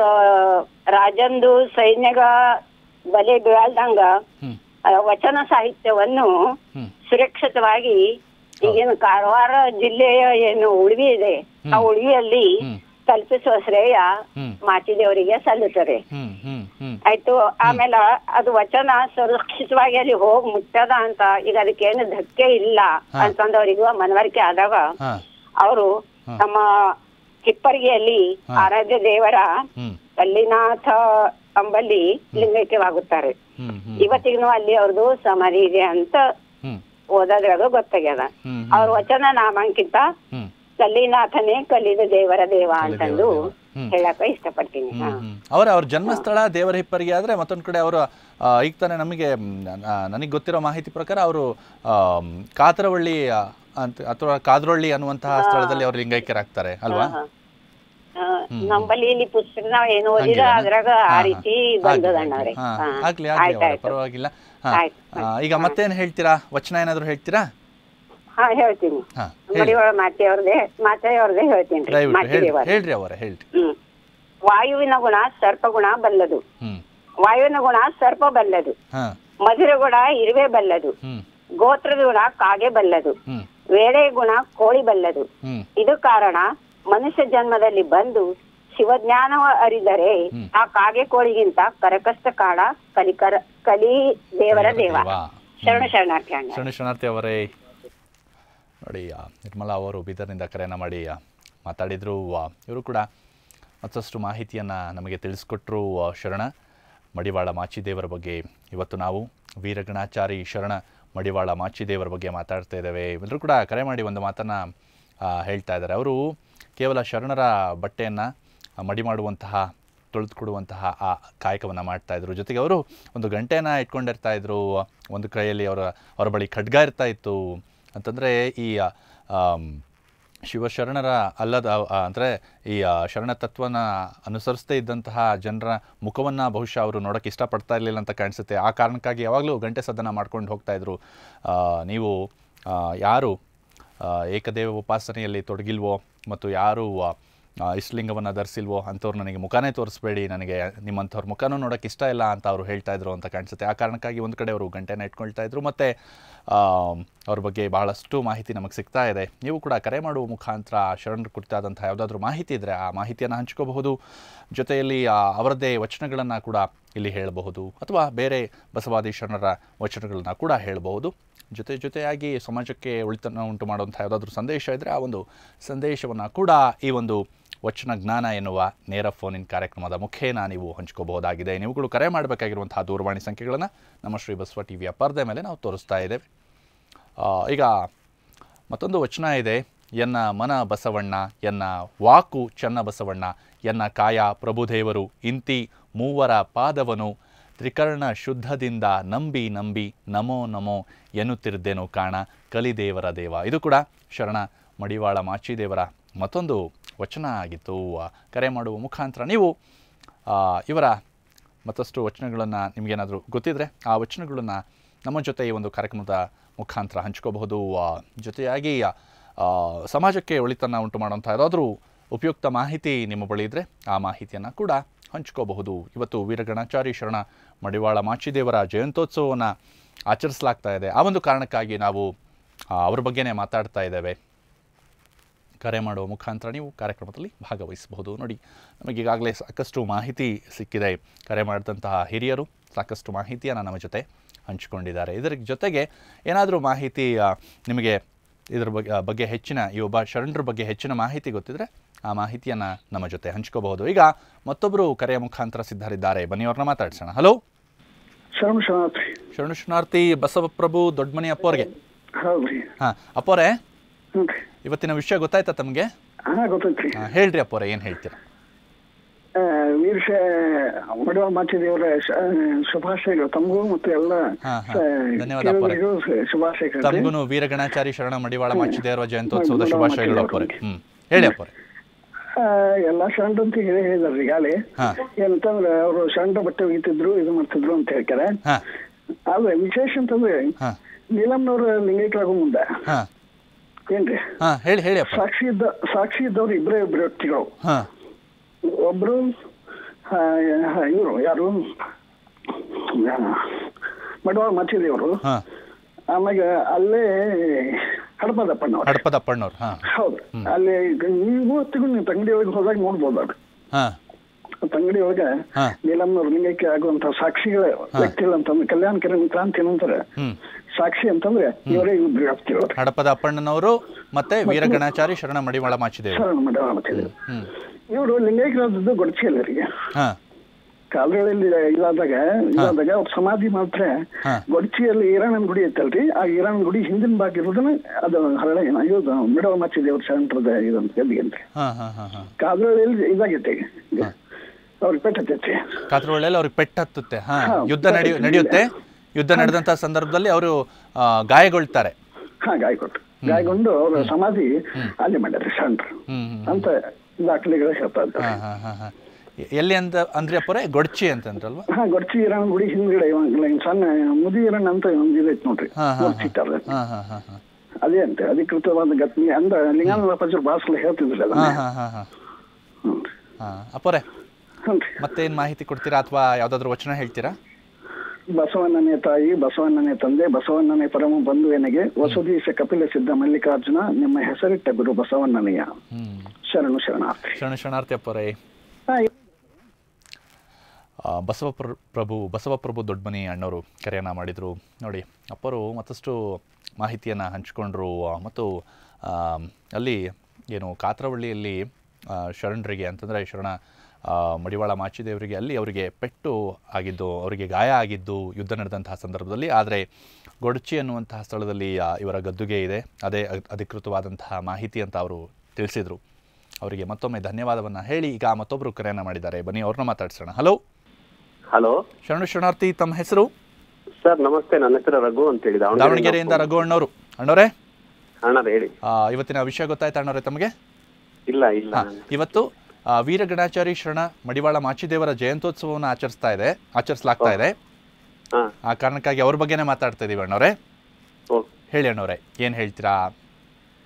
ರಾಜಂದು ಸೈನ್ಯಗ ಬಲೆ ಬೀಳ್ದಂಗ ಹ್ಮ್ ಆ, ವಚನ ಸಾಹಿತ್ಯವನ್ನು ಹ್ಮ್ ಸುರಕ್ಷಿತವಾಗಿ ಈಗೇನು ಕಾರವಾರ ಜಿಲ್ಲೆಯ ಏನು ಉಳಿವಿ ಇದೆ ಆ ಉಳಿವಿಯಲ್ಲಿ ಹ್ಮ್. ತಲುಪಿಸುವ ಶ್ರೇಯ ಹ್ಮ್. ಮಾಚಿದೇವರಿಗೆ ಸಲ್ಲುತ್ತದೆ ಹ್ಮ್ ಹ್ಮ್ ಹ್ಮ್ ಆಯ್ತು ಆಮೇಲೆ ಅದು ವಚನ ಸುರಕ್ಷಿತವಾಗಿ ಅಲ್ಲಿ ಹೋಗಿ ಮುಟ್ಟದ ಅಂತ ಈಗ ಅದಕ್ಕೇನು ಧಕ್ಕೆ ಇಲ್ಲ ಹಾ. ಅಂತಂದವರಿಗೂ ಮನವರಿಕೆ ಆದಾಗ ಹಾ ಅವರು ನಮ್ಮ ಹಿಪ್ಪರಿಗೆಯಲ್ಲಿ ಹಾ. ಆರಾಧ್ಯ ದೇವರ ಹ್ಮ್ ಕಲ್ಲಿನಾಥ ಅಂಬಲ್ಲಿ ಲಿಂಗೈಕ್ಯವಾಗುತ್ತಾರೆ ಹ್ಮ್ ಹ್ಮ್ ಇವತ್ತಿಗೂ ಅಲ್ಲಿ ಅವ್ರದ್ದು ಸಮಾಧಿ ಇದೆ ಅಂತ ಹ್ಮ್ ಓದೋದ್ರಾಗ ಗೊತ್ತಾಗ್ಯದ ಹ್ಮ್ ಅವ್ರ ವಚನ ನಾಮಂಕಿತ ಹ್ಮ್ ಕಲ್ಲಿನಾಥನೇ ಕಲಿದ ದೇವರ ದೇವ ಅಂತಂದು ದೇವ. ಹ್ಮ್. ಹೇಳಕ ಇಷ್ಟಪಡ್ತೀನಿ ಹಾ. ಹ್ಮ್, ಹ್ಮ್. ಅವರ ಅವ್ರ ಜನ್ಮಸ್ಥಳ ದೇವರ ಹಿಪ್ಪರಿಗೆ ಆದರೆ ಮತ್ತೊಂದು ಕಡೆ ಅವರು ಈಗ ತಾನೇ ನಮಗೆ ನನಗೆ ಗೊತ್ತಿರೋ ಮಾಹಿತಿ ಪ್ರಕಾರ ಅವರು ಕಾತರವಳ್ಳಿ ಆ, ಅಂತ ಅಥವಾ ಕಾದ್ರೊಳ್ಳಿ ಅನ್ನುವಂತಹ ಸ್ಥಳದಲ್ಲಿ ಅವರು ಲಿಂಗೈಕ್ಯರಾಗ್ತಾರೆ ಅಲ್ವಾ ಆ, ನಂಬಲ್ಲಿ ಇಲ್ಲಿ ಪುಸ್ತಕ ನಾವ್ ಏನು ಓದಿದ ಹಂಗೇನಾ? ಅದ್ರಾಗ ಆ ಹಾ, ರೀತಿ ಹಾ. ಬಂದದ ಆಗ್ಲಿ, ಅಣ್ಣವ್ರೆ ಹಾ, ಹಾ. ಆಗ್ಲಿ ಆಗ್ಲಿ ಆಯ್ತ್ ಅವರೇ, ಆಯ್ತು. ಪರವಾಗಿಲ್ಲ ಹಾ ಆಯ್ತು, ಆ, ಈಗ ಮತ್ತೇನು ಹೇಳ್ತೀರಾ ವಚನ ಏನಾದರೂ ಹೇಳ್ತೀರಾ ಹಾ ಹೇಳ್ತೀನಿ ಹಾ ಹೇಳಿ ಮಡಿವಾಳ ಮಾತೆ ಅವ್ರದೇ ಮಾತೆ ಅವ್ರದೇ ಹೇಳ್ತೀನಿ ದಯವಿಟ್ಟು ಮಾತೆ ಹೇಳಿ ದೇವರ ಹೇಳ್ರಿ ಅವರೇ ಹೇಳ್ರಿ ಹ್ಮ್ ವಾಯುವಿನ ಗುಣ ಸರ್ಪ ಗುಣ ಬಲ್ಲದು ಹ್ಮ್ ವಾಯುವಿನ ಗುಣ ಸರ್ಪ ಬಲ್ಲದು ಹಾ ಮಧುರ ಗುಣ ಇರುವೆ ಬಲ್ಲದು ಹ್ಮ್ ಗೋತ್ರದ ಗುಣ ಕಾಗೆ ಬಲ್ಲದು ಹ್ಮ್ ವೇಳೆ ಗುಣ ಕೋಳಿ ಬಲ್ಲದು ಹ್ಮ್ ಇದು ಕಾರಣ ಮನುಷ್ಯ ಜನ್ಮದಲ್ಲಿ ಬಂದು ಶಿವಜ್ಞಾನವ ಅರಿದರೆ ಹ್ಮ್. ಆ ಕಾಗೆ ಕೋಳಿಗಿಂತ ಕರಕಷ್ಟ ಕಾಡ ಕಲಿಕರ ಕಲಿ ದೇವರ ದೇವ ದೇವ. ಶರಣ ಶರಣಾರ್ಥಿ ಅಣ್ಣ ಶರಣ ಶರಣಾರ್ಥಿ ಅವರೇ ನೋಡಿ ಆ, ನಿರ್ಮಲಾ ಅವರು ಬೀದರ್ನಿಂದ ಕರೆಯನ್ನು ಮಾಡಿ ಆ, ಮಾತಾಡಿದರು ಇವರು ಕೂಡ ಮತ್ತಷ್ಟು ಮಾಹಿತಿಯನ್ನು ನಮಗೆ ತಿಳಿಸ್ಕೊಟ್ರು ಆ, ಶರಣ ಮಡಿವಾಳ ಮಾಚಿದೇವರ ಬಗ್ಗೆ ಇವತ್ತು ನಾವು ವೀರಗಣಾಚಾರಿ ಶರಣ ಮಡಿವಾಳ ಮಾಚಿದೇವರ ಬಗ್ಗೆ ಮಾತಾಡ್ತಾ ಇದ್ದೇವೆ ಎಲ್ಲರೂ ಕೂಡ ಕರೆ ಮಾಡಿ ಒಂದು ಮಾತನ್ನು ಹೇಳ್ತಾ ಇದ್ದಾರೆ ಅವರು ಕೇವಲ ಶರಣರ ಬಟ್ಟೆಯನ್ನು ಮಡಿ ಮಾಡುವಂತಹ ತೊಳೆದುಕೊಡುವಂತಹ ಆ ಕಾಯಕವನ್ನು ಮಾಡ್ತಾ ಇದ್ರು ಜೊತೆಗೆ ಅವರು ಒಂದು ಗಂಟೆಯನ್ನು ಇಟ್ಕೊಂಡಿರ್ತಾ ಇದ್ರು ಒಂದು ಕೈಯಲ್ಲಿ ಅವರ ಅವರ ಬಳಿ ಖಡ್ಗ ಇರ್ತಾ ಇತ್ತು ಅಂತಂದರೆ ಈ ಆಮ್, ಶಿವಶರಣರ ಅಲ್ಲದ ಅಂದರೆ ಈ ಆ, ಶರಣ ತತ್ವನ ಅನುಸರಿಸದೇ ಇದ್ದಂತಹ ಜನರ ಮುಖವನ್ನು ಬಹುಶಃ ಅವರು ನೋಡೋಕ್ಕೆ ಇಷ್ಟಪಡ್ತಾ ಇರಲಿಲ್ಲ ಅಂತ ಕಾಣಿಸುತ್ತೆ ಆ ಕಾರಣಕ್ಕಾಗಿ ಯಾವಾಗಲೂ ಗಂಟೆ ಸದ್ದನ್ನು ಮಾಡ್ಕೊಂಡು ಹೋಗ್ತಾ ಇದ್ರು ಆ, ನೀವು ಆ, ಯಾರು ಆ, ಏಕದೇವ ಉಪಾಸನೆಯಲ್ಲಿ ತೊಡಗಿಲ್ವೋ ಮತ್ತು ಯಾರು ಆ, ಆ, ಇಷ್ಟಲಿಂಗವನ್ನು ಧರಿಸಿಲ್ವೋ ಅಂಥವ್ರು ನನಗೆ ಮುಖಾನೇ ತೋರಿಸ್ಬೇಡಿ ನನಗೆ ನಿಮ್ಮಂಥವ್ರ ಮುಖನೂ ನೋಡೋಕ್ಕೆ ಇಷ್ಟ ಇಲ್ಲ ಅಂತ ಅವರು ಹೇಳ್ತಾ ಇದ್ರು ಅಂತ ಕಾಣಿಸುತ್ತೆ ಆ ಕಾರಣಕ್ಕಾಗಿ ಒಂದು ಕಡೆ ಅವರು ಗಂಟೆನ ಇಟ್ಕೊಳ್ತಾ ಇದ್ರು ಮತ್ತು ಅವ್ರ ಬಗ್ಗೆ ಬಹಳಷ್ಟು ಮಾಹಿತಿ ನಮಗೆ ಸಿಗ್ತಾ ಇದೆ ನೀವು ಕೂಡ ಕರೆ ಮಾಡುವ ಮುಖಾಂತರ ಶರಣರ ಕುರಿತಾದಂಥ ಯಾವುದಾದ್ರೂ ಮಾಹಿತಿ ಇದ್ದರೆ ಆ ಮಾಹಿತಿಯನ್ನು ಹಂಚ್ಕೋಬಹುದು ಜೊತೆಯಲ್ಲಿ ಆ, ಅವರದ್ದೇ ವಚನಗಳನ್ನು ಕೂಡ ಇಲ್ಲಿ ಹೇಳಬಹುದು ಅಥವಾ ಬೇರೆ ಬಸವಾದಿ ಶರಣರ ವಚನಗಳನ್ನು ಕೂಡ ಹೇಳಬಹುದು ಜೊತೆ ಜೊತೆಯಾಗಿ ಸಮಾಜಕ್ಕೆ ಒಳಿತನ್ನು ಉಂಟು ಮಾಡುವಂಥ ಯಾವುದಾದ್ರೂ ಸಂದೇಶ ಇದ್ದರೆ ಆ ಒಂದು ಸಂದೇಶವನ್ನು ಕೂಡ ಈ ಒಂದು ವಚನ ಜ್ಞಾನ ಎನ್ನುವ ನೇರ ಫೋನಿನ್ ಕಾರ್ಯಕ್ರಮದ ಮುಖೇನ ನೀವು ಹಂಚ್ಕೋಬಹುದಾಗಿದೆ ನೀವುಗಳು ಕರೆ ಮಾಡಬೇಕಾಗಿರುವಂತಹ ದೂರವಾಣಿ ಸಂಖ್ಯೆಗಳನ್ನು ನಮ್ಮ ಶ್ರೀ ಬಸವ ಟಿ ವಿಯ ಪರದೆ ಮೇಲೆ ನಾವು ತೋರಿಸ್ತಾ ಇದ್ದೇವೆ ಆ, ಈಗ ಮತ್ತೊಂದು ವಚನ ಇದೆ ಎನ್ನ ಮನ ಬಸವಣ್ಣ ಎನ್ನ ವಾಕು ಚನ್ನ ಬಸವಣ್ಣ ಎನ್ನ ಕಾಯ ಪ್ರಭುದೇವರು ಇಂತಿ ಮೂವರ ಪಾದವನು ತ್ರಿಕರ್ಣ ಶುದ್ಧದಿಂದ ನಂಬಿ ನಂಬಿ ನಮೋ ನಮೋ ಎನ್ನುತ್ತಿರುತ್ತೇನು ಕಾಣ ಕಲಿದೇವರ ದೇವ ಇದು ಕೂಡ ಶರಣ ಮಡಿವಾಳ ಮಾಚಿದೇವರ ಮತ್ತೊಂದು ವಚನ ಆಗಿತ್ತು ಆ, ಕರೆ ಮಾಡುವ ಮುಖಾಂತರ ನೀವು ಆ, ಇವರ ಮತ್ತಷ್ಟು ವಚನಗಳನ್ನು ನಿಮಗೇನಾದರೂ ಗೊತ್ತಿದ್ದರೆ ಆ ವಚನಗಳನ್ನು ನಮ್ಮ ಜೊತೆ ಈ ಒಂದು ಕಾರ್ಯಕ್ರಮದ ಮುಖಾಂತರ ಹಂಚ್ಕೋಬಹುದು ಆ, ಜೊತೆಯಾಗಿ ಆ, ಸಮಾಜಕ್ಕೆ ಒಳಿತನ್ನು ಉಂಟು ಮಾಡುವಂಥ ಯಾವುದಾದ್ರೂ ಉಪಯುಕ್ತ ಮಾಹಿತಿ ನಿಮ್ಮ ಬಳಿ ಇದ್ದರೆ ಆ ಮಾಹಿತಿಯನ್ನು ಕೂಡ ಹಂಚ್ಕೋಬಹುದು ಇವತ್ತು ವೀರಗಣಾಚಾರಿ ಶರಣ ಮಡಿವಾಳ ಮಾಚಿದೇವರ ಜಯಂತ್ಯೋತ್ಸವವನ್ನು ಆಚರಿಸಲಾಗ್ತಾ ಇದೆ ಆ ಒಂದು ಕಾರಣಕ್ಕಾಗಿ ನಾವು ಆ, ಅವ್ರ ಬಗ್ಗೆನೇ ಮಾತಾಡ್ತಾ ಇದ್ದೇವೆ ಕರೆ ಮಾಡುವ ಮುಖಾಂತರ ನೀವು ಕಾರ್ಯಕ್ರಮದಲ್ಲಿ ಭಾಗವಹಿಸಬಹುದು ನೋಡಿ ನಮಗೆ ಈಗಾಗಲೇ ಸಾಕಷ್ಟು ಮಾಹಿತಿ ಸಿಕ್ಕಿದೆ ಕರೆ ಮಾಡಿದಂತಹ ಹಿರಿಯರು ಸಾಕಷ್ಟು ಮಾಹಿತಿಯನ್ನು ನಮ್ಮ ಜೊತೆ ಹಂಚಿಕೊಂಡಿದ್ದಾರೆ ಇದರ ಜೊತೆಗೆ ಏನಾದರೂ ಮಾಹಿತಿ ಆ, ನಿಮಗೆ ಇದರ ಬಗ್ಗೆ ಬಗ್ಗೆ ಹೆಚ್ಚಿನ ಈ ಒಬ್ಬ ಶರಣರ ಬಗ್ಗೆ ಹೆಚ್ಚಿನ ಮಾಹಿತಿ ಗೊತ್ತಿದ್ರೆ ಆ ಮಾಹಿತಿಯನ್ನು ನಮ್ಮ ಜೊತೆ ಹಂಚ್ಕೋಬಹುದು ಈಗ ಮತ್ತೊಬ್ಬರು ಕರೆಯ ಮುಖಾಂತರ ಸಿದ್ಧರಿದ್ದಾರೆ ಬನ್ನಿ ಅವ್ರನ್ನ ಮಾತಾಡ್ಸೋಣ ಹಲೋ ಶರಣ ಶರಣಾರ್ಥಿ ಶರಣು ಶರಣಾರ್ಥಿ ಬಸವಪ್ರಭು ದೊಡ್ಡಮನಿ ಅಪ್ಪವ್ರಿಗೆ ಹೌದ್ರಿ ಹಾಂ ಅಪ್ಪೋರೆ ಹ್ಞೂ ರೀ ಇವತ್ತಿನ ವಿಷಯ ಗೊತ್ತಾಯ್ತಾ ತಮಗೆ ಹಾ ಗೊತ್ತೈತ್ರಿ ಹಾಂ ಹೇಳ್ರಿ ಅಪ್ಪೋರೆ ಏನು ಹೇಳ್ತೀರಾ ಆ, ವೀರಶ ಮಡಿವಾಳ ಮಾಚಿದೇವರ ಶ- ಶುಭಾಶಯಗಳು ತಮಗೂ ಮತ್ತು ಎಲ್ಲ ಹಾ, ಹಾ. ಸ- ಧನ್ಯವಾದ ಅಪ್ಪರೇ. ಕೇಳುಗರಿಗೂ ಶ- ಶುಭಾಶಯಗಳು ತಮಗೂ ವೀರಗಣಾಚಾರಿ ಶರಣ ಮಡಿವಾಳ ಮಾಚಿದೇವರ ಜಯಂತ್ಯೋತ್ಸವದ ಶುಭಾಶಯಗಳು ಅಪ್ಪರೆ ಹ್ಮ್ ಹೇಳಿ ಅಪ್ಪರೆ ಆ, ಎಲ್ಲ ಶರಣರಂತ ಹೇಳಿ ಹೇಳಿದಾರ್ರಿ ಈಗಾಗಲೇ ಹಾ ಏನಂತಂದ್ರೆ ಅವರು ಶರಣರ ಬಟ್ಟೆ ಒಗಿತಿದ್ರು ಇದು ಮಾಡ್ತಿದ್ರು ಅಂತ ಹೇಳ್ತಾರೆ ಹಾ ಆದ್ರೆ ವಿಶೇಷ ಅಂತಂದ್ರೆ ಹಾ ನೀಲಮ್ನವ್ರ ಲಿಂಗೈಕ್ಯರಾಗೋ ಮುಂದೆ ಹಾ ಏನ್ರಿ ಹಾ ಹೇಳಿ ಹೇಳಿ ಅಪ್ಪ ಸಾಕ್ಷಿ ಇದ್ದ ಸಾಕ್ಷಿ ಇದ್ದವ್ರು ಇಬ್ಬರೇ ಇಬ್ಬರು ವ್ಯಕ್ತಿಗಳು ಹಾ ಒಬ್ರು ಇವರು ಯಾರು ಆ, ಮಡವಾಳ ಮಾಚಿದೇವರು ಹಾ ಆಮ್ಯಾಗ ಅಲ್ಲೇ ಹಡಪದಪ್ಪನವ್ರು ಹಡಪದ ಅಪ್ಪಣ್ಣವ್ರು ಹಾ ಹೌದು ಅಲ್ಲಿ ನೀವು ಹೊತ್ತಿಗೂ ನೀವು ತಂಗಡಿ ಒಳಗೆ ಹೋದಾಗ ನೋಡ್ಬೋದು ಅವ್ರು ಹಾ ತಂಗಡಿ ಒಳಗೆ ಹಾ. ನೀಲಮ್ಮನವ್ರ ಲಿಂಗಕ್ಕೆ ಆಗುವಂತ ಸಾಕ್ಷಿಗಳ ವ್ಯಕ್ತಿಗಳು ಅಂತಂದ್ರೆ ಕಲ್ಯಾಣ ಕಿರಣ್ ಕ್ರಾಂತಿ ನಂತರ ಹ್ಮ್ ಸಾಕ್ಷಿ ಅಂತಂದ್ರೆ ಇವರೇ ಇಬ್ರು ವ್ಯಕ್ತಿಗಳು ಹಡಪದ ಅಪ್ಪಣ್ಣನವರು ಮತ್ತೆ ವೀರಗಣಾಚಾರಿ ಶರಣ ಮಡಿವಾಳ ಮಾಚಿದೇವರು ಶರಣ ಮಡವಾಳ ಮಾಚಿದೇವರು ಹ್ಮ್ ಇವರು ಲಿಂಗೈಕ್ಯರಾದದ್ದು ಗೊಡಚಿಯಲ್ಲರಿಗೆ ಹಾ ಕಾಲುಗಳಲ್ಲಿ ಇದಾದಾಗ ಇದಾದಾಗ ಅವ್ರ ಸಮಾಧಿ ಮಾತ್ರ ಹಾ. ಗೊಡಚಿಯಲ್ಲಿ ಈರಾಣನ್ ಗುಡಿ ಐತಲ್ರಿ ಆ ಈರಾಣನ್ ಗುಡಿ ಹಿಂದಿನ ಭಾಗ ಇರೋದನ್ನ ಅದು ಹರಳ ಇದು ಮಿಡವ ಮಚ್ಚಿ ದೇವ್ರ ಸೆಂಟ್ರದ ಇದಂತ ಗದ್ದಿಗಂತ್ರಿ ಹಾ ಹಾ ಹಾ ಹಾ ಕಾಲುಗಳಲ್ಲಿ ಇದಾಗೈತೆ ಈಗ ಅವ್ರಿಗೆ ಪೆಟ್ಟೈತಿ ಕಾತ್ರೋಳೆಯಲ್ಲಿ ಅವ್ರಿಗೆ ಪೆಟ್ಟು ಹತ್ತುತ್ತೆ ಹಾ ಹಾ, ಯುದ್ಧ ನಡೆಯು ನಡೆಯುತ್ತೆ ಯುದ್ಧ ನಡೆದಂತ ಸಂದರ್ಭದಲ್ಲಿ ಅವರು ಗಾಯಗೊಳ್ತಾರೆ ಹಾ ಗಾಯಗೊಂಡು ಗಾಯಗೊಂಡು ಅವ್ರ ಸಮಾಧಿ ಅಲ್ಲಿ ಮಾಡ್ಯಾರ ಸೆಂಟ್ರ್ ಹ್ಮ್ ಹ್ಮ್ ಅಂತ ದಾಖಲೆಗಳು ಹೇಳ್ತಾ ಇದ್ದಾರೆ ಹಾ ಹಾ ಹಾ ಹಾ ಎ- ಎಲ್ಲಿ ಅಂತ ಅಂದ್ರೆ ಅಪ್ಪರೆ ಗೊಡ್ಚಿ ಅಂತಂದ್ರಲ್ವಾ ಹಾ ಗೊಡ್ಚಿ ಈರಾಣನ್ ಗುಡಿ ಹಿಂದ್ಗಡೆ ಇವಂಗಿಲ್ಲ ಹಿಂಗ್ ಸಣ್ಣ ಮುದಿ ಈರಣ್ಣ ಅಂತ ಒಂದು ಇದೈತೆ ನೋಡ್ರಿ ಹಾ ಹಾ ಗೊಡ್ಚಿ ಇಟ್ಟಾರ. ಹಾ ಹಾ ಹಾ ಹಾ ಅದೇ ಅಂತ ಅಧಿಕೃತವಾದ ಗತ್ನಿ ಅಂದ ಲಿಂಗಾನಂದ ಪಂಚರು ಭಾಷೆ ಹೇಳ್ತಿದ್ರಲ್ಲ ಹಾ ಹಾ ಹಾ ಹಾ ಹ್ಞೂ ಹಾ ಅಪ್ಪರೆ ಹ್ಞೂ ಮತ್ತೇನ್ ಮಾಹಿತಿ ಕೊಡ್ತೀರಾ ಅಥವಾ ಯಾವ್ದಾದ್ರು ವಚನ ಹೇಳ್ತೀರಾ ಬಸವಣ್ಣನೇ ತಾಯಿ ಬಸವಣ್ಣನೇ ತಂದೆ ಬಸವಣ್ಣನೇ ಪರಮ ಬಂಧುವೆನಗೆ ವಸುದೀಶ ಕಪಿಲ ಸಿದ್ಧ ಮಲ್ಲಿಕಾರ್ಜುನ ನಿಮ್ಮ ಹೆಸರಿಟ್ಟ ಗುರು ಬಸವಣ್ಣನೆಯ ಹ್ಮ್ ಶರಣು ಶರಣಾರ್ಥಿ ಶರಣ ಶರಣಾರ್ಥಿ ಅಪ್ಪರೇ ಹಾ, ಆ, ಬಸವ ಪ್ರ- ಪ್ರಭು ಬಸವಪ್ರಭು ದೊಡ್ಡಮನಿ ಅಣ್ಣವರು ಕರೆಯನ್ನು ಮಾಡಿದರು ನೋಡಿ ಅಪ್ಪರು ಮತ್ತಷ್ಟು ಮಾಹಿತಿಯನ್ನು ಹಂಚಿಕೊಂಡ್ರು ಆ, ಮತ್ತು ಆ, ಅಲ್ಲಿ ಏನು ಕಾತ್ರವಳ್ಳಿಯಲ್ಲಿ ಆ, ಶರಣರಿಗೆ ಅಂತಂದರೆ ಶರಣ ಆ, ಮಡಿವಾಳ ಮಾಚಿದೇವರಿಗೆ ಅಲ್ಲಿ ಅವರಿಗೆ ಪೆಟ್ಟು ಆಗಿದ್ದು ಅವರಿಗೆ ಗಾಯ ಆಗಿದ್ದು ಯುದ್ಧ ನಡೆದಂತಹ ಸಂದರ್ಭದಲ್ಲಿ ಆದರೆ ಗೊಡಚಿ ಅನ್ನುವಂತಹ ಸ್ಥಳದಲ್ಲಿ ಆ, ಇವರ ಗದ್ದುಗೆ ಇದೆ ಅದೇ ಅ- ಅಧಿಕೃತವಾದಂತಹ ಮಾಹಿತಿ ಅಂತ ಅವರು ತಿಳಿಸಿದರು ಅವರಿಗೆ ಮತ್ತೊಮ್ಮೆ ಧನ್ಯವಾದವನ್ನು ಹೇಳಿ ಈಗ ಮತ್ತೊಬ್ಬರು ಕರೆಯನ್ನು ಮಾಡಿದ್ದಾರೆ ಬನ್ನಿ ಅವ್ರನ್ನ ಮಾತಾಡ್ಸೋಣ ಹಲೋ ಹಲೋ ಶರಣು ಶರಣಾರ್ಥಿ ತಮ್ಮ ಹೆಸರು ಸರ್ ನಮಸ್ತೆ ನನ್ನ ಹೆಸರು ರಘು ಅಂತ ಹೇಳಿ ದಾವಣಗೆರೆಯಿಂದ ರಘು ಅಣ್ಣವರು ಅಣ್ಣವರೇ ಅಣ್ಣ ಹೇಳಿ ಆ, ಇವತ್ತಿನ ವಿಷಯ ಗೊತ್ತಾಯ್ತಾ ಅಣ್ಣವರೇ ತಮಗೆ ಇಲ್ಲ ಇಲ್ಲ ಹಾ, ಇವತ್ತು ಆ, ವೀರಗಣಾಚಾರಿ ಶರಣ ಮಡಿವಾಳ ಮಾಚಿದೇವರ ಜಯಂತ್ಯೋತ್ಸವವನ್ನು ಆಚರಿಸ್ತಾ ಇದೆ ಆಚರಿಸಲಾಗ್ತಾ ಇದೆ ಹಾ ಆ ಕಾರಣಕ್ಕಾಗಿ ಅವ್ರ ಬಗ್ಗೆನೇ ಮಾತಾಡ್ತಾ ಇದೀವಿ ಅಣ್ಣವರೇ ಓ ಹೇಳಿ ಅಣ್ಣವರೇ ಏನು ಹೇಳ್ತೀರಾ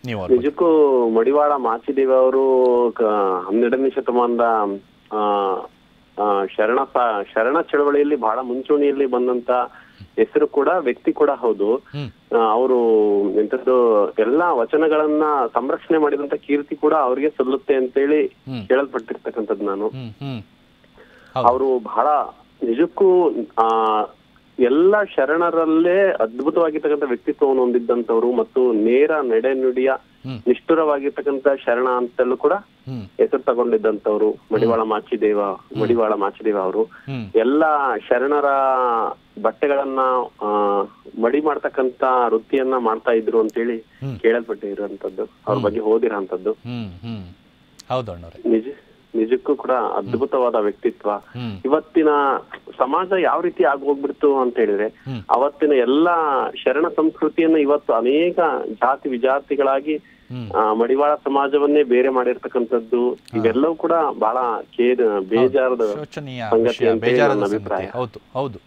ನೀವು ಅವ್ರ ಬಗ್ಗೆ. ನಿಜಕ್ಕೂ ಮಡಿವಾಳ ಮಾಚಿದೇವಿ ಅವರು ಹನ್ನೆರಡನೇ ಶತಮಾನದ ಆ, ಆ, ಶರಣ ಸ- ಶರಣ ಚಳವಳಿಯಲ್ಲಿ ಬಹಳ ಮುಂಚೂಣಿಯಲ್ಲಿ ಬಂದಂತ ಹೆಸರು ಕೂಡ ವ್ಯಕ್ತಿ ಕೂಡ ಹೌದು ಅವರು ಎಂತದ್ದು ಎಲ್ಲಾ ವಚನಗಳನ್ನ ಸಂರಕ್ಷಣೆ ಮಾಡಿದಂತ ಕೀರ್ತಿ ಕೂಡ ಅವ್ರಿಗೆ ಸಲ್ಲುತ್ತೆ ಅಂತೇಳಿ ಕೇಳಲ್ಪಟ್ಟಿರ್ತಕ್ಕಂಥದ್ದು ನಾನು ಹ್ಮ್ ಹ್ಮ್ ಅವರು ಬಹಳ ನಿಜಕ್ಕೂ ಆ ಎಲ್ಲ ಶರಣರಲ್ಲೇ ಅದ್ಭುತವಾಗಿರ್ತಕ್ಕಂಥ ವ್ಯಕ್ತಿತ್ವವನ್ನು ಹೊಂದಿದ್ದಂತವ್ರು ಮತ್ತು ನೇರ ನಡೆ ನುಡಿಯ ನಿಷ್ಠುರವಾಗಿರ್ತಕ್ಕಂಥ ಶರಣ ಅಂತಲೂ ಕೂಡ ಹ್ಮ್ ಹೆಸರು ತಗೊಂಡಿದ್ದಂತವ್ರು ಮಡಿವಾಳ ಮಾಚಿದೇವ ಮಡಿವಾಳ ಮಾಚಿದೇವ ಅವರು ಹ್ಮ್ ಎಲ್ಲ ಶರಣರ ಬಟ್ಟೆಗಳನ್ನ ಆ ಮಡಿ ಮಾಡ್ತಕ್ಕಂತ ವೃತ್ತಿಯನ್ನ ಮಾಡ್ತಾ ಇದ್ರು ಅಂತೇಳಿ ಕೇಳಲ್ಪಟ್ಟಿರುವಂತದ್ದು ಅವ್ರ ಬಗ್ಗೆ ಓದಿರೋಂಥದ್ದು ಹ್ಮ್ ಹ್ಮ್ ಹೌದು ಅಣ್ಣವ್ರೆ ನಿಜ ನಿಜಕ್ಕೂ ಕೂಡ ಅದ್ಭುತವಾದ ವ್ಯಕ್ತಿತ್ವ ಹ್ಮ್ ಇವತ್ತಿನ ಸಮಾಜ ಯಾವ ರೀತಿ ಆಗೋಗ್ಬಿಡ್ತು ಅಂತ ಹೇಳಿದ್ರೆ ಅವತ್ತಿನ ಎಲ್ಲಾ ಶರಣ ಸಂಸ್ಕೃತಿಯನ್ನ ಇವತ್ತು ಅನೇಕ ಜಾತಿ ವಿಜಾತಿಗಳಾಗಿ ಆ, ಮಡಿವಾಳ ಸಮಾಜವನ್ನೇ ಬೇರೆ ಮಾಡಿರ್ತಕ್ಕಂಥದ್ದು ಇವೆಲ್ಲವೂ ಕೂಡ ಬಹಳ ಖೇದ ಬೇಜಾರದ ಶೋಚನೀಯ ಸಂಗತಿ ವಿಷಯ ಅಂತ ಹೇಳಿ ಬೇಜಾರದ ನನ್ನ ಸಂಗತಿ ಅಭಿಪ್ರಾಯ ಹೌದು ಹೌದು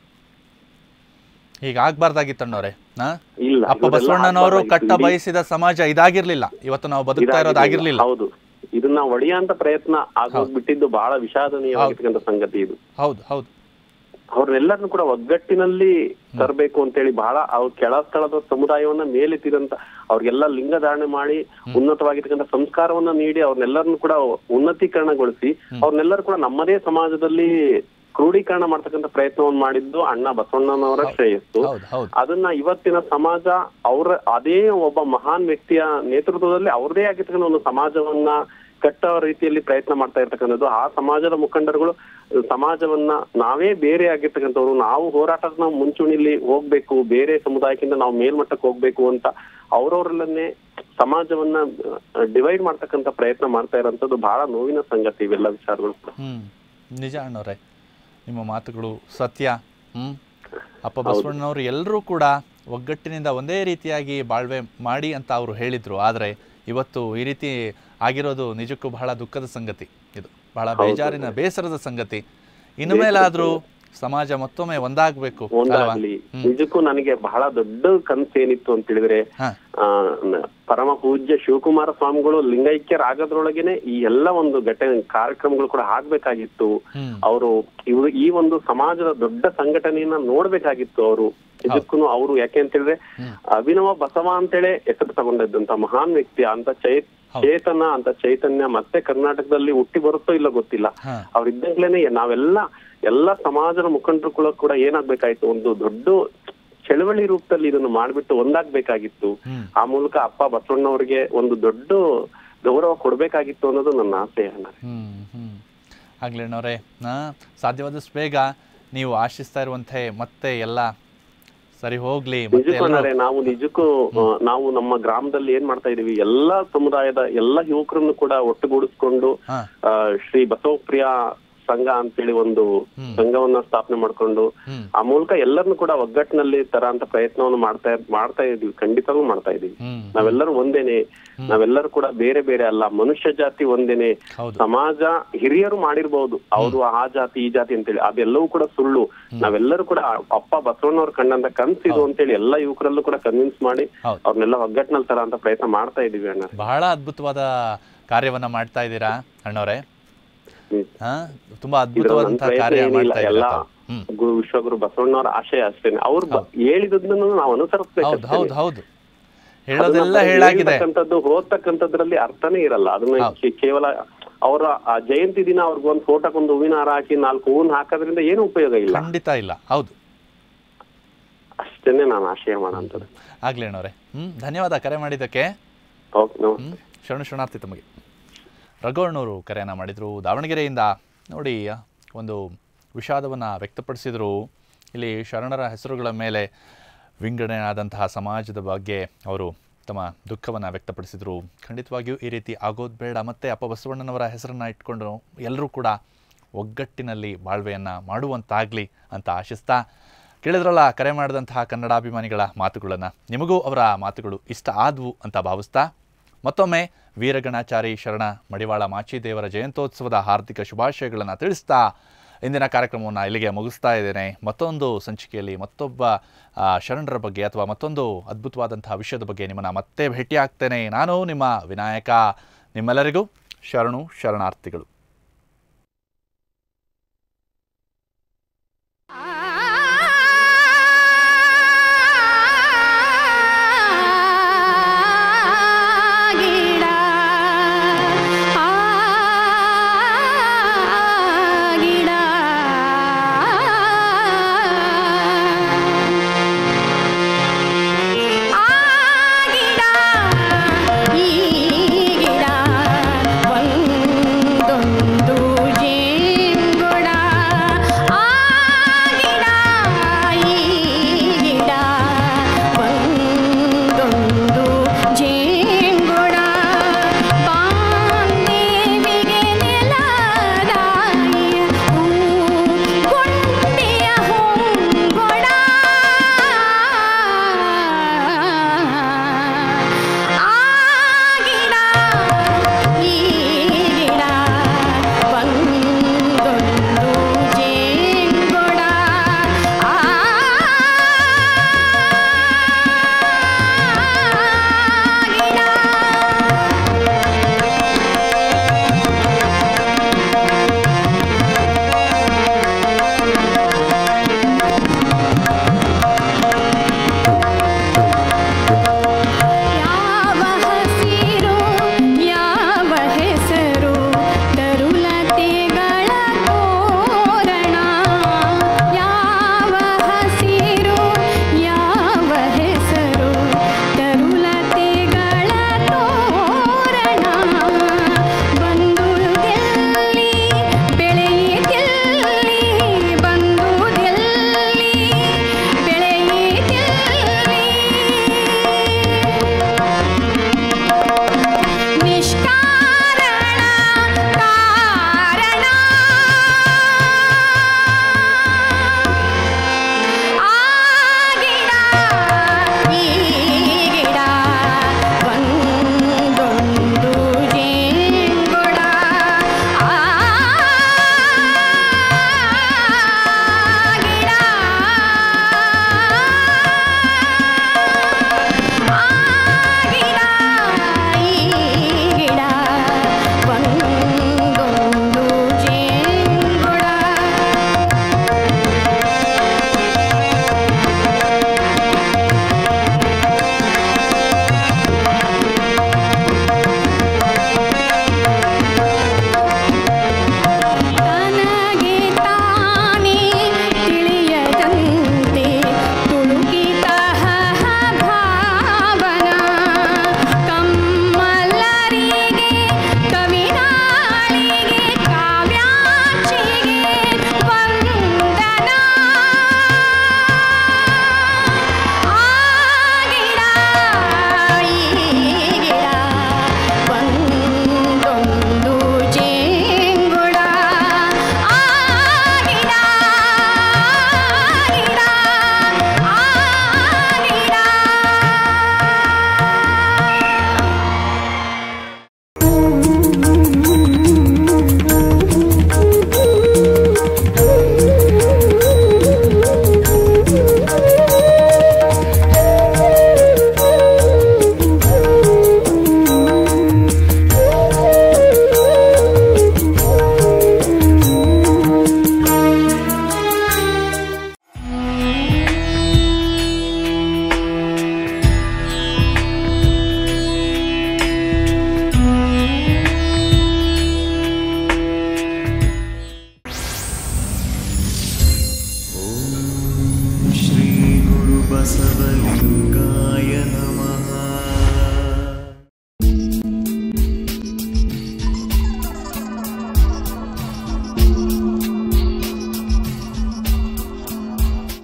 ಈಗ ಆಗ್ಬಾರ್ದಾಗಿತ್ತು ಅಣ್ಣವ್ರೆ ಹಾ? ಇಲ್ಲ ಅಪ್ಪ ಇವರೆಲ್ಲ ಬಸವಣ್ಣನವರು ಆಗ್ಬಾರ್ದಾಗಿತ್ತು. ಕಟ್ಟ ಇಡೀ- ಬಯಸಿದ ಸಮಾಜ ಇದಾಗಿರ್ಲಿಲ್ಲ ಇವತ್ತು ನಾವು ಬದುಕ್ತಾ ಇರೋದು ಆಗಿರ್ಲಿಲ್ಲ ಹೌದು ಇದನ್ನ ಒಡೆಯಂತ ಪ್ರಯತ್ನ ಆಗೋಗ್ಬಿಟ್ಟಿದ್ದು ಬಹಳ ವಿಷಾದನೀಯವಾಗಿರ್ತಕ್ಕಂಥ ಸಂಗತಿ ಇದು ಹೌದು ಹೌದು ಅವ್ರನ್ನೆಲ್ಲರನ್ನು ಕೂಡ ಒಗ್ಗಟ್ಟಿನಲ್ಲಿ ತರಬೇಕು ಅಂತೇಳಿ ಬಹಳ ಅವ್ರ ಕೆಳ ಸ್ಥಳದ ಸಮುದಾಯವನ್ನ ಮೇಲೆತ್ತಿದಂತ ಅವ್ರಿಗೆಲ್ಲ ಲಿಂಗ ಧಾರಣೆ ಮಾಡಿ ಉನ್ನತವಾಗಿರ್ತಕ್ಕಂಥ ಸಂಸ್ಕಾರವನ್ನ ನೀಡಿ ಅವ್ರನ್ನೆಲ್ಲರನ್ನು ಕೂಡ ಉನ್ನತೀಕರಣಗೊಳಿಸಿ ಅವ್ರನ್ನೆಲ್ಲರೂ ಕೂಡ ನಮ್ಮದೇ ಸಮಾಜದಲ್ಲಿ ಕ್ರೋಢೀಕರಣ ಮಾಡ್ತಕ್ಕಂಥ ಪ್ರಯತ್ನವನ್ನು ಮಾಡಿದ್ದು ಅಣ್ಣ ಬಸವಣ್ಣನವರ ಶ್ರೇಯಸ್ಸು ಹೌದು ಹೌದು ಅದನ್ನ ಇವತ್ತಿನ ಸಮಾಜ ಅವರ ಅದೇ ಒಬ್ಬ ಮಹಾನ್ ವ್ಯಕ್ತಿಯ ನೇತೃತ್ವದಲ್ಲಿ ಅವ್ರದೇ ಆಗಿರ್ತಕ್ಕಂಥ ಒಂದು ಸಮಾಜವನ್ನ ಕಟ್ಟೋ ರೀತಿಯಲ್ಲಿ ಪ್ರಯತ್ನ ಮಾಡ್ತಾ ಇರ್ತಕ್ಕಂಥದ್ದು ಆ ಸಮಾಜದ ಮುಖಂಡರುಗಳು ಸಮಾಜವನ್ನ ನಾವೇ ಬೇರೆ ಆಗಿರ್ತಕ್ಕಂಥವ್ರು ನಾವು ಹೋರಾಟದ ಮುಂಚೂಣಿಲಿ ಹೋಗ್ಬೇಕು ಬೇರೆ ಸಮುದಾಯಕ್ಕಿಂತ ನಾವು ಮೇಲ್ಮಟ್ಟಕ್ಕೆ ಹೋಗ್ಬೇಕು ಅಂತ ಅವ್ರವ್ರಲ್ಲೇ ಸಮಾಜವನ್ನ ಡಿವೈಡ್ ಮಾಡ್ತಕ್ಕಂಥ ಪ್ರಯತ್ನ ಮಾಡ್ತಾ ಇರೋಂಥದ್ದು ಬಹಳ ನೋವಿನ ಸಂಗತಿ ಇವೆಲ್ಲ ವಿಚಾರಗಳು ಕೂಡ ಹ್ಮ್ ನಿಜ ಅಣ್ಣವ್ರೆ ನಿಮ್ಮ ಮಾತುಗಳು ಸತ್ಯ ಹ್ಮ್ ಅಪ್ಪ ಬಸವಣ್ಣನವರು ಎಲ್ಲರೂ ಕೂಡ ಒಗ್ಗಟ್ಟಿನಿಂದ ಒಂದೇ ರೀತಿಯಾಗಿ ಬಾಳ್ವೆ ಮಾಡಿ ಅಂತ ಅವರು ಹೇಳಿದ್ರು ಆದರೆ ಇವತ್ತು ಈ ರೀತಿ ಆಗಿರೋದು ನಿಜಕ್ಕೂ ಬಹಳ ದುಃಖದ ಸಂಗತಿ ಇದು ಬಹಳ ಬೇಜಾರಿನ ಬೇಸರದ ಸಂಗತಿ ಇನ್ನು ಮೇಲಾದ್ರೂ ಸಮಾಜ ಮತ್ತೊಮ್ಮೆ ಒಂದಾಗಬೇಕು ಒಂದಾಗ್ಲಿ ನಿಜಕ್ಕೂ ನನಗೆ ಬಹಳ ದೊಡ್ಡ ಕನಸು ಏನಿತ್ತು ಅಂತ ಹೇಳಿದ್ರೆ ಆ, ನ- ಪರಮ ಪೂಜ್ಯ ಶಿವಕುಮಾರ ಸ್ವಾಮಿಗಳು ಲಿಂಗೈಕ್ಯರಾಗೋದ್ರೊಳಗೇನೆ ಈ ಎಲ್ಲ ಒಂದು ಘಟನೆ ಕಾರ್ಯಕ್ರಮಗಳು ಕೂಡ ಆಗ್ಬೇಕಾಗಿತ್ತು ಅವರು ಇವರು ಈ ಒಂದು ಸಮಾಜದ ದೊಡ್ಡ ಸಂಘಟನೆಯನ್ನ ನೋಡ್ಬೇಕಾಗಿತ್ತು ಅವರು ನಿಜಕ್ಕೂ ಅವರು ಯಾಕೆ ಅಂತ ಹೇಳಿದ್ರೆ ಅಭಿನವ ಬಸವ ಅಂತೇಳಿ ಹೆಸರು ತಗೊಂಡಿದ್ದಂತ ಮಹಾನ್ ವ್ಯಕ್ತಿ ಅಂತ ಚೈ ಚೇತನ ಅಂತ ಚೈತನ್ಯ ಮತ್ತೆ ಕರ್ನಾಟಕದಲ್ಲಿ ಹುಟ್ಟಿ ಬರುತ್ತೋ ಇಲ್ಲೋ ಗೊತ್ತಿಲ್ಲ ಅವ್ರಿದ್ದಾಗ್ಲೇನೆ ನಾವೆಲ್ಲ ಎಲ್ಲಾ ಸಮಾಜದ ಮುಖಂಡರು ಕೂಡ ಕೂಡ ಏನಾಗ್ಬೇಕಾಯ್ತು ಒಂದು ದೊಡ್ಡ ಚಳವಳಿ ರೂಪದಲ್ಲಿ ಇದನ್ನು ಮಾಡ್ಬಿಟ್ಟು ಒಂದಾಗ್ಬೇಕಾಗಿತ್ತು ಆ ಮೂಲಕ ಅಪ್ಪ ಬಸವಣ್ಣವ್ರಿಗೆ ಒಂದು ದೊಡ್ಡ ಗೌರವ ಕೊಡ್ಬೇಕಾಗಿತ್ತು ಅನ್ನೋದು ನನ್ನ ಆಸೆ ಅಣ್ಣ ಹ್ಮ್ ಹ್ಮ್ ಆಗ್ಲಿ ಅಣ್ಣವ್ರೆ ಹಾ ಸಾಧ್ಯವಾದಷ್ಟು ಬೇಗ ನೀವು ಆಶಿಸ್ತಾ ಇರುವಂತೆ ಮತ್ತೆ ಎಲ್ಲ ಸರಿ ಹೋಗ್ಲಿ ಮತ್ತೆ ನಿಜಕ್ಕೂ ಎಲ್ಲರೂ- ಅಣ್ಣಾರೆ, ನಾವು ನಿಜಕ್ಕೂ ಆ, ನಾವು ನಮ್ಮ ಗ್ರಾಮದಲ್ಲಿ ಏನ್ ಮಾಡ್ತಾ ಇದೀವಿ ಎಲ್ಲಾ ಸಮುದಾಯದ ಎಲ್ಲಾ ಯುವಕರನ್ನು ಕೂಡ ಒಟ್ಟುಗೂಡಿಸ್ಕೊಂಡು ಹಾ. ಆ, ಶ್ರೀ ಬಸವಪ್ರಿಯ ಸಂಘ ಅಂತೇಳಿ ಒಂದು ಸಂಘವನ್ನ ಸ್ಥಾಪನೆ ಮಾಡ್ಕೊಂಡು ಹ್ಮ್. ಆ ಮೂಲಕ ಎಲ್ಲರನ್ನು ಕೂಡ ಒಗ್ಗಟ್ಟಿನಲ್ಲಿ ತರ ಅಂತ ಪ್ರಯತ್ನವನ್ನು ಮಾಡ್ತಾ ಮಾಡ್ತಾ ಇದೀವಿ ಖಂಡಿತವೂ ಮಾಡ್ತಾ ಇದೀವಿ ಹ್ಮ್. ನಾವೆಲ್ಲರೂ ಒಂದೇನೆ ನಾವೆಲ್ಲರೂ ಕೂಡ ಬೇರೆ ಬೇರೆ ಅಲ್ಲ ಮನುಷ್ಯ ಜಾತಿ ಒಂದೇನೆ ಸಮಾಜ ಹಿರಿಯರು ಮಾಡಿರ್ಬಹುದು ಅವರು ಆ ಜಾತಿ ಈ ಜಾತಿ ಅಂತೇಳಿ ಅದೆಲ್ಲವೂ ಕೂಡ ಸುಳ್ಳು ನಾವೆಲ್ಲರೂ ಕೂಡ ಅಪ್ಪ ಬಸವಣ್ಣವ್ರ ಕಂಡಂತ ಕನ್ಸಿದು ಅಂತೇಳಿ ಎಲ್ಲಾ ಯುವಕರಲ್ಲೂ ಕೂಡ ಕನ್ವಿನ್ಸ್ ಮಾಡಿ ಅವ್ರನ್ನೆಲ್ಲ ಒಗ್ಗಟ್ಟಿನಲ್ಲಿ ತರ ಅಂತ ಪ್ರಯತ್ನ ಮಾಡ್ತಾ ಇದೀವಿ ಅಣ್ಣ ಬಹಳ ಅದ್ಭುತವಾದ ಕಾರ್ಯವನ್ನ ಮಾಡ್ತಾ ಇದ್ದೀರಾ ಅಣ್ಣವ್ರೆ ಹಾ ತುಂಬಾ ಇದ್ರ ನನ್ ಅದ್ಭುತವಾದಂತಹ ಪ್ರಯತ್ನ ಕಾರ್ಯ ಏನಿಲ್ಲ ಮಾಡ್ತಾ ಎಲ್ಲ ಇದ್ದೀರಾ ಗುರು ವಿಶ್ವಗುರು ಬಸವಣ್ಣವರ ಆಶಯ ಅಷ್ಟೇನೆ ಅವ್ರು ಬ- ಹೇಳಿದ್ದನ್ನು ನಾವು ಅನುಸರಿಸ್ಬೇಕು ಹೌದು ಹೌದು ಹೌದು ಅದನ್ನ ಹೇಳೋದೆಲ್ಲ ಬರೀ ಹೇಳಾಗಿದೆ ಹೇಳ್ತಕ್ಕಂಥದ್ದು ಓದ್ತಕ್ಕಂಥದ್ರಲ್ಲಿ ಅರ್ಥನೇ ಇರಲ್ಲ ಅದನ್ನ ಕೇ- ಕೇವಲ ಅವರ ಆ ಜಯಂತಿ ದಿನ ಅವ್ರಿಗೊಂದು ಫೋಟೋಕ್ಕೊಂದು ಹೂವಿನ ಹಾರ ಹಾಕಿ ನಾಲ್ಕು ಹೂವಿನ ಹಾಕೋದ್ರಿಂದ ಏನು ಉಪಯೋಗ ಇಲ್ಲ ಖಂಡಿತ ಇಲ್ಲ ಹೌದು ಅಷ್ಟೇನೆ ನಾನು ಆಶಯ ಮಾಡೋಂಥದ್ದು ಆಗ್ಲಿ ಅಣ್ಣವ್ರೆ ಹ್ಮ್ ಧನ್ಯವಾದ ಕರೆ ಮಾಡಿದ್ದಕ್ಕೆ ಓಕೆ ಹ್ಮ್ ಶರಣ ಶರಣಾರ್ಥಿ ತಮಗೆ ರಘುವಣ್ಣವರು ಕರೆಯನ್ನ ಮಾಡಿದ್ರು ದಾವಣಗೆರೆಯಿಂದ ನೋಡಿ ಒಂದು ವಿಷಾದವನ್ನು ವ್ಯಕ್ತಪಡಿಸಿದರು ಇಲ್ಲಿ ಶರಣರ ಹೆಸರುಗಳ ಮೇಲೆ ವಿಂಗಡಣೆ ಆದಂತಹ ಸಮಾಜದ ಬಗ್ಗೆ ಅವರು ತಮ್ಮ ದುಃಖವನ್ನು ವ್ಯಕ್ತಪಡಿಸಿದರು ಖಂಡಿತವಾಗಿಯೂ ಈ ರೀತಿ ಆಗೋದು ಬೇಡ ಮತ್ತು ಅಪ್ಪ ಬಸವಣ್ಣನವರ ಹೆಸರನ್ನು ಇಟ್ಕೊಂಡು ಎಲ್ಲರೂ ಕೂಡ ಒಗ್ಗಟ್ಟಿನಲ್ಲಿ ಬಾಳ್ವೆಯನ್ನು ಮಾಡುವಂತಾಗಲಿ ಅಂತ ಆಶಿಸ್ತಾ ಕೇಳಿದ್ರಲ್ಲ ಕರೆ ಮಾಡಿದಂತಹ ಕನ್ನಡಾಭಿಮಾನಿಗಳ ಮಾತುಗಳನ್ನು ನಿಮಗೂ ಅವರ ಮಾತುಗಳು ಇಷ್ಟ ಆದವು ಅಂತ ಭಾವಿಸ್ತಾ ಮತ್ತೊಮ್ಮೆ ವೀರಗಣಾಚಾರಿ ಶರಣ ಮಡಿವಾಳ ಮಾಚಿದೇವರ ಜಯಂತ್ಯೋತ್ಸವದ ಹಾರ್ದಿಕ ಶುಭಾಶಯಗಳನ್ನು ತಿಳಿಸ್ತಾ ಇಂದಿನ ಕಾರ್ಯಕ್ರಮವನ್ನು ಇಲ್ಲಿಗೆ ಮುಗಿಸ್ತಾ ಇದ್ದೇನೆ ಮತ್ತೊಂದು ಸಂಚಿಕೆಯಲ್ಲಿ ಮತ್ತೊಬ್ಬ ಆ, ಶರಣರ ಬಗ್ಗೆ ಅಥವಾ ಮತ್ತೊಂದು ಅದ್ಭುತವಾದಂತಹ ವಿಷಯದ ಬಗ್ಗೆ ನಿಮ್ಮನ್ನು ಮತ್ತೆ ಭೇಟಿ ಆಗ್ತೇನೆ ನಾನು ನಿಮ್ಮ ವಿನಾಯಕ ನಿಮ್ಮೆಲ್ಲರಿಗೂ ಶರಣು ಶರಣಾರ್ಥಿಗಳು